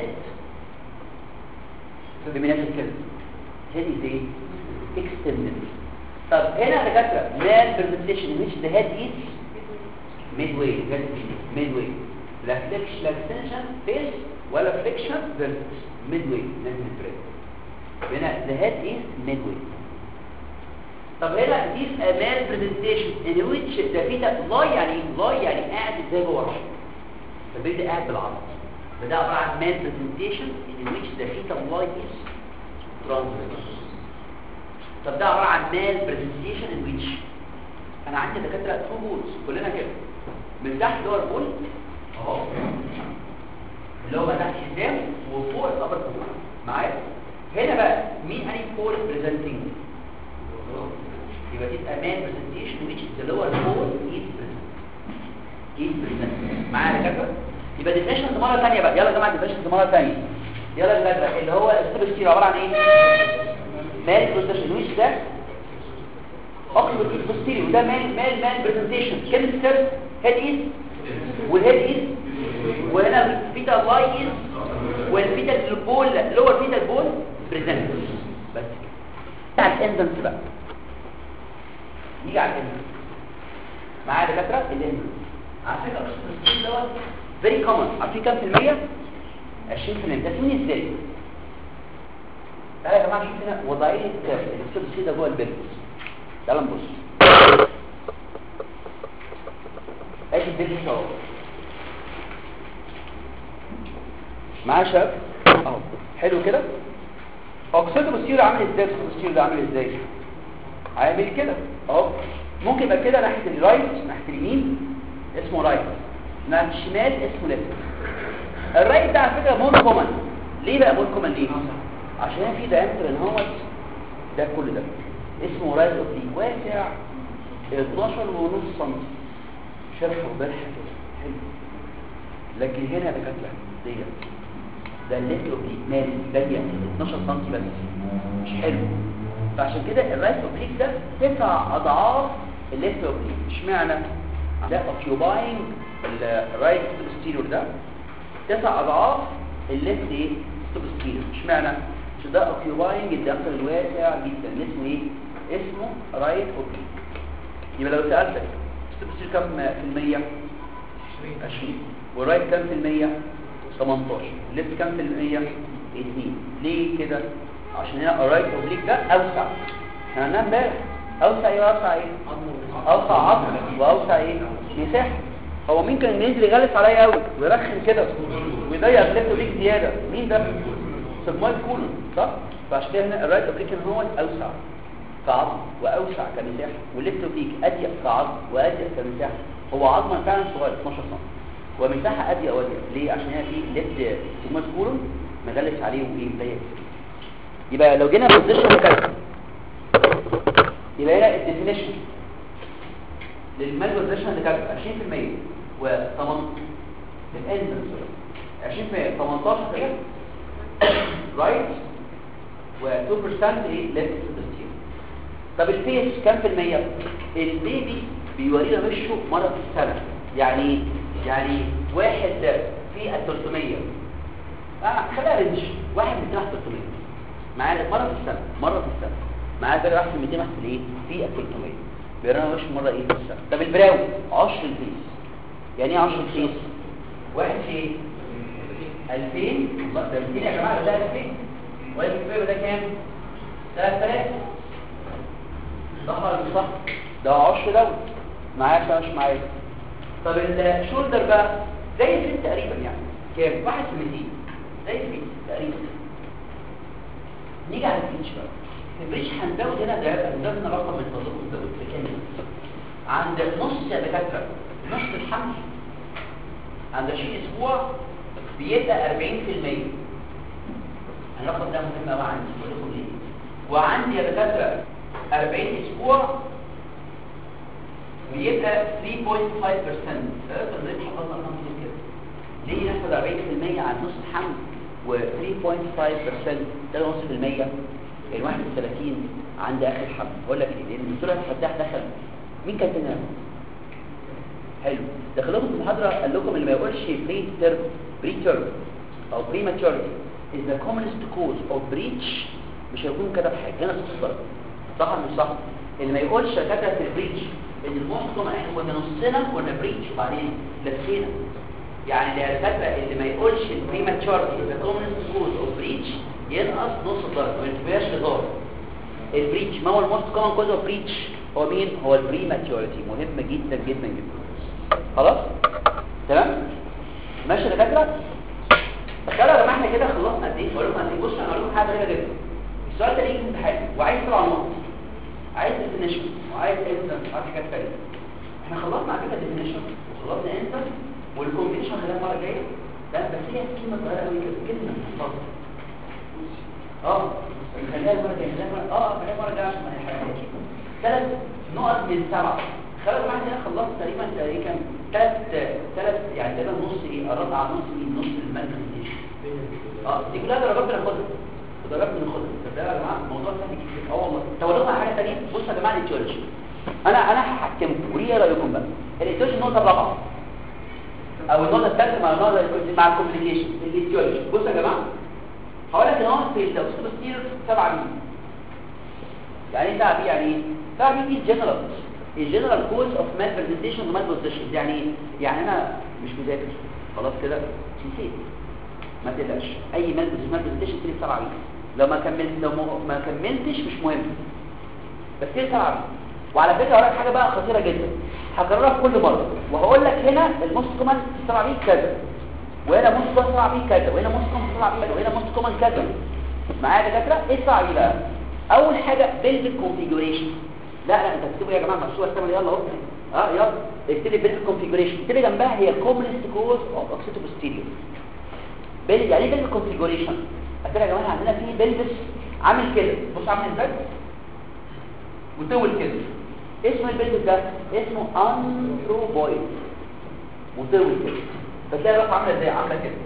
S1: بمناسبة كده هيد is ايه extended طب هنا يا دكاتره male presentation in which the head is midway midway لا flexion لا extension face ولا flexion vertex midway لازم البريد هنا the head is midway طب هنا this a male presentation in which the fetus lie يعني lie يعني قاعد ازاي جوه الرحم فالبيبي ده قاعد بالعرض فده عباره عن male presentation in which the fetus lie is transverse طب ده عباره عن male presentation in which انا عندي دكاتره تو بولز كلنا كده من تحت اللي هو البول اهو اللي هو تحت الحزام وفوق الابر بول معايا هنا بقى مين اني بول بريزنتنج يبقى تبقى مان برزنتيشن which is the lower pole is present is present معايا يا دكاتره يبقى ديفينيشنز مره ثانيه بقى يلا يا جماعه ديفينيشنز مره ثانيه يلا يا دكاتره اللي هو الستيب عباره عن ايه مان برزنتيشن which ده اقصد البوستيريو وده مان مان مان برزنتيشن كلمه سير هيد از والهيد از وهنا فيتا لاي از والفيتا البول لور فيتا البول بريزنت بس كده على الاندنس بقى يجي على الاندنس معايا دكاتره الاندنس على فكره البوستيريو دوت فيري كومن عارفين كام في المية 20% ده اسمه ازاي تعالى يا جماعه شوف هنا وضعيه السيرفس ده جوه البلبس تعالى نبص ادي البلبس اهو معايا يا شباب اهو حلو كده اوكسيدو بوستيريو عامل ازاي البوستيريو ده عامل ازاي عامل كده اهو ممكن يبقى كده ناحيه الرايت ناحيه اليمين اسمه رايت ناحيه الشمال اسمه ليفت الرايت ده على فكره مور كومن ليه بقى مور كومن ليه عشان في دايمتر ان هو ده كل ده اسمه رايت اوبليك واسع 12 ونص سم شرح وبرح كده حلو لكن هنا ده كانت ديت ده الليفت اوبليك مال ضيق 12 سم بس مش حلو فعشان كده الرايت اوبليك ده تسع اضعاف الليفت اوبليك اشمعنى ده اوكيوباينج الرايت ستيريور ده تسع اضعاف الليفت ايه ستيريور اشمعنى عشان ده اوكيوباينج الداخل الواسع جدا اللي اسمه ايه اسمه رايت اوبليك يبقى لو سالتك ستيريور كام في المية 20 والرايت كام في المية 18 الليفت كام في المية 2 ليه كده عشان هنا الرايت اوبليك ده اوسع احنا هننام امبارح اوسع ايه اوسع ايه اوسع عظم واوسع ايه مساحه هو مين كان ينزل يغلس عليا قوي ويرخم كده ويضيق الليفت اوبليك زياده مين ده سيجمويد كولون صح فعشان كده هنا الرايت اوبليك هو الاوسع كعظم واوسع كمساحه والليفت اوبليك اضيق كعظم واضيق كمساحه هو عظما فعلا صغير 12 سم ومساحه اضيق واضيق ليه عشان هنا في ليفت سيجمويد كولون مغلس عليه وايه ضيق يبقى لو جينا بوزيشن كده يبقى هنا الديفينيشن للمال بوزيشن اللي كانت 20% و 8 الاندنس 20% 18 كده رايت و2% ايه ليفت ستير طب الفيس كام في المية البيبي بيورينا وشه مرة في السنة يعني يعني واحد في ال 300 اه خليها رينج واحد من 300 معايا مرة في السنة مرة في السنة معايا ده واحد من 200 واحد في الايه في ال 300 بيرانا وش مرة ايه في السنة طب البراو 10 الفيس يعني ايه 10 الفيس واحد في ايه 2000 ده 200 يا جماعة ده 2000 واحد في ده كام 3000 صح ولا مش صح ده 10 دوت معايا ولا مش معايا طب الشولدر بقى زي الفيس تقريبا يعني كام واحد في 200 زي الفيس تقريبا نيجي على الفيتش بقى الفيتش هنزود هنا ده هنزود هنا رقم من فضلكم نزود بكام عند نص يا دكاتره نص الحمل عند 20 اسبوع بيبقى 40% الرقم ده مهم قوي عندي بقول لكم ليه وعندي يا دكاتره 40 اسبوع بيبقى 3.5% ثلاثة زي ما حفظنا ارقام كتير كده ليه ناخد 40% على نص الحمل و 3.5% 3.5% ال 31 عند اخر الحمل اقول لك ليه لان الدكتور الفتاح دخل مين كان هنا حلو دخل لكم في المحاضره قال لكم اللي ما يقولش بري تيرم بري تيرم او بريماتوريتي is the commonest cause of breach مش هيكون كده في حاجه هنا صفر صح ولا مش صح اللي ما يقولش كده في البريتش ان المحكم احنا كنا نصنا كنا بريتش وبعدين لفينا يعني اللي الكتبه اللي ما يقولش البريماتوريتي is the commonest cause of breach ينقص نص درجه ما يتبقاش هزار البريتش ما هو الموست كومن كوز اوف بريتش هو مين هو البريماتوريتي مهم جدا جدا جدا خلاص تمام ماشي يا دكاتره تخيلوا يا جماعه احنا كده خلصنا قد ايه بقول لكم قد ايه بصوا انا هقول لكم حاجه غريبه جدا السؤال ده يجي في امتحان وعايز طبعا نقط عايز ديفينيشن وعايز انسنس وعايز حاجات ثانيه احنا خلصنا على فكره ديفينيشن وخلصنا انسنس والكومبينيشن خليها المره الجايه لا بس هي كلمه صغيره قوي كده كلمه فاضله اه خليها المره الجايه خليها المره اه خليها المره الجايه عشان ما نحرقهاش ثلاث نقط من سبعه خلوا يا جماعه هنا خلصت تقريبا تقريبا ثلاث ثلاث يعني تقريبا نص ايه قربت على نص ايه نص المالكنتيشن اه دي كلها درجات بناخدها درجات بناخدها طب ده يا جماعه الموضوع سهل جدا اه والله طب اقول لكم على حاجه ثانيه بصوا يا جماعه الاتيولوجي انا انا هحكمكم وليه ايه رايكم بقى الاتيولوجي النقطه الرابعه او النقطه الثالثه مع النقطه مع الكومبليكيشن الاتيولوجي بصوا يا جماعه هقول لك ان هو في لو ستير 7 بي يعني ايه 7 بي يعني ايه 7 بي دي جنرال الجنرال كوز اوف مال برزنتيشن ومال بوزيشن يعني ايه يعني انا مش مذاكر خلاص كده نسيت ما تقلقش اي مال مال برزنتيشن تريد 7 بي لو ما كملت لو ما كملتش مش مهم بس تريد 7 بي وعلى فكره هقول لك حاجه بقى خطيره جدا هكررها في كل مره وهقول لك هنا الموست كومن 7 بي كذا وهنا موست كومن 7 بي كذا وهنا موست كومن 7 بي كذا وهنا موست كومن كذا معايا يا دكاتره ايه 7 بي بقى اول حاجه بيلفيك كونفيجريشن لا لا انت بتكتبوا يا جماعه مكتوبه استنى يلا اهو اه يلا اكتبي بيلفيك كونفيجريشن اكتبي جنبها هي كومنست كوز اوف اوكسيتو بوستيريور بيل يعني ايه بيلفيك كونفيجريشن قلت يا جماعه عندنا في بلبس عامل كده بص عامل ازاي وطول كده اسم البلبس ده اسمه انثروبويد وطول كده فتلاقي الرقم عامله ازاي عامله كده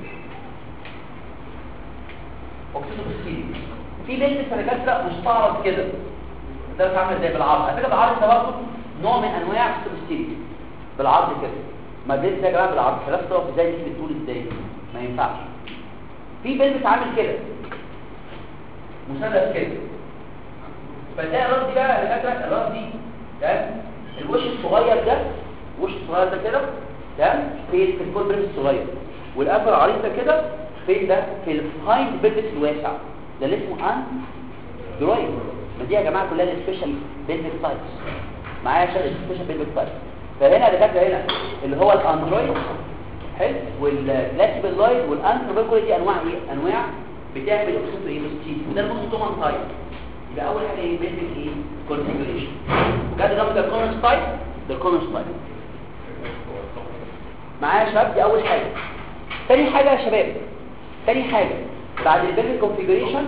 S1: اوكسيتو بوستيريور في بلبس انا كاتبه مستعرض كده ده عامل ازاي بالعرض على فكره بالعرض ده برضه نوع من انواع السبستيريو بالعرض كده ما بين ده يا جماعه بالعرض ثلاث طرف ازاي تيجي بتقول ازاي ما ينفعش في بلبس عامل كده مثلث كده فتلاقي الراس دي بقى اللي فاكره الراس دي تمام الوش الصغير ده الوش الصغير ده كده تمام في في الفول بريس الصغير والقفل العريض ده كده فين ده في الهايند بلبس الواسع ده اللي اسمه ان درويد ما دي يا جماعه كلها السبيشال بيلفيك تايبس معايا شغل سبيشال بيلفيك تايبس فهنا اللي فاكره هنا اللي هو الاندرويد حلو والفلاتيبل لايد والانثروبيك كل دي انواع ايه انواع بتعمل اوكسيتو ايه بستيل وده الموست كومن تايب يبقى اول حاجه ايه بيلفيك ايه كونفيجريشن وجد ده ده الكونس تايب ده الكونس تايب معايا يا شباب دي اول حاجه تاني حاجه يا شباب تاني حاجه بعد البيلفيك كونفيجريشن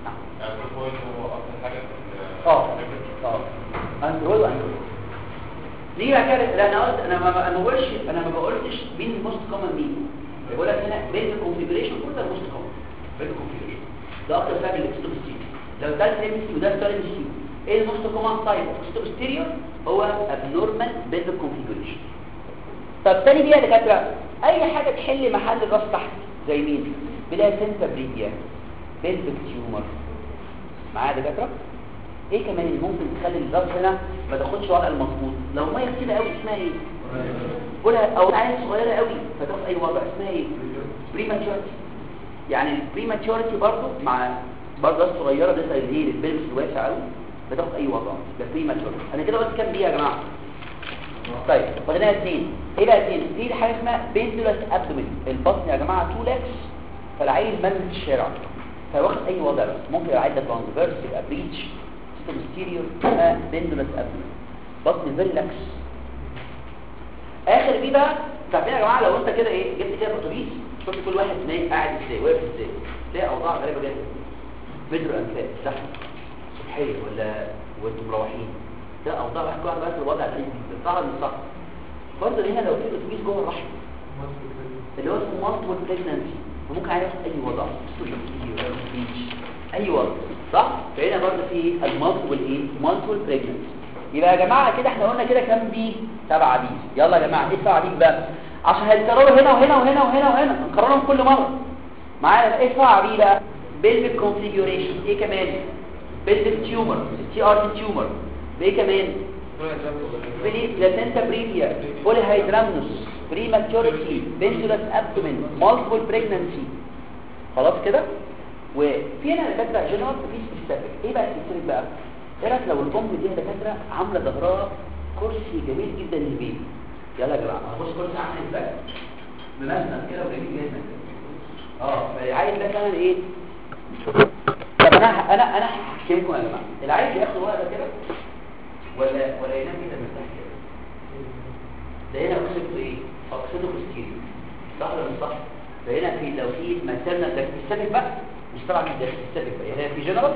S1: اه اه اندرويد واندرويد ليه بقى كده لا انا قلت انا ما انا ما بقولش انا ما بقولش مين الموست كومن مين بقول لك هنا بيلد كونفيجريشن كل ده الموست كومن بيلد كونفيجريشن ده اكتر سبب الاكستوبستيريو لو ده الام وده الستار ام ايه الموست كومن تايب اكستوبستيريو هو ابنورمال بيلد كونفيجريشن طب تاني بيها دكاتره اي حاجه تحل محل الراس تحت زي مين بلا سنتا بريديا بيلفيك تيومر معايا دكاتره ايه كمان اللي ممكن تخلي الراس هنا ما تاخدش وضع المظبوط لو ميه كتير قوي اسمها ايه قولها او عين صغيره قوي فتاخد اي وضع اسمها ايه بريماتشورتي يعني البريماتشورتي برضو مع برضه راس صغيره لسه اللي هي البلبس الواسع قوي بتاخد اي وضع ده بريماتشورتي انا كده قلت كام بيها يا جماعه طيب فاضلنا اثنين ايه بقى اثنين في حاجه اسمها بيندولاس ابدومين البطن يا جماعه تو لاكس فالعيل مل في الشارع فواخد اي وضع بس ممكن يبقى عندك ترانسفيرس يبقى بريتش posterior بندولس ابدومين بطن فيري لاكس اخر بيه بقى عارفين يا جماعه لو انت كده ايه جبت كده اتوبيس شفت كل واحد نايم قاعد ازاي واقف ازاي تلاقي اوضاع غريبه جدا مترو انفاق زحمه صبحيه ولا وانتم مروحين ده اوضاع واحد كل واحد بقى في الوضع غريب جدا صح ولا مش صح برضه هنا لو في اتوبيس جوه الرحم اللي هو اسمه مالتيبل بريجنانسي فممكن عادي ياخد اي وضع اي وضع صح فهنا برضه في المالتيبل ايه مالتيبل بريجنانسي يبقى يا جماعه كده احنا قلنا كده كام بي سبعة بي يلا يا جماعه ايه سبعة بي بقى عشان هيتكرروا هنا وهنا وهنا وهنا وهنا نكررهم كل مره معانا ايه سبعة بي بقى بيلفيك كونفيجوريشن ايه كمان بيلفيك تيومر تي ار تي تيومر ايه كمان بري بلاسنتا بريفيا بولي هيدرامنوس بريماتوريتي بنسولس ابدومين مالتيبل بريجنانسي خلاص كده وفي هنا دكاتره جنرال وفي سبيسيفيك ايه بقى السبيسيفيك بقى ايه رايك لو الام دي يا دكاتره عامله ظهرها كرسي جميل جدا للبيبي يلا يا جماعه بص كرسي عامل ازاي بمسند كده وجميل جدا اه فالعيل ده كمان ايه طب انا انا انا هحكي لكم يا جماعه العيل بياخد ورقه كده ولا ولا ينام كده مرتاح كده ده هنا اقصده ايه اقصده بوستيريو صح ولا مش صح فهنا في لو في ماتيرنال ده سبيسيفيك بقى مش طبعا مش ده سبيسيفيك بقى هنا في جنرال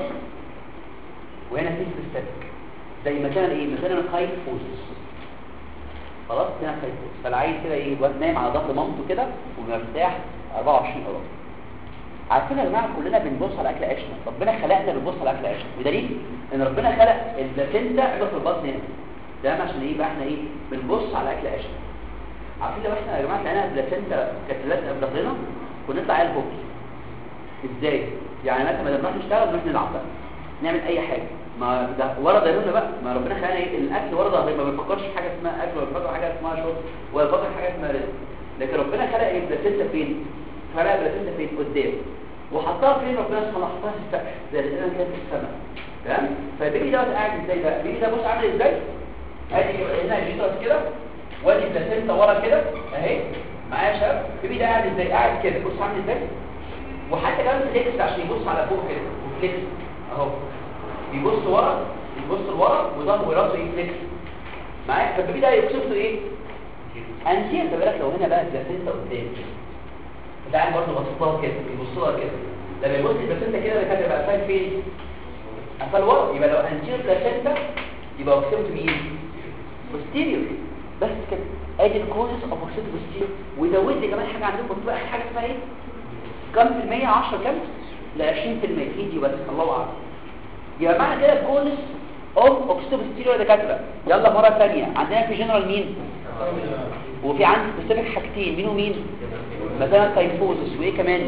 S1: وهنا في سبيسيفيك زي مثلا ايه مثلا هايفوزس خلاص هنا هايفوزس فالعيل كده ايه نايم على ظهر مامته كده ومرتاح 24 قرار عارفين يا جماعه كلنا بنبص على اكل عيشنا ربنا خلقنا بنبص على اكل عيشنا بدليل ان ربنا خلق البلاسينتا اللي في البطن هنا ده عشان ايه بقى احنا ايه بنبص على اكل عيشنا عارفين لو احنا يا جماعه لقينا البلاسينتا كانت لازقه في ظهرنا كنا نطلع عيال هوكي ازاي يعني مثلا لما نروح نشتغل نروح نلعب بقى نعمل اي حاجه ما ده ورا ظهرنا بقى ما ربنا خلقنا ايه الاكل ورا ظهرنا ما بنفكرش في حاجه اسمها اكل ولا بنفكر في حاجه اسمها شرب ولا بنفكر في حاجه اسمها رزق لكن ربنا خلق ايه البلاسينتا فين خلق البلاسينتا فين قدام وحطها فين ربنا سبحانه حطها في السقف زي اللي كانت في السماء تمام فالبيبي دوت قاعد ازاي بقى البيبي ده بص عامل ازاي ادي هنا جيترس كده وادي بلاسينتا ورا كده اهي معايا يا شباب البيبي ده قاعد ازاي قاعد كده بص عامل ازاي وحتى كمان فليكس عشان يبص على فوق كده فليكس اهو بيبص ورا يبص لورا وظهره وراسه يفليكس معايا فالبيبي ده يقصده ايه انتير خلي بالك لو هنا بقى البلاسينتا قدام ده قاعد برضه بصلها كده بيبص لها كده لما يبص البلاسينتا كده ده كده بقى فاهم فين قفل ورا يبقى لو انتير بلاسينتا يبقى اوكسيمت مين بوستيريور بس كده ادي الكوزس اوف اوكسيمت بوستيريور وزود لي كمان حاجه عندكم بقى حاجه اسمها ايه كم في المية 10 كم ل 20 في المية فيديو بس الله اعلم يبقى معنى كده الكوزس اوف اوكسيمت بوستيريور دكاتره يلا مره ثانيه عندنا في جنرال مين وفي عندي سبيسيفيك حاجتين مين ومين مثلا تايفوزس وايه كمان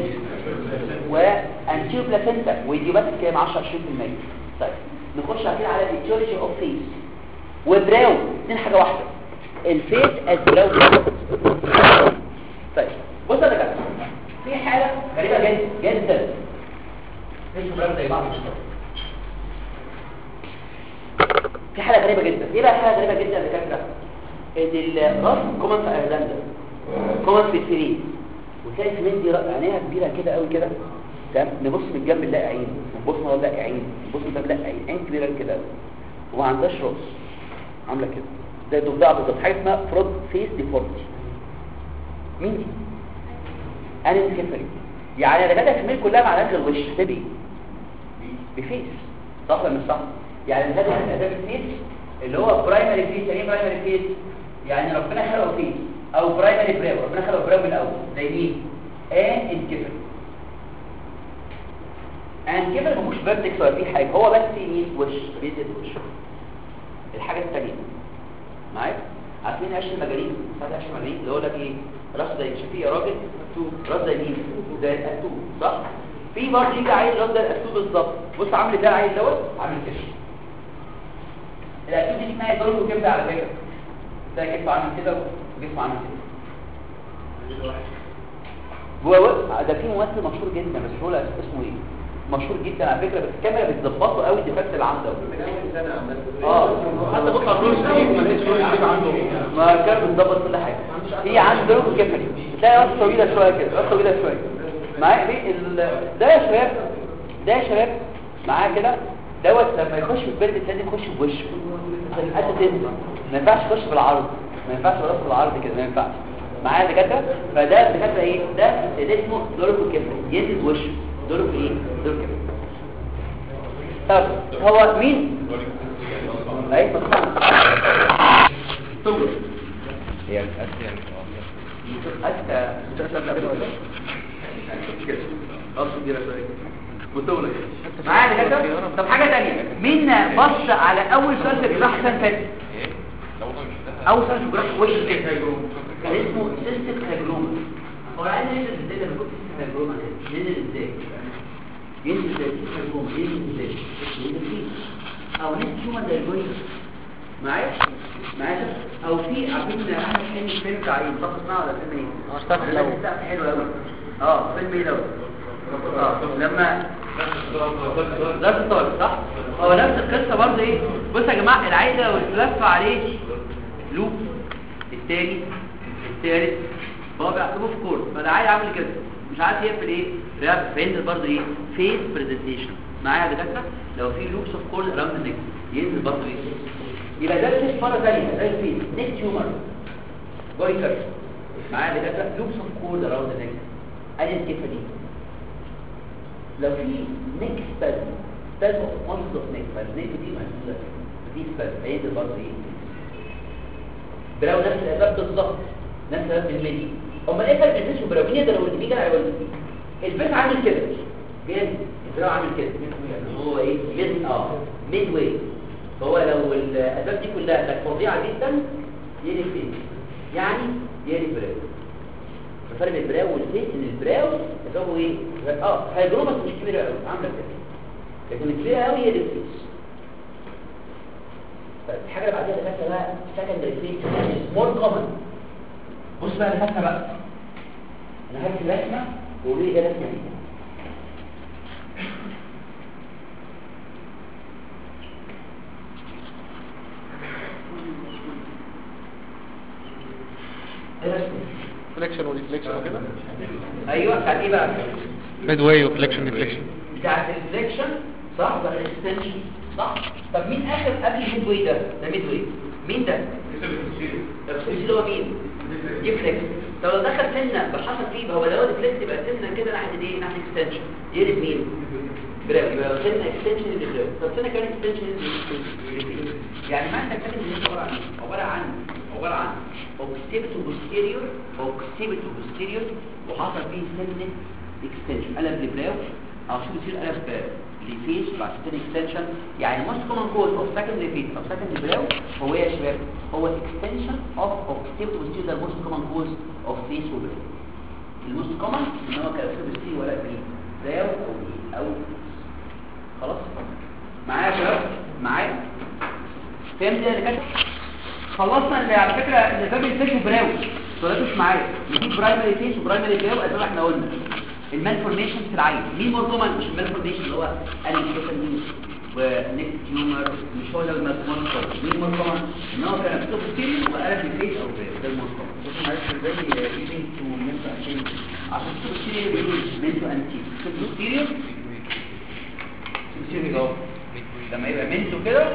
S1: وانتيو بلاسنتا وايديوباتيك كام 10 20% طيب نخش على كده على الايتيولوجي اوف فيس وبراو اثنين حاجه واحده الفيس از براو طيب بص يا دكاتره في حاله غريبه جدا جدا فيش براو زي بعض بالظبط في حاله غريبه جدا ايه بقى حاله غريبه جدا يا دكاتره ان الراس كومن في ايرلندا كومن في الفريق وتلاقي سمين دي عينيها كبيره كده قوي كده تمام نبص من الجنب نلاقي عين نبص من نلاقي عين نبص من نلاقي عين عين كبيره كده قوي وما عندهاش راس عامله كده زي الضفدع بالظبط حاجه اسمها فرود فيس ديفورمتي مين دي انا كفري يعني انا كده السمين كلها ما عندهاش غير وش تبي بفيس صح ولا مش صح يعني ده ده الفيس اللي هو برايمري فيس يعني ايه برايمري فيس يعني ربنا خلقه فيس او برايمري براو ربنا خلقه براو من الاول زي مين ان انكفر ان كفر مش فيرتكس ولا في حاجه هو بس مين وش بيزيد وش الحاجه الثانيه معايا عارفين عيش المجانين ساعه عيش المجانين اللي هو لك ايه راس زي شفيه يا راجل راس زي مين زي الاتو صح في برضه يجي عيل راس زي الاتو بالظبط بص عامل ازاي العيل دوت عامل كده الاتو دي اسمها دور وكبده على فكره ده كتفه عامل كده وجسمه عامل كده هو ده في ممثل مشهور جدا بس هو اسمه ايه مشهور جدا على فكره بس الكاميرا بتظبطه قوي الديفكت اللي عنده اه
S4: حتى بص على الروس دي ما تنسوش اللي عنده
S1: ما كان بتظبط كل حاجه في عنده دروب كفري تلاقي راس طويله شويه كده راس طويله شويه معايا في ال... ده يا شباب ده يا شباب معاه كده دوت لما يخش في البرد لازم يخش بوشه عشان الحته تنزل ما ينفعش يخش بالعرض ما ينفعش راسه بالعرض كده ما ينفعش معايا دكاتره فده دكاتره ايه ده ده اسمه دوركو كيف ينزل وشه دوركو ايه دوركو كيف طب هو مين ايوه طبعا
S3: هي الاسيا
S1: أنت أقصد دي رسائل مطولة معايا دكاترة طب حاجة تانية مين بص على أول سؤال في الجراحة السنة اللي فاتت أول سؤال في الجراحة وش كده كان اسمه سيستم هيجروما هو عايز ينزل ازاي لما كنت سيستم هيجروما ينزل ازاي ينزل ازاي سيستم هيجروما ينزل ازاي ينزل فيه أو نزل شو من دايجوني معايا معايا او في عارفين احنا فين فيلم بتاع ايه مصطفى صناعه ولا فيلم ايه اه اشتغل الاول حلو قوي اه فيلم ايه دوت اه لما ظرف الطارق صح هو نفس القصه برضه ايه بص يا جماعه العيل لو اتلف عليه لوب الثاني الثالث هو بيحسبه في كور فده عيل عامل كده مش عارف يقفل ايه راب فينزل برضه ايه فيس برزنتيشن معايا يا دكاتره لو في لوبس اوف كور اراوند النك ينزل برضه ايه يبقى ده الفيس مرة ثانية ده الفيس نيك تيومر جويتر معايا دكاتره لوبس اوف كورد اراوند النك ادي الكيفه دي لو في نيك سبازم سبازم اوف مانز اوف نيك فالنيك دي محدوده دي سبازم هينزل برضه ايه براو نفس الاسباب بالظبط نفس الاسباب بالملي امال ايه فرق الفيس وبراو مين يقدر يقول لي مين هيقول لي الفيس عامل كده جاي البراو عامل كده هو ايه ميد اه ميد واي فهو لو الاسباب دي كلها كانت فظيعه جدا يقلب فين يعني يقلب براو الفرق بين البراو والفيس ان البراو اسبابه ايه اه هيجروما بس مش كبيره قوي عامله كده لكن الكبيره قوي هي الفيس طيب الحاجه اللي بعديها اللي فاتت بقى سكندري فيس مور كومن بص بقى اللي فاتت بقى انا هرسم رسمه وقولوا لي ايه الرسمه دي ايه الرسمه دي
S4: فليكشن وريفليكشن وكده
S1: ايوه بتاعت ايه بقى
S4: ميد واي وفليكشن ريفليكشن
S1: بتاعت الفليكشن صح ولا الاكستنشن صح طب مين اخر قبل الميد واي ده ده ميد واي مين ده الاكستنشن اللي هو مين يفليكس طب لو دخل سنه بحصل فيه يبقى هو لو ديفليكس يبقى سنه كده ناحيه ايه ناحيه اكستنشن يقلب مين براو يبقى لو سنه اكستنشن يبقى براو طب سنه كمان اكستنشن يبقى يعني معنى كده ان هي عباره عن إيه؟ عباره عن عباره عن اوكسيبتو بوستيريور اوكسيبتو بوستيريور وحصل فيه سنه اكستنشن قلب لبراو او شو بيصير قلب لفيس بعد كده اكستنشن يعني most common cause of secondary face او secondary brow هو ايه يا شباب هو extension of occipital posterior ده most common cause of face وبراو الموست common ان هو كان posterior ولا بري براو او ايه او خلاص معايا يا شباب معايا فهمت اللي كده خلصنا اللي على فكره اللي باب الفيش وبراو سؤالاتوش معايا في برايمري فيس وبرايمري براو زي ما احنا قلنا المالفورميشن في العين مين مور كومن مش المالفورميشن اللي هو الانفيشن ونيك تيومر مش هو ده المالفورميشن مين مور كومن ان هو كان في بوستيريور وقلب الفيس او براو ده المور كومن بص معلش ازاي يوزنج تو منتو عشان عشان بوستيريور يوز منتو انتي بوستيريور بوستيريور اهو لما يبقى منتو كده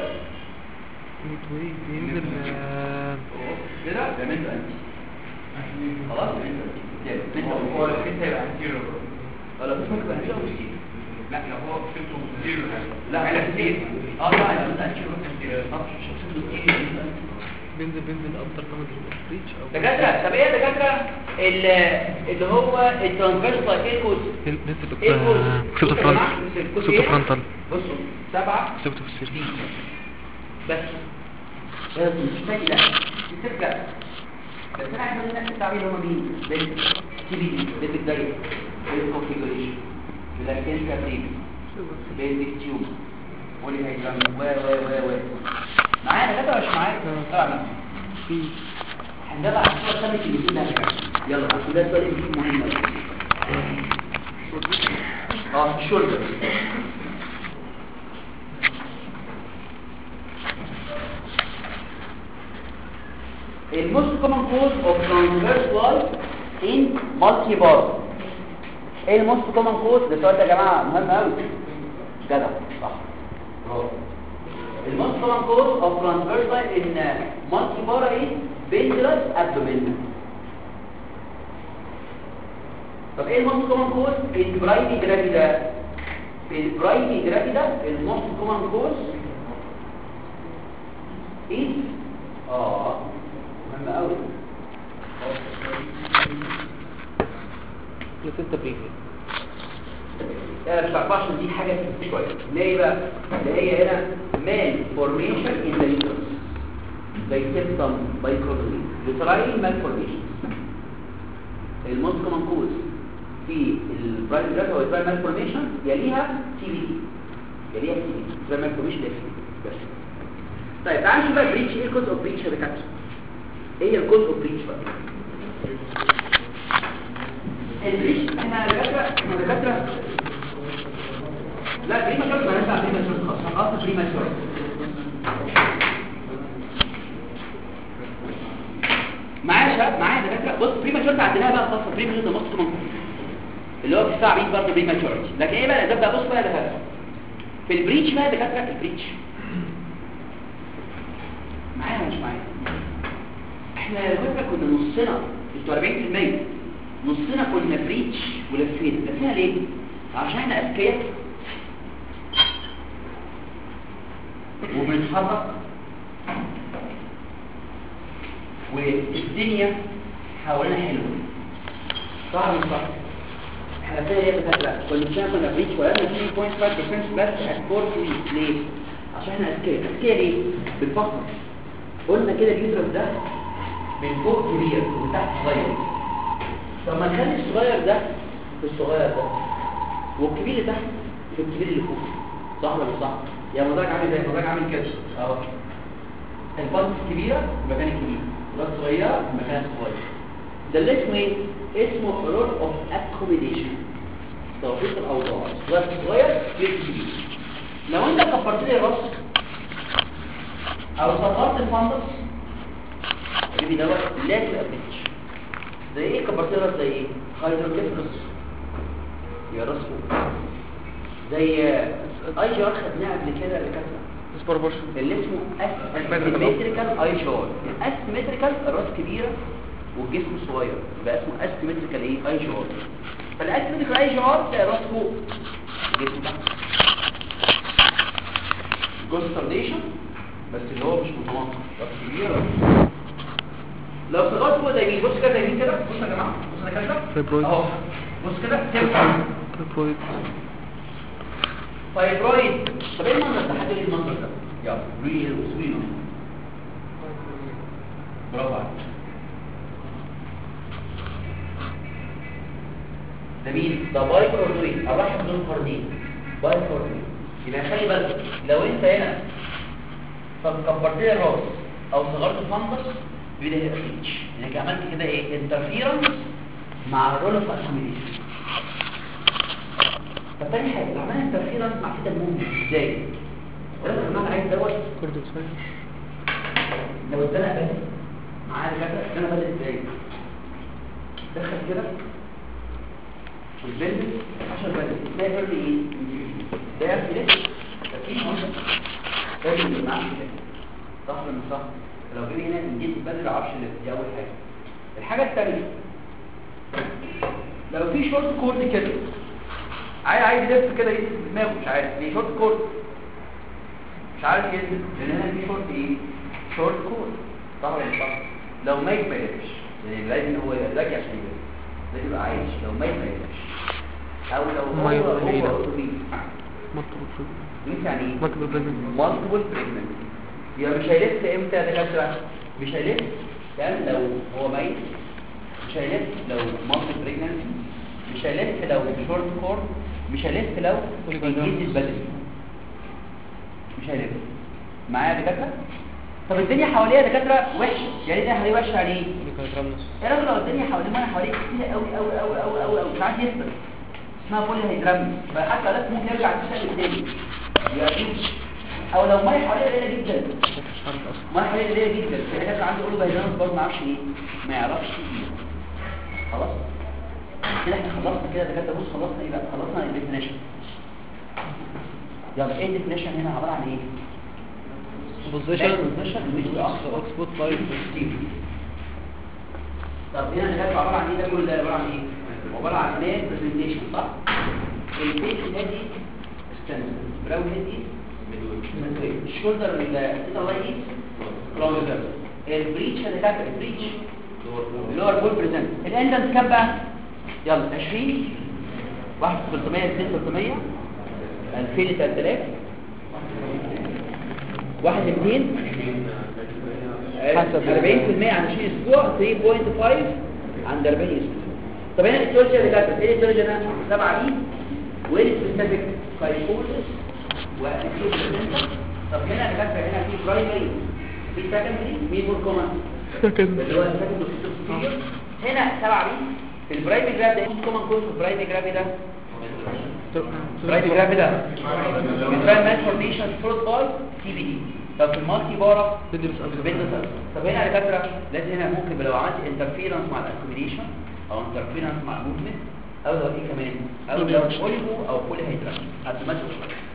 S4: بينزل
S1: كده يبقى منتو انتي خلاص منتو انتي منتو
S2: هو الفيس هيبقى انتيرو
S1: ولا مش ممكن يبقى انتي
S2: لا لو هو فيتو زيرو
S1: لا
S2: على كتير
S1: اه لا لا انت هتشوف اه مش هتشوف كتير
S4: بينزل بينزل اكتر كمان ريتش او
S1: دكاتره طب ايه يا دكاتره ال- اللي هو الترانسفيرس ايه كود
S4: نزل
S1: ايه كود
S4: كسبت فرونت كسبت فرونتال
S1: بصوا سبعة
S4: كسبت في السيري
S1: بس بس مش محتاج لا ترجع بس انا عايز اقول لك التعبير اللي هم مين بنت سي بي دي بنت دايت الكونفيجريشن لكن كاتيب بيزك تيوب ولي هيدرام و و و و معايا كده مش معايا طبعا
S4: في
S1: هنجمع الصور ثابت اللي فيه ده يلا عشان ده السؤال اللي فيه مهم قوي اه الشولدر الموست كومن كوز اوف ترانسفيرس واي ان مالتي بار ايه الموست كومن كوز ده السؤال ده يا جماعه مهم قوي جدع صح برافو الموست كومن كوز اوف ترانسفيرس واي ان مالتي بار ايه بيندلس ابدومين طب ايه الموست كومن كوز البرايمي جرافيدا في البرايمي جرافيدا الموست كومن كوز ايه اه مهم قوي
S4: بلاسنتا بريفيا
S1: انا مش عارف عشان دي حاجه شويه ليه بقى اللي هي هنا مان فورميشن ان ذا يوترس زي سيبتم بايكروتومي لتراين مان فورميشن الموست كومن كوز في البرايم جراف او البرايم مان فورميشن يليها تي في يليها تي في البرايم مان فورميشن ده بس طيب تعالوا نشوف بقى بريتش ايه الكوز اوف بريتش يا دكاتره ايه الكوز اوف بريتش بقى البريتش احنا دكاتره احنا دكاتره لا بريما شورت ما نسمع بريما شورت خاصة خاصة بريما شورت معايا شباب معايا دكاتره بص بريما شورت عندنا بقى خاصة بريما شورت نص كمان اللي هو بيدفع بيه برضه بريما شورت لكن ايه بقى ده بقى بص بقى يا دكاتره في البريتش بقى يا دكاتره البريتش معايا ولا مش معايا احنا يا دكاتره كنا نصنا انتوا 40% نصنا كنا بريتش ولفينا لفينا ليه؟ عشان احنا اذكياء وبنتحرك والدنيا حوالينا حلوه صح ولا مش صح احنا فينا ايه بتاعت كل سنه كنا بريتش ولا 3.5% بس at 4 weeks ليه عشان احنا اذكياء اذكياء ليه بنفكر قلنا كده اليوترس ده من فوق كبير ومن تحت صغير طب ما نخلي الصغير ده في الصغير ده والكبير اللي تحت في الكبير اللي فوق صح ولا مش صح يا مدرج عامل زي مدرج عامل كده اهو البلس الكبيره في مكان الكبير البلس الصغيره في مكان الصغير ده اللي اسمه ايه اسمه رول اوف اكوميديشن توفيق الاوضاع الصغير في الصغير كبير في الكبير لو انت كبرت لي الراس او صغرت الفندس اللي دوت لا تبقى بريتش زي ايه كبرت لي الراس زي ايه هيدروكيفالوس يا راس فوق زي اي جي ار خدناها قبل كده اللي كانت
S4: ديسبروبورشن
S1: اللي اسمه اسيمتريكال اي جار اسيمتريكال الراس كبيره والجسم صغير يبقى اسمه اسيمتريكال ايه اي جار فالاسيمتريكال اي جار تلاقي الراس فوق الجسم تحت جوسترديشن بس اللي هو مش متناقض راس كبيره لو صغرت فوق زي مين بص كده زي مين كده بص يا جماعه بص انا كده
S4: فايبرويد
S1: اهو بص كده تنفع
S4: فايبرويد
S1: فايبرويد طب ايه المنظر ده حد يقول لي المنظر ده يلا ريل وسوينو برافو عليك ده مين ده بايكوردويد الرحم دول قرنين بايكوردويد يبقى خلي بالك لو انت هنا فكبرت لي الراس او صغرت الفندس بيبقى هيبقى ريتش انك عملت كده ايه انترفيرنس مع الرول اوف اكوميديشن طب تاني حاجه لو عملنا انترفيرنس مع كده الموفمنت ازاي لازم انا عايز دوت
S4: كوردو سايد
S1: لو اتزنق بدري معايا كده اتزنق بدري ازاي دخل كده والبند 10 بدري تلاقي فرد ايه ده في لسه تركيز مهم ده اللي معاه كده صح ولا مش صح لو جينا هنا نجيب بدري 10 لسه دي اول حاجه الحاجه الثانيه لو في شورت كورد كده عايز عايز يلف كده يلف في دماغه مش عارف ليه شورت كورد مش عارف يلف لان هنا في شورت ايه شورت كورد صح ولا مش صح لو ميت ما يلفش يعني لازم هو يبقى ذكي عشان يلف لازم يبقى عايش لو ميت ما يلفش او لو
S4: ما
S1: هو
S4: يبقى
S1: هو
S4: إيه ده؟
S1: أوتوميت.
S4: مطلوب
S1: أوتوميت يعني ايه
S4: مطلوب بريجننت
S1: مالتيبل بريجننت يبقى مش هيلف امتى يا دكاتره مش هيلف يعني لو هو ميت مش هيلف لو مالتيبل بريجننت مش هيلف لو شورت كورد مش هيلف لو انجيز بدري مش هيلف معايا يا دكاتره طب الدنيا حواليا يا دكاتره وحشه يعني الدنيا حواليا وحشه يعني ايه
S4: ميكانترامنس
S1: يا راجل لو الدنيا حواليه وانا حواليه كتير قوي قوي قوي قوي قوي قوي مش عارف يثبت اسمها بولي هيدرامي فحتى ده ممكن يرجع تشتغل تاني يبقى فيه او لو ميه حواليه قليله جدا
S4: مش عارف اصلا
S1: ميه حواليه قليله جدا في حاجات عنده قلوب هيدرامي برضه ما يعرفش ايه ما يعرفش ايه خلاص كده احنا خلصنا كده دكاتره بص خلصنا ايه بقى خلصنا الديفينيشن يلا ايه الديفينيشن هنا عباره عن ايه
S4: بوزيشن
S1: position which the oxford
S4: اوكسفورد لايف
S1: طب هنا اللي جاي عباره عن ايه ده كله ده عباره عن ايه عباره عن مان برزنتيشن صح البيت هادي ستاند براون هادي الشولدر التيتا لاين كلوزر البريتش اللي كانت البريتش اللور بول بريزنت الاندنس كام بقى يلا 20 1 300 2 300 2000 3000 1 200
S4: حسب
S1: 40% عن 20 اسبوع 3.5 عند 40 اسبوع طب هنا التولوجي اللي كانت ايه التولوجي انا سبعه دي وايه السبيسيفيك سايكوزس واكيوت طب هنا اللي كانت هنا في برايمري في سكندري مين مور كومن اللي هو السكندري هنا سبعه دي في البرايمري جراب ده ايه كومن كوز في البرايمري جراب ده برايمري جراب ده بيتبان مالفورميشن فروت باي سي بي دي طب في المالتي بارا
S4: تدرس ألسر.
S1: بيزنس طب هنا يا دكاتره لازم هنا ممكن لو عملت انترفيرنس مع الاكوميديشن او انترفيرنس مع الموفمنت او لو ايه كمان او لو اوليجو او بولي هيدرا هتمشي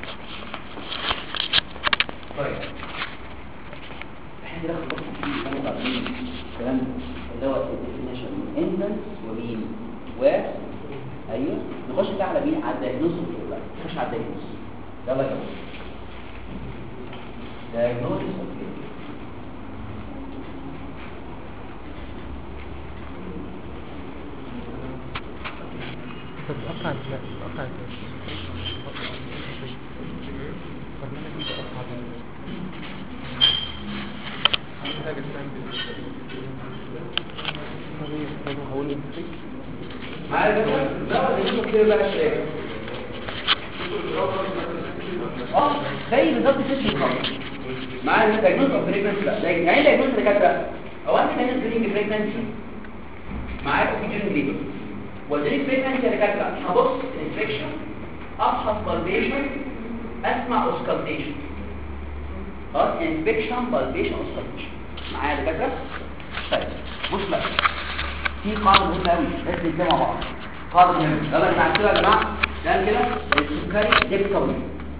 S1: طيب احنا ناخد بس في كلام بعدين الكلام اللي هو الديفينيشن اندنس ومين و ايوه نخش بقى على مين على الدايجنوستس بقى نخش على الدايجنوستس يلا يا جماعه diagnosis of pain.
S4: بس قطع ال- قطع ال- برنامج انت قطع ال- طبيعي، طب هقول لك إزاي؟
S1: معايا يا باشا ده اللي يشوف كده بقى الشباب اه زي بالظبط ست خالص معايا دايجنوز اوف بريجنسي بقى يعني ايه دايجنوز اللي كانت بقى هو انت كانت بريجنسي بريجنسي معاك في جيرين ليبر والجيرين بريجنسي اللي كانت بقى هبص الانفكشن افحص بالبيشن اسمع اوسكالتيشن خلاص انفكشن بالبيشن اوسكالتيشن معايا يا دكاتره طيب بص بقى في قاعده مهمه قوي لازم نتكلم مع بعض قاعده مهمه يلا اللي بعد كده يا جماعه ده كده السكري ديب طويل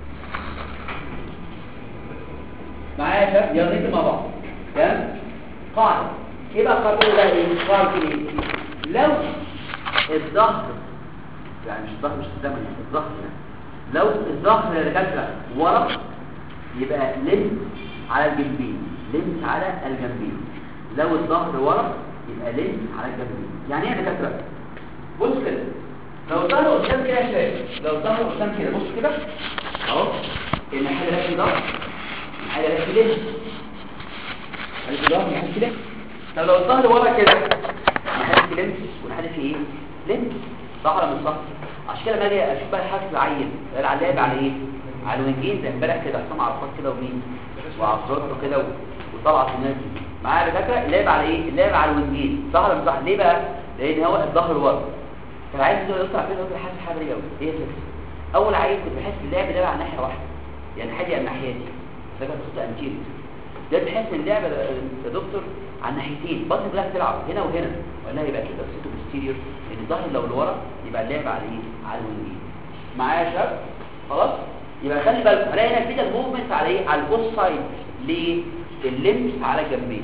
S1: معايا يا شباب يلا نكتب مع بعض تمام قاعده ايه بقى القاعده ده ايه قاعده ايه لو الظهر يعني مش الظهر مش الزمن يعني الظهر يعني. لو الظهر يا دكاتره ورا يبقى لمس على الجنبين لمس على الجنبين لو الظهر ورا يبقى لمس على الجنبين يعني ايه يا دكاتره بص كده لو الظهر قدام كده يا شباب لو الظهر قدام كده بص كده اهو الناحيه اللي في ظهر الناحيه اللي في لمس الناحيه ظهر الناحيه كده طب لو الظهر ورا كده ناحيه في لمس وناحيه في ايه لمس صح ولا مش صح عشان كده لما اجي اشوف بقى الحاسس العيل العلاب على ايه على الوينجين زي امبارح كده حسام عرفات كده ومين وعفروتو كده و- وطلعت الناس دي معايا يا دكاتره اللعب على ايه اللعب على الوينجين صح ولا مش صح ليه بقى لان هو الظهر ورا كان عايز يطلع كده يقول حاسس حاجه غريبه قوي ايه الفكره اول عيل كنت بحس اللعب ده على ناحيه واحده يعني حاجه على الناحيه دي ده كان خط انتيريور ده تحس ان اللعبه ده- يا دكتور على الناحيتين بطن كلها بتلعب هنا وهنا ولا يبقى كده سيتو بوستيريور لان الظهر لو لورا يبقى اللعب على ايه على الوينجين معايا يا شباب خلاص يبقى خلي بالك الاقي هنا كده الموفمنت على ايه على البوست سايد ليه اللمس على الجنبين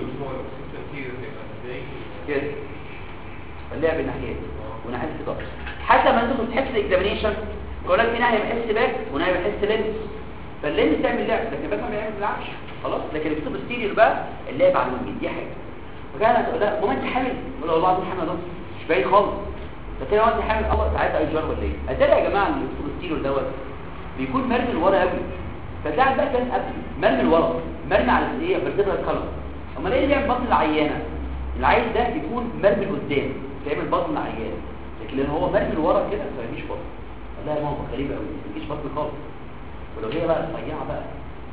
S1: كده اللعب الناحيه دي وناحيه الضغط حتى ما انتوا كنتوا بتحسوا الاكزامينيشن يقول لك في ناحيه بحس باك وناحيه بحس لينس فاللينس تعمل لعب لكن باك ما بيلعبش خلاص لكن الكتب ستيريو بقى اللعب على الوجه دي حاجه فكان تقول لا ماما انت حامل ولا والله العظيم حامل نص مش باين خالص لكن لو انت حامل الله ساعات ايجار ولا ايه اتاري يا جماعه الكتب ستيريو دوت بيكون مرمي لورا قوي فتلاقي بقى كان قبل مرمي لورا مرمي على ايه فيرتيبرال كلر امال ايه اللي بيعمل بطن العيانه العيل ده بيكون مرمي لقدام بيعمل بطن العيانه لكن لان هو مرمي لورا كده ما فيش بطن والله يا ماما غريبه قوي ما فيش بطن خالص ولو هي بقى رفيعه بقى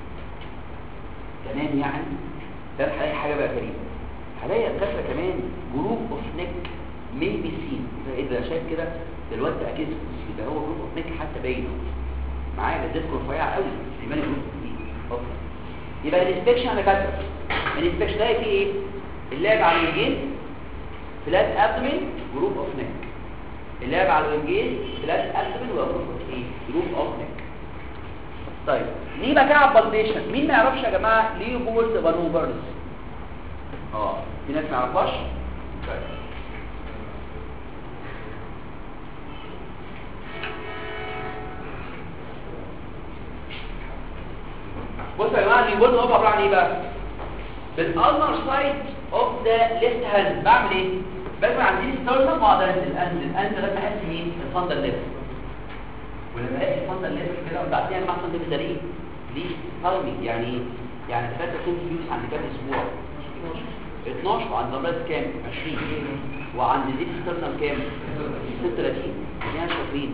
S1: كمان يعني ده هلاقي حاجه بقى غريبه هلاقي الكسره كمان جروب اوف نيك ميبي سين ايه ده شايف كده دلوقتي اكيد يبقى هو جروب اوف نيك حتى باين أهو. معايا بالذات رفيعه قوي احتمال جروب دي أوكي. يبقى الانسبكشن انا كاتب الانسبكشن ده فيه ايه اللعب على الوينجين فلات ابدومين جروب اوف نيك اللعب على الوينجين فلات ابدومين وجروب اوف ايه جروب اوف نيك طيب ليه بقى كده بالبيشن مين ما يعرفش يا جماعه ليه بولز مانوفرز اه في ناس ما يعرفهاش طيب. بصوا يا جماعه النيوبورن هو عباره عن ايه بقى بالالنر سايد اوف ذا ليفت هاند بعمل ايه بسمع عندي ستورنم واقعد انزل انزل انزل لما احس مين الفندل ليفت ولما الاقي الفندل ليفت كده وبعدين مع الفندل ليفت ده ليه ليه تايمينج يعني ايه يعني فات كنت فلوس عند كام اسبوع 12 وعند نمرات كام 20 وعند دي ستورنم كام 36 يعني شاطرين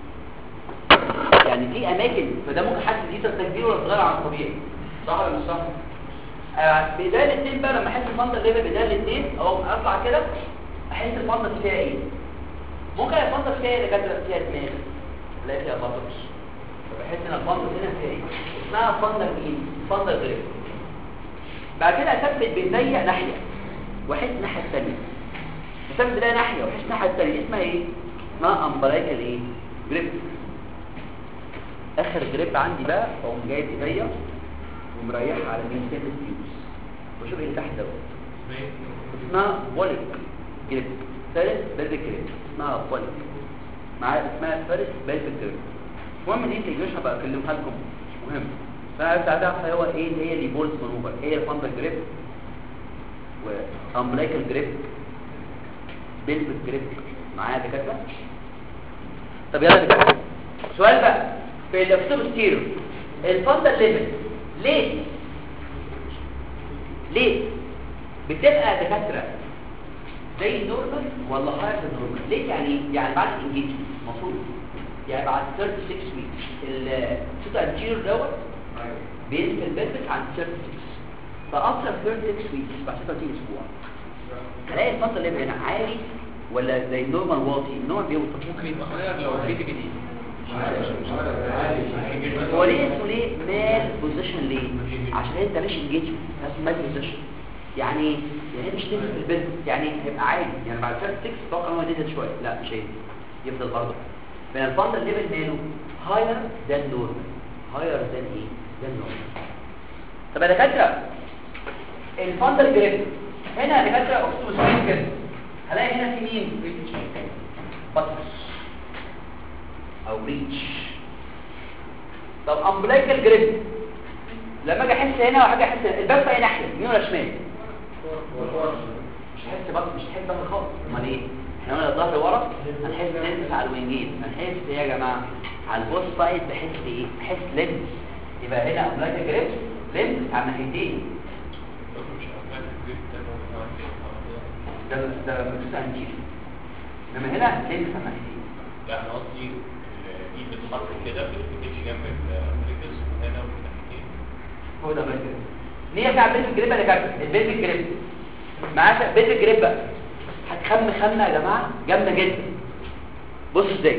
S1: يعني في اماكن فده ممكن حد دي تكبير ولا صغير عن الطبيعي صح ولا مش صح آه، بدايه الاثنين بقى لما احس الفندق ليفل بدايه الاثنين او اطلع كده احس الفندق فيها ايه ممكن الفندق فيها ايه دكاتره فيها دماغ لا فيها بطرش فبحس ان الفندق هنا فيها ايه اسمها فندق مين فندق غير بعد كده اثبت بايديا ناحيه واحس الناحيه الثانيه اثبت بايديا ناحيه واحس الناحيه الثانيه اسمها ايه اسمها امبرايكال ايه جريب اخر جريب عندي بقى اقوم جايب ايديا ومريحها على مين سيف الفيوز وشوف ايه اللي تحت دوت اسمها بوليك جريب ثالث بلفيك جريب اسمها بوليك معايا اسمها ثالث بلفيك جريب المهم دي تجيش هبقى اكلمها لكم مش مهم فانا عايز اعرف هو ايه اللي هي اللي بولز مانوفر ايه الفندق جريب وامبلايكال جريب بلفيك جريب معايا يا دكاتره طب يلا يا دكاتره سؤال بقى في الافتوبستيرو الفندق ليفل ليه ليه بتبقى دكاتره زي نورمال ولا هاير من نورمال ليه يعني إيه؟ يعني بعد الانجيج المفروض يعني بعد 36 ويكس الشوط انتيريور دوت بينزل البلفس عند 36 فافتر 36 ويكس بعد 36 اسبوع هلاقي الفتره اللي هنا عالي ولا زي نورمال واطي النوع بيوطى
S4: ممكن يبقى هاير لو في دي جديد
S1: هو ليه اسمه ليه مال بوزيشن ليه عشان انت مش انجيجمنت اسمه مال بوزيشن يعني ايه؟ يعني مش تنزل في البنت يعني هيبقى عادي يعني بعد شهر 6 اتوقع ان هو ينزل شويه لا مش هينزل يفضل برضه من الفندق ليفل ماله هاير ذان نورمال هاير ذان ايه ذان نورمال طب يا دكاتره الفندق جريب هنا يا دكاتره اوكسوسين كده هلاقي هنا في مين بطرس او ريتش طب امبليكال جريب لما اجي احس هنا وحاجه احس هنا الباب في اي ناحيه يمين ولا شمال مش هحس بطن مش هحس ظهر خالص امال ايه احنا قلنا الظهر ورا هنحس لينس على الوينجين هنحس ايه يا جماعه على البوست سايد بحس ايه بحس لينس يبقى هنا امبليكال جريب لينس على الناحيتين ده ده مش انتيري انما هنا لينس على الناحيتين
S5: لا انا قصدي الايد بتتحرك كده بتمشي جنب الامريكس هنا وفي الناحيتين
S1: هو ده بيت ليه بتاع بيت الجريب اللي كاتب البيت الجريب معاك بيت الجريب بقى هتخم خمه يا جماعه جامده جدا بص ازاي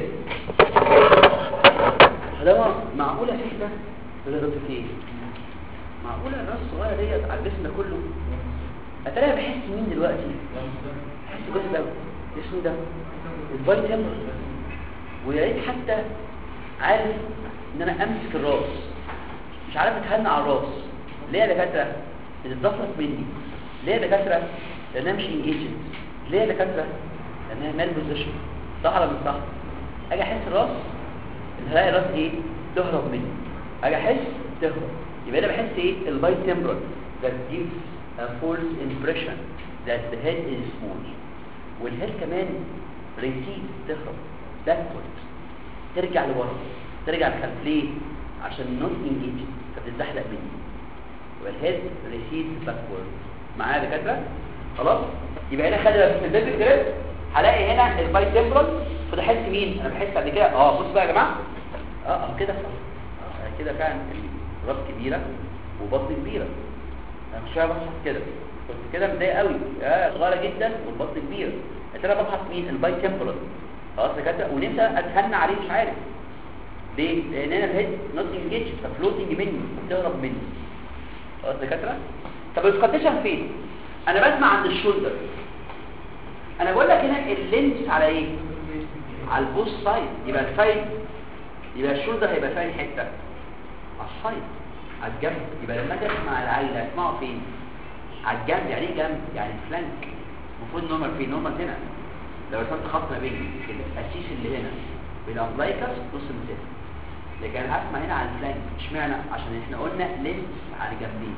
S1: ده معقوله في ده ولا ده في ايه معقوله الراس الصغيره ديت على الجسم ده كله اتلاقي بحس مين دلوقتي بحس بس ده اسمه ده الباي تمر ويا ريت حتى عارف ان انا امسك الراس مش عارف اتهنى على الراس ليه يا دكاتره بتتزفرط مني ليه يا دكاتره لانها مش انجيجنت ليه يا دكاتره لانها مال بوزيشن صح ولا مش صح اجي احس الراس هلاقي الراس ايه تهرب مني اجي احس تهرب يبقى انا بحس ايه الباي تمبرال that gives a false impression that the head is small والهيد كمان recede تهرب backward ترجع لورا ترجع لخلف ليه عشان not engaged فبتتزحلق مني والهيد recede backward معايا يا دكاتره خلاص يبقى هنا خلي في البيبي جريب هلاقي هنا الباي تمبرال فده حس مين انا بحس بعد كده اه بص بقى يا جماعه اه اه كده آه كده فعلا الراس كبيره وبطن كبيره انا مش عارف ابحث كده كنت كده متضايق قوي اه صغيره جدا والبطن كبيره قلت انا ببحث مين الباي تمبرال خلاص يا كده ونمسى اتهنى عليه مش عارف ليه لان انا الهيد نوت انجيج ففلوتنج مني بتهرب مني خلاص يا دكاتره طب السكاتيشن فين انا بسمع عند الشولدر انا بقول لك هنا اللينس على ايه على البوست سايد يبقى السايد يبقى الشولدر هيبقى فين حته على السايد على الجنب يبقى لما اجي اسمع العيل اسمعه فين على الجنب يعني ايه جنب يعني فلانك المفروض نورمال فين نورمال هنا لو رسمت خط ما بين الاسيس اللي هنا بالامبلايكس نص المسافه لكن انا هسمع هنا عن الفلانك اشمعنى عشان احنا قلنا لينس على جنبين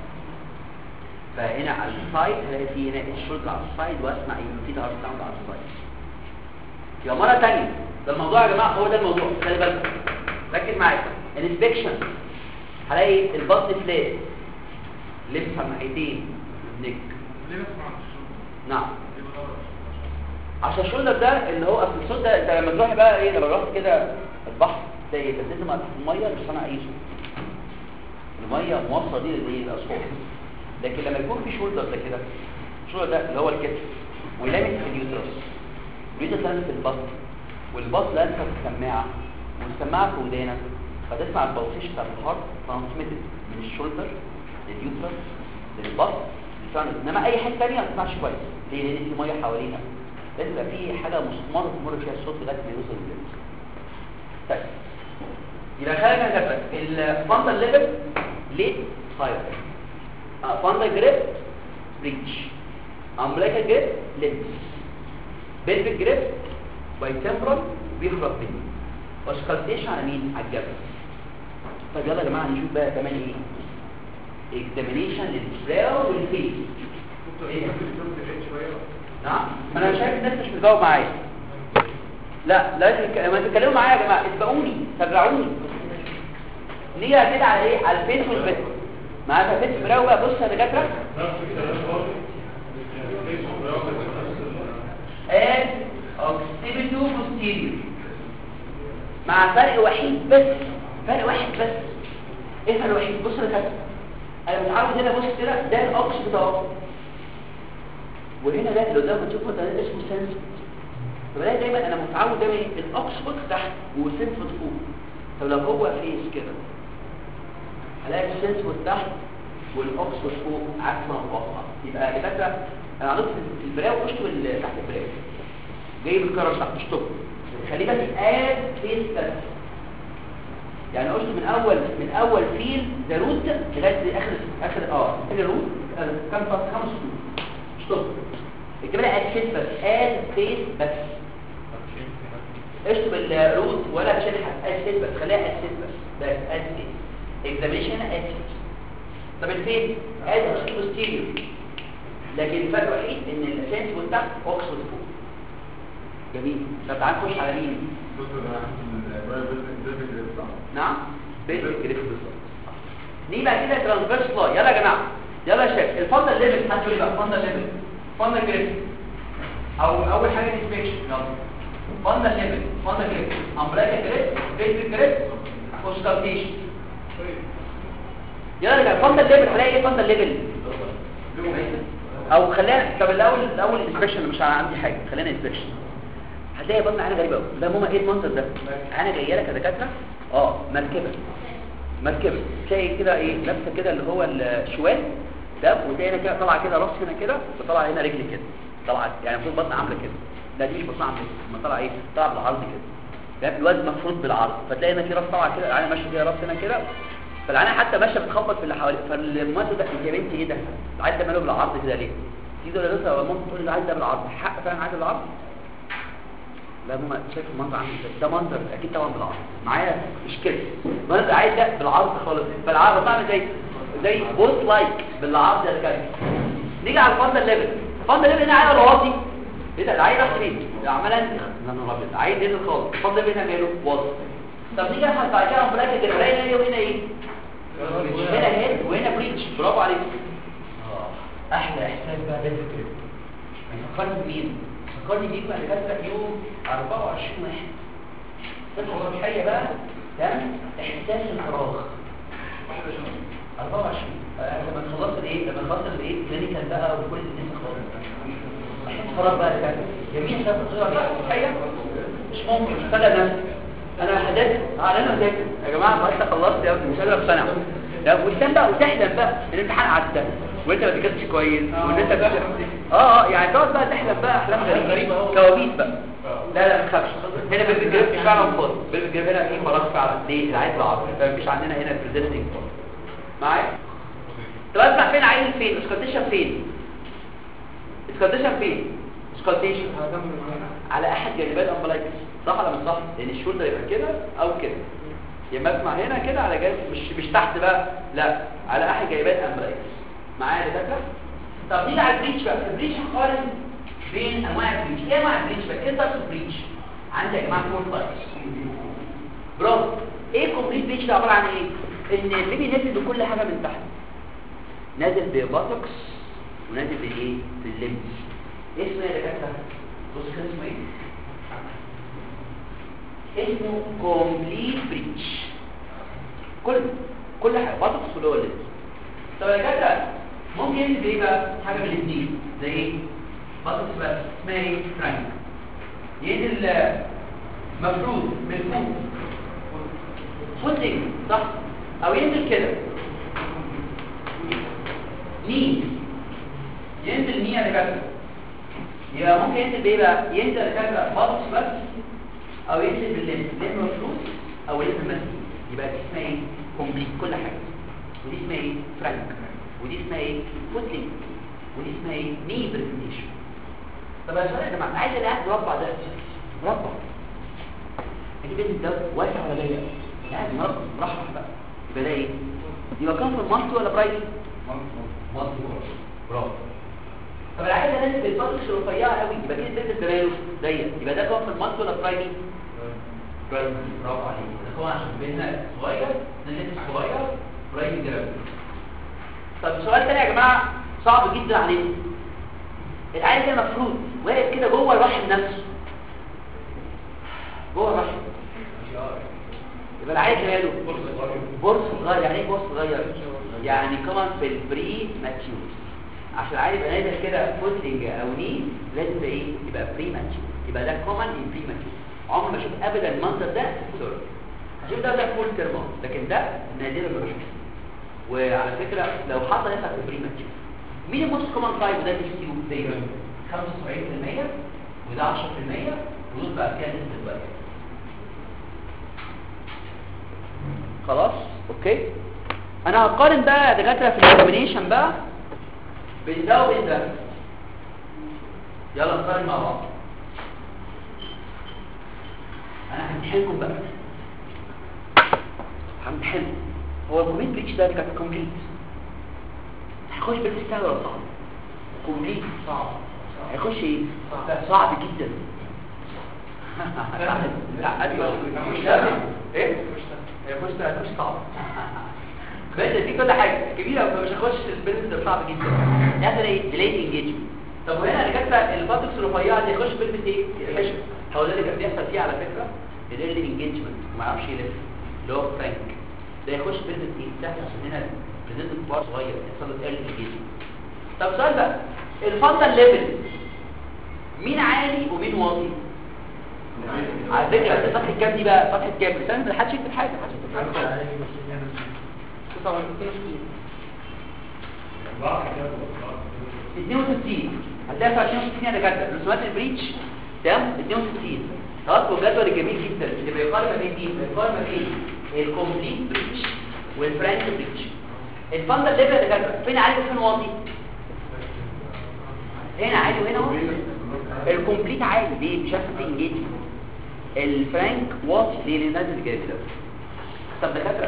S1: فهنا على السايد هلاقي في هنا الشولدر على السايد واسمع ايه في دار ساوند على السايد يبقى مره ثانيه ده الموضوع يا جماعه هو ده الموضوع خلي بالكم ركز معايا الانسبكشن هلاقي البطن فلات لبس على الناحيتين نيك
S4: ليه بس مع الشغل
S1: نعم
S4: ليه بدور
S1: عشان الشولدر ده اللي هو اصل الصوت ده انت لما تروح بقى ايه لما رحت كده البحر تلاقي بس انت ما الميه مش صنع اي صوت الميه موصله دي للايه الاصوات لكن لما يكون في شولدر ده كده الشولدر ده اللي هو الكتف ولامس في اليوترس اليوترس لامس في البطن والبطن لامسه في السماعه والسماعه في ودانك فتسمع البلسيش بتاع الهارت ترانسميتد من الشولدر لليوترس للبطن للفرنس انما اي حته ثانيه ما تسمعش كويس ليه لان في ميه حوالينا لازم يبقى في حاجه مسمار تمر فيها الصوت لغايه ما يوصل لللمس طيب يبقى خلينا نجرب الفاندل ليفل ليت فاير فاندل جريب بريتش امبليكال جريب لينس بيلفيك جريب باي تمبرال بيخرج مني وسكالتيشن على مين على الجبل طب يلا يا جماعه نشوف بقى كمان ايه اكزامينيشن للبراو والفيس ايه نعم ما انا شايف الناس مش بتجاوب معايا لا لازم ك- ما تتكلموا معايا يا جماعه اتبعوني تبعوني ليه كده على ايه على الفيس والفيس معاك فيس براو بقى بص يا دكاتره اد اوكسيبيتو بوستيريور مع فرق وحيد بس فرق واحد بس ايه الفرق الوحيد بص يا دكاتره انا متعود هنا بص كده ده الاوكس بتاعه وهنا ده اللي قدامك تشوفه ده اسمه سنس فبلاقي دايما انا متعود دايما ايه الاوكسفورد تحت والسنفورد فوق طب لو هو فيس كده هلاقي السنسفورد تحت والاوكسفورد فوق عكس بعض يبقى دكاتره انا عرفت في البراو اشطب ال- تحت البراو جايب الكرش تحت اشطب خليه بس اد فيس بس يعني اشطب من اول من اول فيل ذا روت لغايه اخر اخر اه الروت آه، كام خط خمس خطوط اشطب اكتب لها اد فيس بس اد فيس بس اشطب الروت ولا تشيلها اد فيس بس خليها اد فيس بس بس اد فيس اكزاميشن اد فيس طب الفين اد بوستيريور لكن الفرق الوحيد ان الاساس والتحت اوكسفورد فوق جميل طب تعال نخش على مين نعم بيزك جريف بالظبط نيجي بقى كده ترانسفيرس لاي يلا يا جماعه يلا يا شباب الفضل ليفل هاتوا لي بقى فضل ليفل فضل جريف او اول حاجه انسبكشن يلا فضل ليفل فضل جريف امبريكا جريف بيزك جريف اوسكالتيشن يلا يا جماعه فضل ليفل هلاقي ايه فضل ليفل او خلينا طب الاول الاول انسبكشن مش عندي حاجه خلينا انسبكشن هتلاقي بطن عينه غريبه قوي ده ماما ايه المنظر ده انا جايه لك يا دكاتره اه مركبه مركبه تلاقي كده ايه لابسه كده اللي هو الشوال ده وتلاقي هنا كده طالعه كده راس هنا كده وطالعه هنا رجل كده طالعه يعني المفروض بطن عامله كده لا دي مش بطن عامله كده ما طالعه ايه طالعه بالعرض كده ده الوزن مفروض بالعرض فتلاقي هنا في راس طالعه كده العينه ماشيه كده راس هنا كده فالعينه حتى ماشيه بتخبط في اللي حواليه فالمنظر ده انت يا بنتي ايه ده العيل ده ماله بالعرض كده ليه تيجي ولا لسه ممكن تقول لي العيل ده بالعرض حق فعلا عايز بالعرض لا ماما شايف المنظر عامل ازاي ده منظر اكيد طبعا بالعرض معايا مش كده المنظر عايز ده بالعرض خالص فالعرض بعمل زي زي بوست لايك بالعرض ده كده نيجي على الفندل ليفل الفندل ليفل هنا عايز واطي ايه ده العيل راح فين عمال انزل يا نهار ابيض عايز ينزل خالص الفندل ليفل هنا ماله واطي طب نيجي نبحث بعد كده عن بلاك كده نلاقي هنا وهنا ايه هنا هيد وهنا بريتش برافو عليك اه احلى احساس بقى ده كده فكرني بمين فكرني بيك بقى لكاتره يوم 24 واحد تصحى الصبحيه بقى تمام احساس الفراغ 24 آه، لما خلصت الايه لما خلصت الايه كلينيكال بقى وكل الناس خلاص احساس فراغ بقى لكاتره جميع شباب الصغيره بقى الصبحيه مش ممكن مش فاكر نفسي انا حدثت اه انا ذاكر يا جماعه ما انت خلصت يا ابني مش قادر اقتنع لا وتستنى بقى وتحلم بقى الامتحان عدى وانت ما ذاكرتش كويس وان انت بت... اه اه يعني تقعد بقى تحلم بقى احلام غريبه كوابيس بقى لا لا ما تخافش هنا بالجريب فعلا فاضي بالجريب هنا في فراغ فعلا ليه العيد بالعرض فمفيش عندنا هنا بريزنتنج معايا طب اسمع فين عايز فين اسكالتيشن فين اسكالتيشن فين اسكالتيشن على احد جانبات امبلايكس صح ولا مش صح لان الشولدر يبقى كده او كده يا اما اسمع هنا كده على جانب مش مش تحت بقى لا على احد جايبات امبريكس معايا يا دكاتره طب نيجي على البريتش بقى البريتش هنقارن بين انواع البريتش ايه انواع البريتش بقى ايه تايبس البريتش عندي يا جماعه فور تايبس برافو ايه كومبليت بريتش ده عباره عن ايه ان البيبي نازل بكل حاجه من تحت نازل بباتوكس ونازل بايه في الليمس اسمه ايه يا دكاتره بص كده اسمه ايه اسمه كومبليت بريتش كل كل حاجه باتوكس ولو الليمس طب يا دكاتره ممكن ينزل بايه بقى حاجه من الاثنين زي ايه باتوكس بس اسمها ايه فرانك ينزل آه، مفروض من فوق فوتنج صح او ينزل كده ني ينزل ني على كده يبقى ممكن ينزل بايه بقى ينزل على كده بطس بس او ينزل بالليم ليم مفروض او ليم مسي يبقى دي اسمها ايه كومبليت كل حاجه ودي اسمها ايه فرانك ودي اسمها ايه فوتنج ودي اسمها ايه ني برزنتيشن طب يا سؤال يا جماعه عايز الاقي مربع ده مربع البيت ده واسع ولا ضيق يعني مربع مرحرح بقى يبقى ده ايه يبقى كان في المالتي ولا برايمري مالتي برافو طب انا عايز انزل الباتوكس رفيعه قوي يبقى كده البيت الزماله ضيق يبقى ده كان في المالتي ولا برايمري برايمري برافو عليك ده هو عشان بيننا صغير نزلت صغير برايمري جرام طب سؤال تاني يا جماعه صعب جدا عليكم العيل ده مفروض واقف كده جوه الرحم نفسه جوه الرحم يبقى العيل ماله بورس صغير يعني ايه بورس صغير يعني كمان في البري ماتيور عشان العيل يبقى نازل كده فوتنج او ني لازم ده ايه يبقى بري ماتيور يبقى ده كومن ان بري ماتيور عمر ما اشوف ابدا المنظر ده في السوري هشوف ده ده فول تيرمون لكن ده نادرا ما بشوفه وعلى فكره لو حصل يطلع في بري ماتيور مين الموست كومن تايب وده مش تيوب دايما 75% وده 10% ودول بقى فيها نسبه دلوقتي خلاص اوكي انا هقارن بقى يا دكاتره في الاكزامينيشن بقى بين ده وبين ده يلا نقارن مع بعض انا همتحنكم بقى همتحنكم هو الكوميت بريتش ده كانت كومبليت هيخش بالسهل ولا صعب كومبليت صعب هيخش ايه صعب جدا لا مش سهل ايه هيخش هيخش صعب بس في كل حاجه كبيره فمش هيخش البيزنس ده صعب جدا يحصل ايه ديلي انجيجمنت طب وهنا انا كاتبه الباتكس الرفيعه دي يخش بيلبس ايه الحشو هو ده اللي كان بيحصل فيه على فكره ديلي انجيجمنت وما يعرفش يلف اللي هو فرانك ده يخش بيلبس ايه تحت عشان هنا بريزنت بار صغير يحصل له ايرلي انجيجمنت طب سؤال بقى الفضل ليفل مين عالي ومين واطي على فكره انت صفحه كام دي بقى صفحه كام بس انا ما حدش يكتب حاجه محدش يكتب حاجه 62 هتلاقي في 62 انا كاتب رسومات البريتش تمام 62 خلاص والجدول الجميل جدا اللي بيقارن ما بين مين بيقارن ما بين الكومبليت بريتش والفرانك بريتش الفاندر ليفل اللي كاتب فين عالي وفين واطي هنا عالي وهنا واطي الكومبليت عالي ليه مش عارف في انجيجمنت الفرانك واطي ليه لان نازل جاي ده طب دكاتره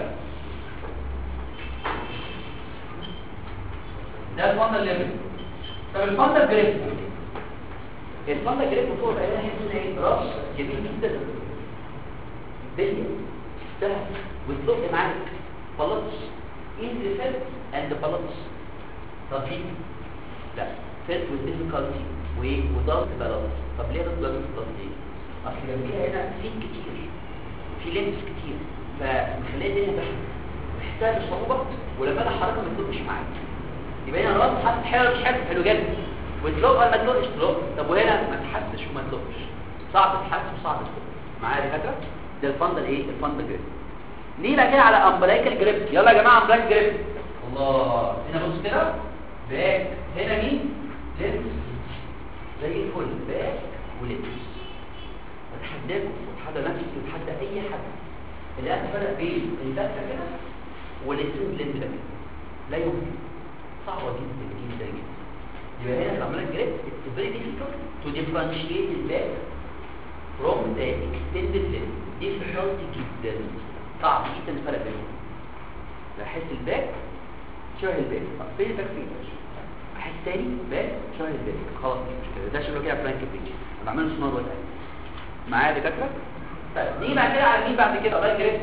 S1: ده الفاندر ليفل طب الفاندر جريب الفاندر جريب فوق بقى هنا هنا ايه راس جميل جدا دنيا سهل وتلق معاك بلطس ايزي فيت اند بلطس رفيق لا فيت وديفيكالتي وايه وضغط بلطس طب ليه ضغط بلطس ايه اصل جنبيها هنا فيت كتير في لينس كتير فمخليها الدنيا بحر محتاج صعوبة ولما انا حركه ما تلقش معاك يبقى هنا الراس حاسس حلو مش حلو حلو جدا وتلق ولا ما تلقش تلق طب وهنا ما تحسش وما تلقش صعب تحس وصعب تلق معايا يا دكاتره ده الفندل ايه الفندل جريب ليه بقى كده على امبلايكال جريب يلا يا جماعه امبلايكال جريب الله هنا بص كده باك هنا مين لينس زي الفل باك ولينس اتحداكم اتحدى نفسي واتحدى اي حد اللي انا فرق بين البكه كده والاتنين بلند ده كده لا يمكن صعبة جدا جدا جدا يبقى هنا العملية الجريب it's very difficult to differentiate the back from the extended limb difficult جدا صعب جدا الفرق بينهم بحس الباك شبه الباك فين الباك فين احس تاني باك شبه الباك خلاص مش مشكله ده شبه كده فرانك بريتش انا بعمله سنور ولا معايا يا دكاتره طيب نيجي بعد كده على مين بعد كده الله يكرمك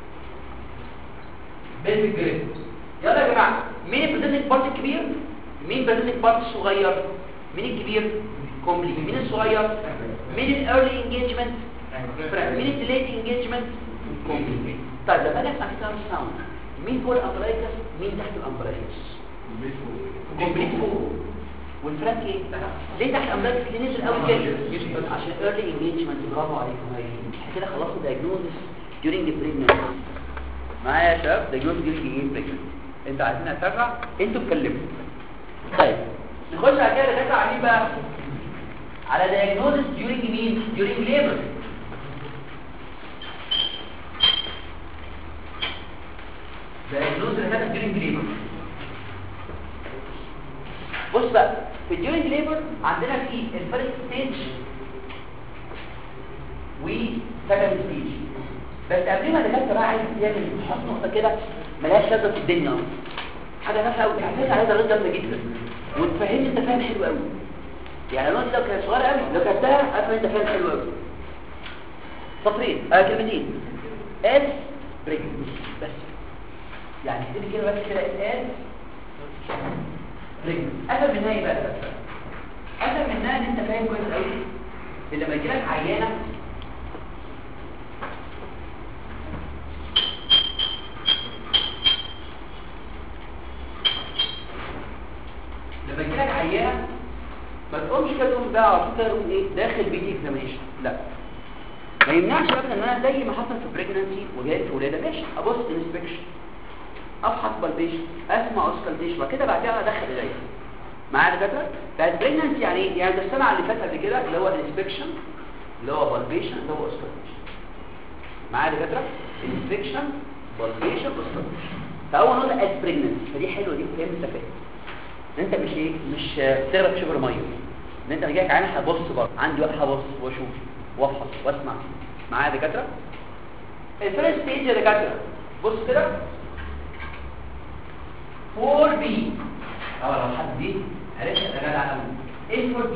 S1: بيلفيك جريد يلا يا جماعه مين البريزنتنج بارت الكبير مين البريزنتنج بارت الصغير مين الكبير كومبليت مين الصغير مين الايرلي انجيجمنت مين الديليت انجيجمنت كومبليت طيب لما انا اسمع كلام ساوند مين فوق الامبلايكس مين تحت الامبلايكس كومبليت فوق والفرانك ايه ليه تحت الامبلايكس ليه نزل قوي كده عشان ايرلي انجيجمنت برافو عليكم هايلين احنا كده خلصنا diagnosis during the pregnancy معايا يا شباب ده جزء جيل ايه بريجننت انت عايزين اسرع انتوا اتكلموا طيب نخش على كده دكاتره على مين بقى على diagnosis during مين during labor diagnosis دكاتره during labor بص بقى في during labor عندنا في الفيرست ستيج و second ستيج بس قبل ما دكاتره بقى عايز تعمل تحط نقطه كده ملهاش لازمه في الدنيا أصلاً. حاجه نافعه قوي تعمل عليها درجات جامده جدا وتفهمني انت فاهم حلو قوي يعني لو انت لو كانت صغيره قوي لو كتبتها افهم انت فاهم حلو قوي سطرين اه كلمتين اس بريك بس يعني اكتبي كده بس كده اس بريك افهم منها ايه بقى افهم منها ان انت فاهم كويس قوي ان لما يجيلك عيانه لما يجيلك عيانه ما تقومش كده تقوم بقى على طول تقوم ايه داخل بيتي اكزامينشن لا ما يمنعش ابدا ان انا زي ما حصل في بريجنانسي وجاي في ولاده ماشي ابص انسبكشن افحص بالبيشن اسمع اوسكالتيشن بعد كده بعد كده ادخل ايديا معايا دكاتره بتاعت بريجنانسي يعني ايه يعني ده السنه اللي فاتت قبل كده اللي هو الانسبكشن اللي هو بالبيشن اللي هو اوسكالتيشن معايا دكاتره انسبكشن بالبيشن اوسكالتيشن فاول نقطه از بريجنانسي فدي حلوه دي فاهم انت فاهم ان انت مش ايه مش بتغرق في شبر ميه ان انت جايك عين هبص بقى عندي وقت هبص واشوف وافحص واسمع معايا دكاتره الفيرست ستيج يا دكاتره بص كده 4 بي اه لو حد دي عرفت ده جدع قوي ايه 4 بي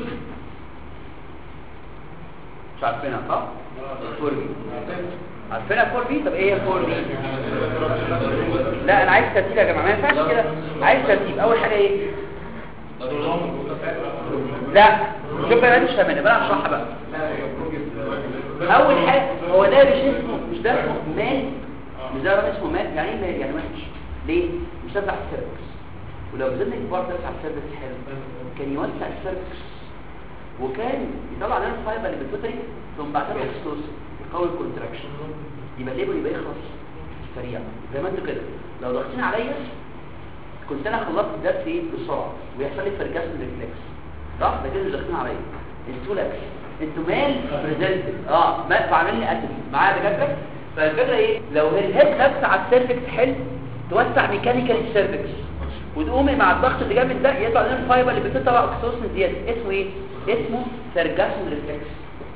S1: مش عارفينها صح 4 بي عارفينها 4 بي طب ايه هي 4 بي لا انا عايز ترتيب يا جماعه ما ينفعش كده عايز ترتيب اول حاجه ايه لا شوف بقى مش فاهمين بقى اشرحها بقى اول حاجه هو ده مش اسمه مش ده اسمه مال مش ده رقم اسمه مال يعني ايه مال يعني وحش ليه مش ده بتاع السيرفكس ولو بزلنا كبار ده بتاع السيرفكس حلو كان يوسع السيرفكس وكان يطلع لنا الفايبر اللي بالفطري ثم بعدها اكسوس يقوي الكونتراكشن يبقى الليبر يبقى يخلص سريع زي ما انتوا كده لو ضغطين عليا كنت انا خلصت الدرس ايه بسرعه ويحصل لي فرجاس ريفلكس صح ده كده ضغطين عليا انتوا لك انتوا مال بريزنتد اه مال فعمل لي اتم معايا دكاتره فالفكره ايه لو الهيد نفس على السيرفكس حلو توسع ميكانيكال السيرفكس وتقومي مع الضغط اللي جامد ده يطلع لنا الفايبر اللي بتطلع اكسوسن ديت اسمه ايه اسمه فرجاسون ريفلكس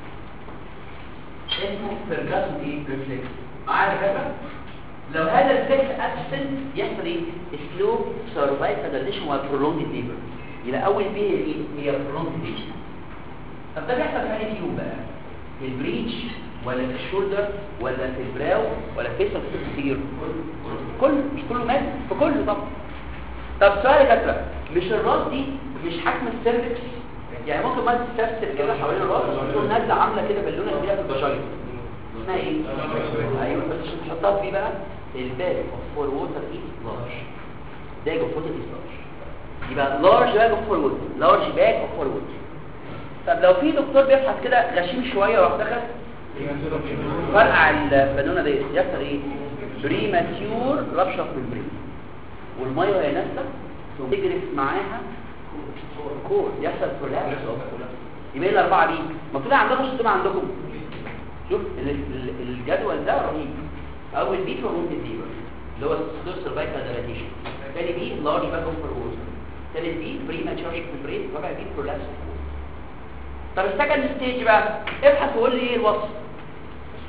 S1: اسمه فرجاسون ايه ريفلكس معايا دكاتره لو هذا الفكر ابسنت يحصل ايه سلو سرفايفل ديليشن وبرولونج ليبر يبقى اول بي هي ايه هي برولونج ليبر طب ده بيحصل في انهي فيهم بقى في البريتش ولا في الشولدر ولا في البراو ولا في فيسل كتير كل مش كله مات في كله طبعا طب سؤال يا دكتور مش الراس دي مش حجم السيرفكس يعني ممكن ما تستفسر كده حوالين الراس وتكون نازله عامله كده بالونه كبيره في الفاجينا اسمها ايه ايوه بس عشان تحطها فيه بقى الباك اوف فور ووتر از لارج باك اوف ووتر از لارج يبقى لارج باك اوف فور ووتر لارج باك اوف فور ووتر طب لو في دكتور بيبحث كده غشيم شويه وراح دخل فرقع البالونه دي يحصل ايه بريماتيور ربشه في البرين والميه وهي نازله تجرف معاها كور يحصل كولابس يبقى ايه الاربعه دي المفروض عندكم شفتوا عندكم شوف ال- ال- الجدول ده رهيب اول بي هرمون الديبر اللي هو سيرفر سيرفايكال دايلاتيشن ثاني بي لارج باك اوف فور ثالث بي بريماتيور برين رابع بي كولابس طب السكند ستيج بقى ابحث وقول لي ايه الوصف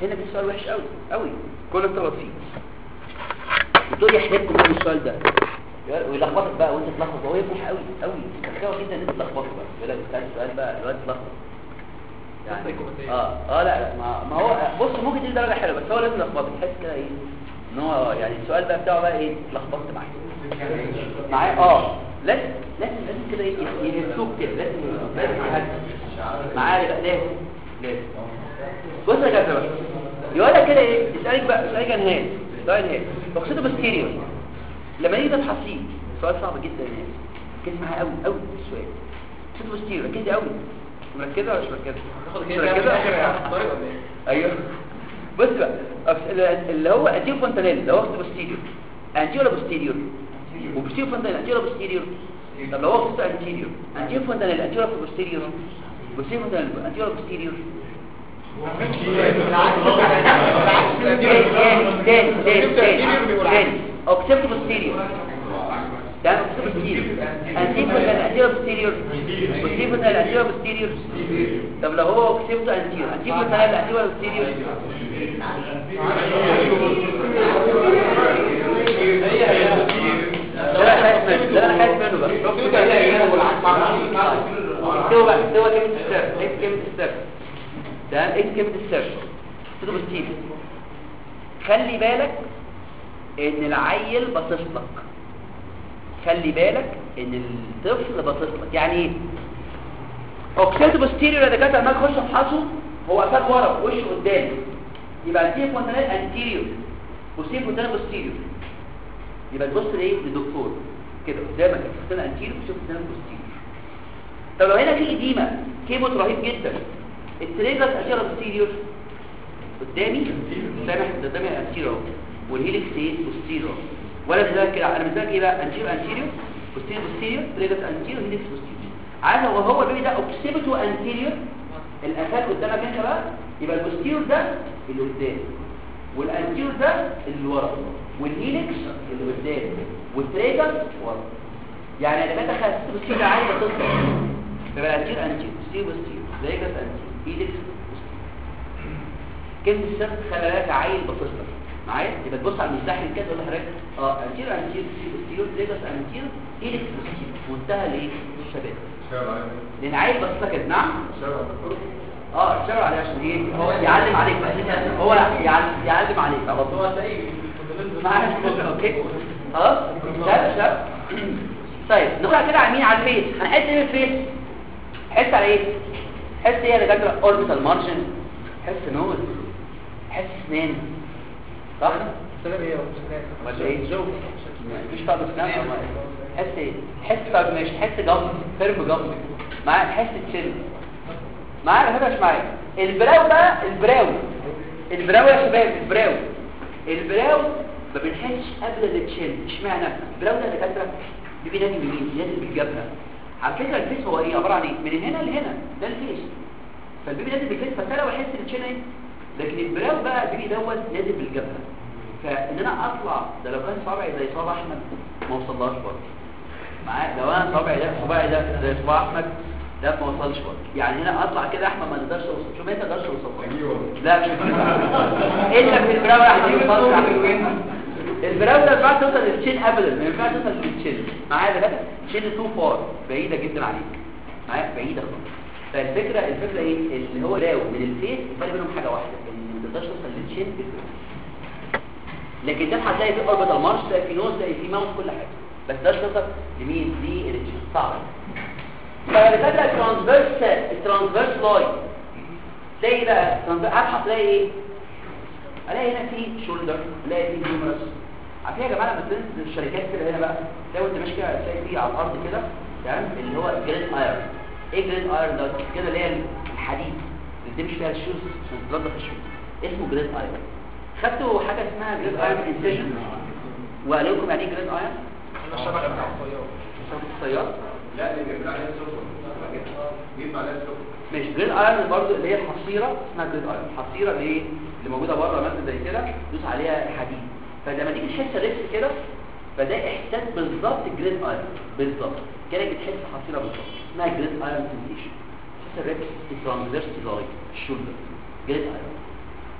S1: هنا في سؤال وحش قوي قوي كلك تغلط فيه بتقول يحرجكم من السؤال ده ويلخبطك بقى وانت تلخبط وهو يفرح قوي قوي تخيل جدا ان انت تلخبطه بقى يقول لك بتاع السؤال بقى الواد تلخبط يعني اه اه لا ما, ما هو بص ممكن تدي درجه حلوه بس هو لازم يلخبطك تحس كده ايه ان هو يعني السؤال بقى بتاعه بقى ايه اتلخبطت معاه معاه اه لازم لازم لازم كده ايه يهزوك كده لازم لازم يهزك معاه بقى لازم لازم بص يا جدع بقى يقول لك كده ايه يسالك بقى يسالك عن هاد ده هاد تقصده بالستيريو لما نيجي تبحثيه سؤال صعب جدا يعني ركز معاه قوي قوي السؤال تقصده بالستيريو ركز قوي مركزه ولا مش مركزه مركزه ايوه بص بقى أف- اللي هو انتيو فونتانيل اللي هو واخد بوستيريور انتيو ولا بوستيريور وبوستيريور فونتانيل انتيو ولا بوستيريور طب لو هو واخد انتيريور انتيو فونتانيل انتيو ولا بوستيريور بوستيريور فونتانيل انتيو ولا بوستيريور تاني تاني تاني تاني تاني اوكسبت بوستيريور ده اوكسبت بوستيريور انتيو فونتانيل انتيو ولا بوستيريور بوستيريور فونتانيل انتيو ولا بوستيريور طب لو هو اوكسبت انتيو انتيو فونتانيل انتيو ولا بوستيريور ده انا خايف منه ده انا خايف منه بقى اكتبوا بقى اكتبوا كلمة السر اكتب كلمة السر تمام اكتب كلمة السر اكتبوا ستيف خلي بالك ان العيل باصص لك خلي بالك ان الطفل باصص لك يعني ايه اوكسيد بوستيريور يا دكاتره لما اخش افحصه هو قفل ورا وشه قدام يبقى التيف فونتانيل انتيريور وسيف فونتانيل بوستيريور يبقى تبص لايه للدكتور كده قدامك الفونتانيل انتيريور وسيف فونتانيل بوستيريور طب لو هنا في اديمه كيبوت رهيب جدا التريجر انتيريور بوستيريور قدامي سامح قدامي انتيريور والهيلكس ايه بوستيريور ولا ده كده انا مزاج ايه بقى انتيريور انتيريور بوستيريور بوستيريور تريجر انتيريور هيلكس بوستيريور عايز هو هو البيبي ده اوكسيبتو انتيريور الاساس قدامك انت بقى يبقى البوستيريور ده اللي قدام والانتيريور ده اللي ورا والهيلكس اللي قدام والتريجر ورا يعني انا بقى خدت بوستيريور عايز تصل يبقى الانتيريور انتيريور بوستيريور بوستيريور تريجر انتيريور هيلكس كلمه السر خلي بالك عيل باصص لك معايا يبقى تبص على المزدحم كده تقول لحضرتك اه انتيريور انتيريور بوستيريور تريجر انتيريور هيلكس بوستيريور منتهى الايه الشباب لان عيل بص لك كده نعم اه اشتغل عليه عشان ايه هو يعلم عليك بس هو يعلم, يعلم عليك خلاص هو هتلاقيه معاك اوكي خلاص شاب شاب طيب نقرا كده على مين على الفيس هنحس ايه الفيس حس على ايه حس ايه يا دكاتره اوربيتال مارجن حس نوز حس اسنان صح
S4: سلام ايه
S1: ولا ايه مفيش طعم اسنان أو ما- حس ايه حس طب ماشي حس جنب فيرم جنب معاك حس تشيل معايا ولا مش معايا البراو بقى البراو البراو يا شباب البراو البراو ما بنحسش قبل التشين اشمعنى البراو ده دكاتره بيبي نادي يمين نازل بالجبهه على فكره الفيس هو ايه عباره عن ايه من هنا لهنا ده الفيس فالبيبي نازل بالفيس فانا لو احس التشين ايه لكن البراو بقى البيبي دوت نازل بالجبهه فان انا اطلع ده لو كان صابعي زي صابع احمد ما وصلهاش برضه معايا لو انا صابعي ده صباعي ده زي صباع احمد ده ما وصلش برضه يعني هنا اطلع كده احمد ما نقدرش اوصل شو ما تقدرش اوصل لا مش الا في البراو راح يوصل البراو ده ما ينفعش توصل للتشين ابدا ما ينفعش توصل للتشين معايا ده تشين تو فار بعيده جدا عليك معايا بعيده خالص فالفكره الفكره ايه اللي هو لاو من الفيس الفرق بينهم حاجه واحده ان ما تقدرش توصل للتشين بالفيس لكن ده هتلاقي في اوربيتال مارش تلاقي في نوز تلاقي في ماوس كل حاجه بس ده توصل لمين دي التشين صعب فبالتالي الترانسفيرس الترانسفيرس لاين تلاقي بقى ترانسفيرس ابحث تلاقي ايه الاقي هنا في شولدر الاقي في هيومرس عارفين يا جماعه لما تنزل الشركات كده هنا بقى تلاقي وانت ماشي كده تلاقي فيه على الارض كده تمام اللي هو جريد ايرون ايه جريد ايرون ده كده اللي هي الحديد اللي تمشي فيها الشوز عشان تنظف الشوز اسمه جريد ايرون خدتوا حاجه اسمها جريد ايرون انسيجن وقالوا لكم يعني ايه جريد ايرون
S4: الشبكه بتاع الطياره
S1: شبكه السيارة
S6: لا اللي بيبقى عليه السكر بيبقى عليه السكر
S1: ماشي جريد ايرون برضو اللي هي الحصيره اسمها جريد ايرون الحصيره اللي ايه اللي موجوده بره مثلا زي كده دوس عليها حديد فلما تيجي تحس الريس كده فده احساس بالظبط جريد ايرون بالظبط كانك بتحس حصيره بالظبط اسمها جريد ايرون سنسيشن احساس الريس الترانسفيرس لاين الشولدر جريد ايرون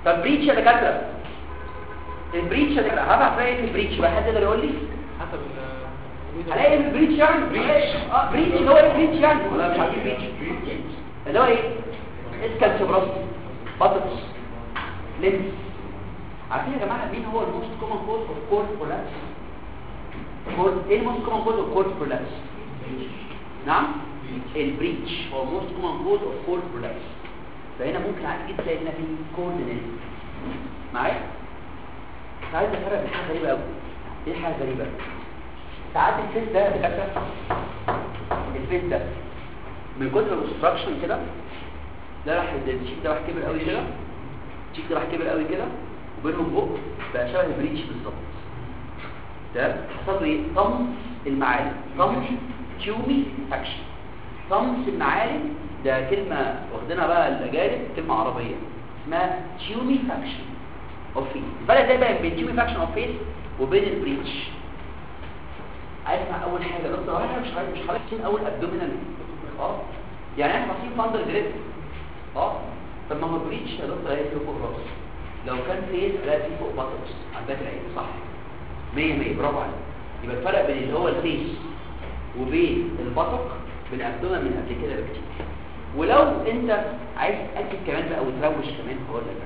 S1: طب بريتش يا دكاتره البريتش يا دكاتره هبعت رايي في البريتش بقى حد يقدر يقول لي
S4: حسب ال
S1: هلاقي البريتش يعني بريتش اه بريتش اللي هو ايه بريتش يعني ولا مش عارفين بريتش اللي هو ايه اسكال سوبراس باتوس لينس عارفين يا جماعه مين هو الموست كومن كوز اوف كورد كولابس كورد ايه الموست كومن كوز اوف كورد كولابس نعم البريتش هو الموست كومن كوز اوف كورد كولابس فهنا ممكن عادي جدا تلاقي هنا في كوردينيت معايا عايز افرق بين حاجه غريبه قوي ايه حاجه غريبه ساعات الفيس ده يا دكاتره الفيس ده من كتر الاوبستراكشن كده ده راح الشيك ده راح كبر قوي كده الشيك ده راح كبر قوي كده وبينهم بق بقى شبه البريتش بالظبط ده حصل له ايه طمس المعالم طمس تيومي اكشن طمس المعالم ده كلمه واخدينها بقى الاجانب كلمه عربيه اسمها تيومي فاكشن اوف فيس الفرق ده بقى بين تيومي فاكشن اوف فيس وبين البريتش عايز مع اول حاجه بس لو احنا مش عارف مش حاطين اول ابدومينال اه يعني احنا حاطين فاندر جريد اه طب ما هو بريتش يا دكتور هي فوق الراس لو كان فيس لا في فوق باتوكس عندك العين صح 100 100 برافو عليك يبقى الفرق بين اللي هو الفيس وبين البطق بالابدومين من قبل كده بكتير ولو انت عايز تاكد كمان بقى وتروش كمان هقول لك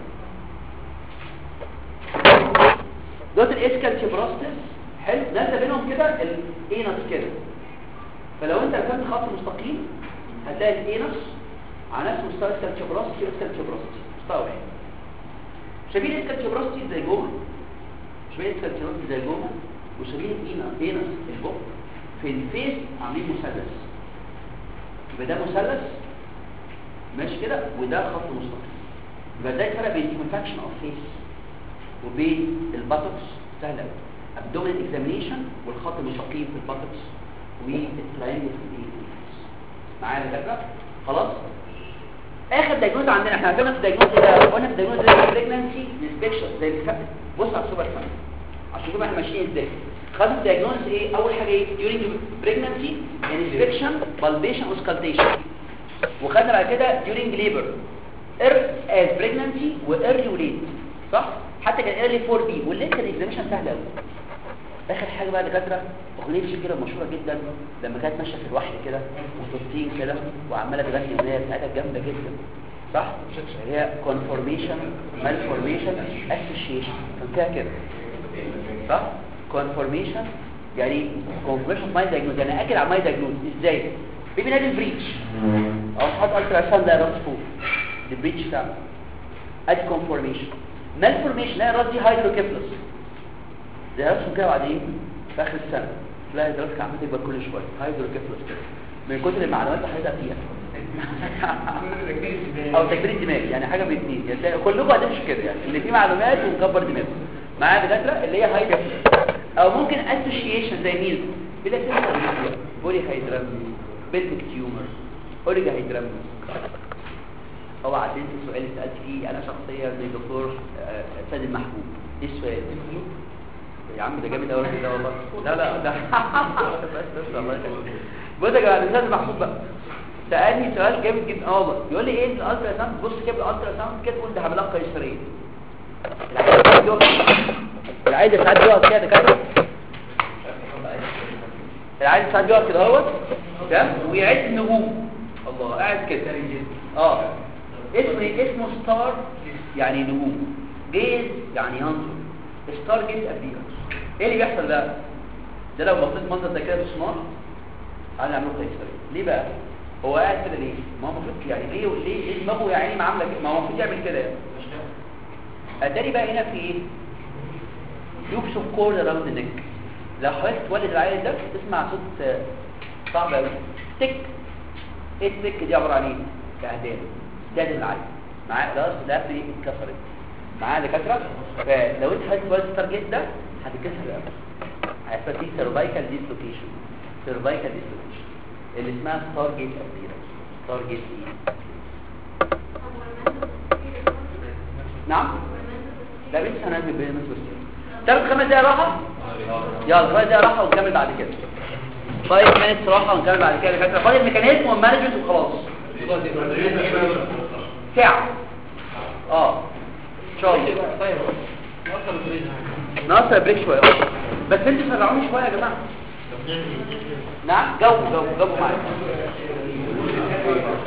S1: دوت الاسكال تيبراستس حلو نازله بينهم كده الانس كده فلو انت رسمت خط مستقيم هتلاقي الانس على نفس مستوى اسكال تيبراستي واسكال تيبراستي مستوى واحد شبيه الاسكال تيبراستي زي جوه شبيه الاسكال تيبراستي زي جوه وشبيه الانس انس البق في الفيس عاملين مثلث يبقى ده مثلث ماشي كده وده خط مستقيم يبقى ده الفرق بين الكونفكشن اوف فيس وبين الباتوكس سهل قوي ابدومين اكزامينيشن والخط المستقيم في الباتوكس والتراينجل في الايدز معايا يا دكاتره خلاص اخر دايجنوز عندنا احنا عندنا في الدايجنوز ده قلنا في الدايجنوز ده بريجنانسي انسبكشن زي اللي فات بص على السوبر فان عشان كده احنا ماشيين ازاي خدوا الدايجنوز ايه اول حاجه ايه during pregnancy inspection palpation auscultation وخدنا بعد كده during labor er as pregnancy و early وليت صح حتى كان early 4 b والليت كان اكزاميشن سهل قوي اخر حاجه بقى دكاتره اغنيه شكيره مشهوره جدا لما كانت ماشيه في الوحل كده وصوتين كده وعماله تغني اغنيه بتاعتها جامده جدا صح هي conformation malformation association كان فيها كده صح conformation يعني confirmation my diagnosis يعني اكد على my diagnosis ازاي بيبي نادي البريتش او حط الترا ساوند ده راس فوق البريتش بتاعه ادي conformation malformation لا الراس دي هايدروكيفلس زي راسهم كده بعدين في اخر السنه تلاقي دراسك عمال تكبر كل شويه هايدروكيفلس كده من كتر المعلومات اللي حضرتك فيها او تكبير الدماغ يعني حاجه من الاثنين يعني تلاقي كلكم هتمشوا كده يعني اللي فيه معلومات ومكبر دماغه معايا دكاتره اللي هي هايدروكيفلس او ممكن اسوشيشن زي مين بلا كده بولي هيدرامي بيلفيك تيومر اوريجا هيدرامي هو عديت السؤال اللي سالت فيه انا شخصيا زي دكتور آه، سيد المحبوب ايه السؤال يا عم ده جامد قوي ده والله لا لا ده بس بس الله يخليك بص يا جماعه الاستاذ محمود بقى سالني سؤال جامد جدا اه والله يقول لي ايه الالترا ساوند بص كده الالترا ساوند كده تقول ده هبلغ قيصريه العيد ساعات بيقعد كده كده العيد ساعات بيقعد كده اهوت تمام ويعد النجوم الله قاعد كده اه اسمه ايه اسمه ستار يعني نجوم جيز يعني ينظر ستار جيز ابيرنس ايه اللي بيحصل ده ده لو بصيت منظر ده كده بسمار انا اعمله قيصري ليه بقى هو قاعد كده ليه ما هو المفروض يعني ليه ليه ليه دماغه يا عيني عامله كده ما هو المفروض يعمل كده يعني اتاري بقى هنا في ايه لوبس اوف كورد اراوند النك لو حاولت تولد العيل ده تسمع صوت آه، صعب قوي تك ايه التك دي عباره عن ايه كهدان ده العيل معاه راس ده في اتكسرت معاه دكاتره فلو انت حاولت تولد التارجت ده هتتكسر قوي هيحصل فيه سيرفايكال ديسلوكيشن سيرفايكال ديسلوكيشن اللي اسمها ستار جيت ابيرنس ستار جيت ايه نعم لا لسه هنزل بين الناس ثلاث خمس دقايق راحه يلا خمس دقايق راحه ونكمل بعد كده فايف مينتس راحه ونكمل بعد كده فاكره فاضل الميكانيزم والمانجمنت وخلاص ساعه اه ان شاء الله
S4: طيب نقصر البريد يعني
S1: ناقص بريك شويه آه. بس انتوا سرعوني شويه يا جماعه نعم جو جو جو معايا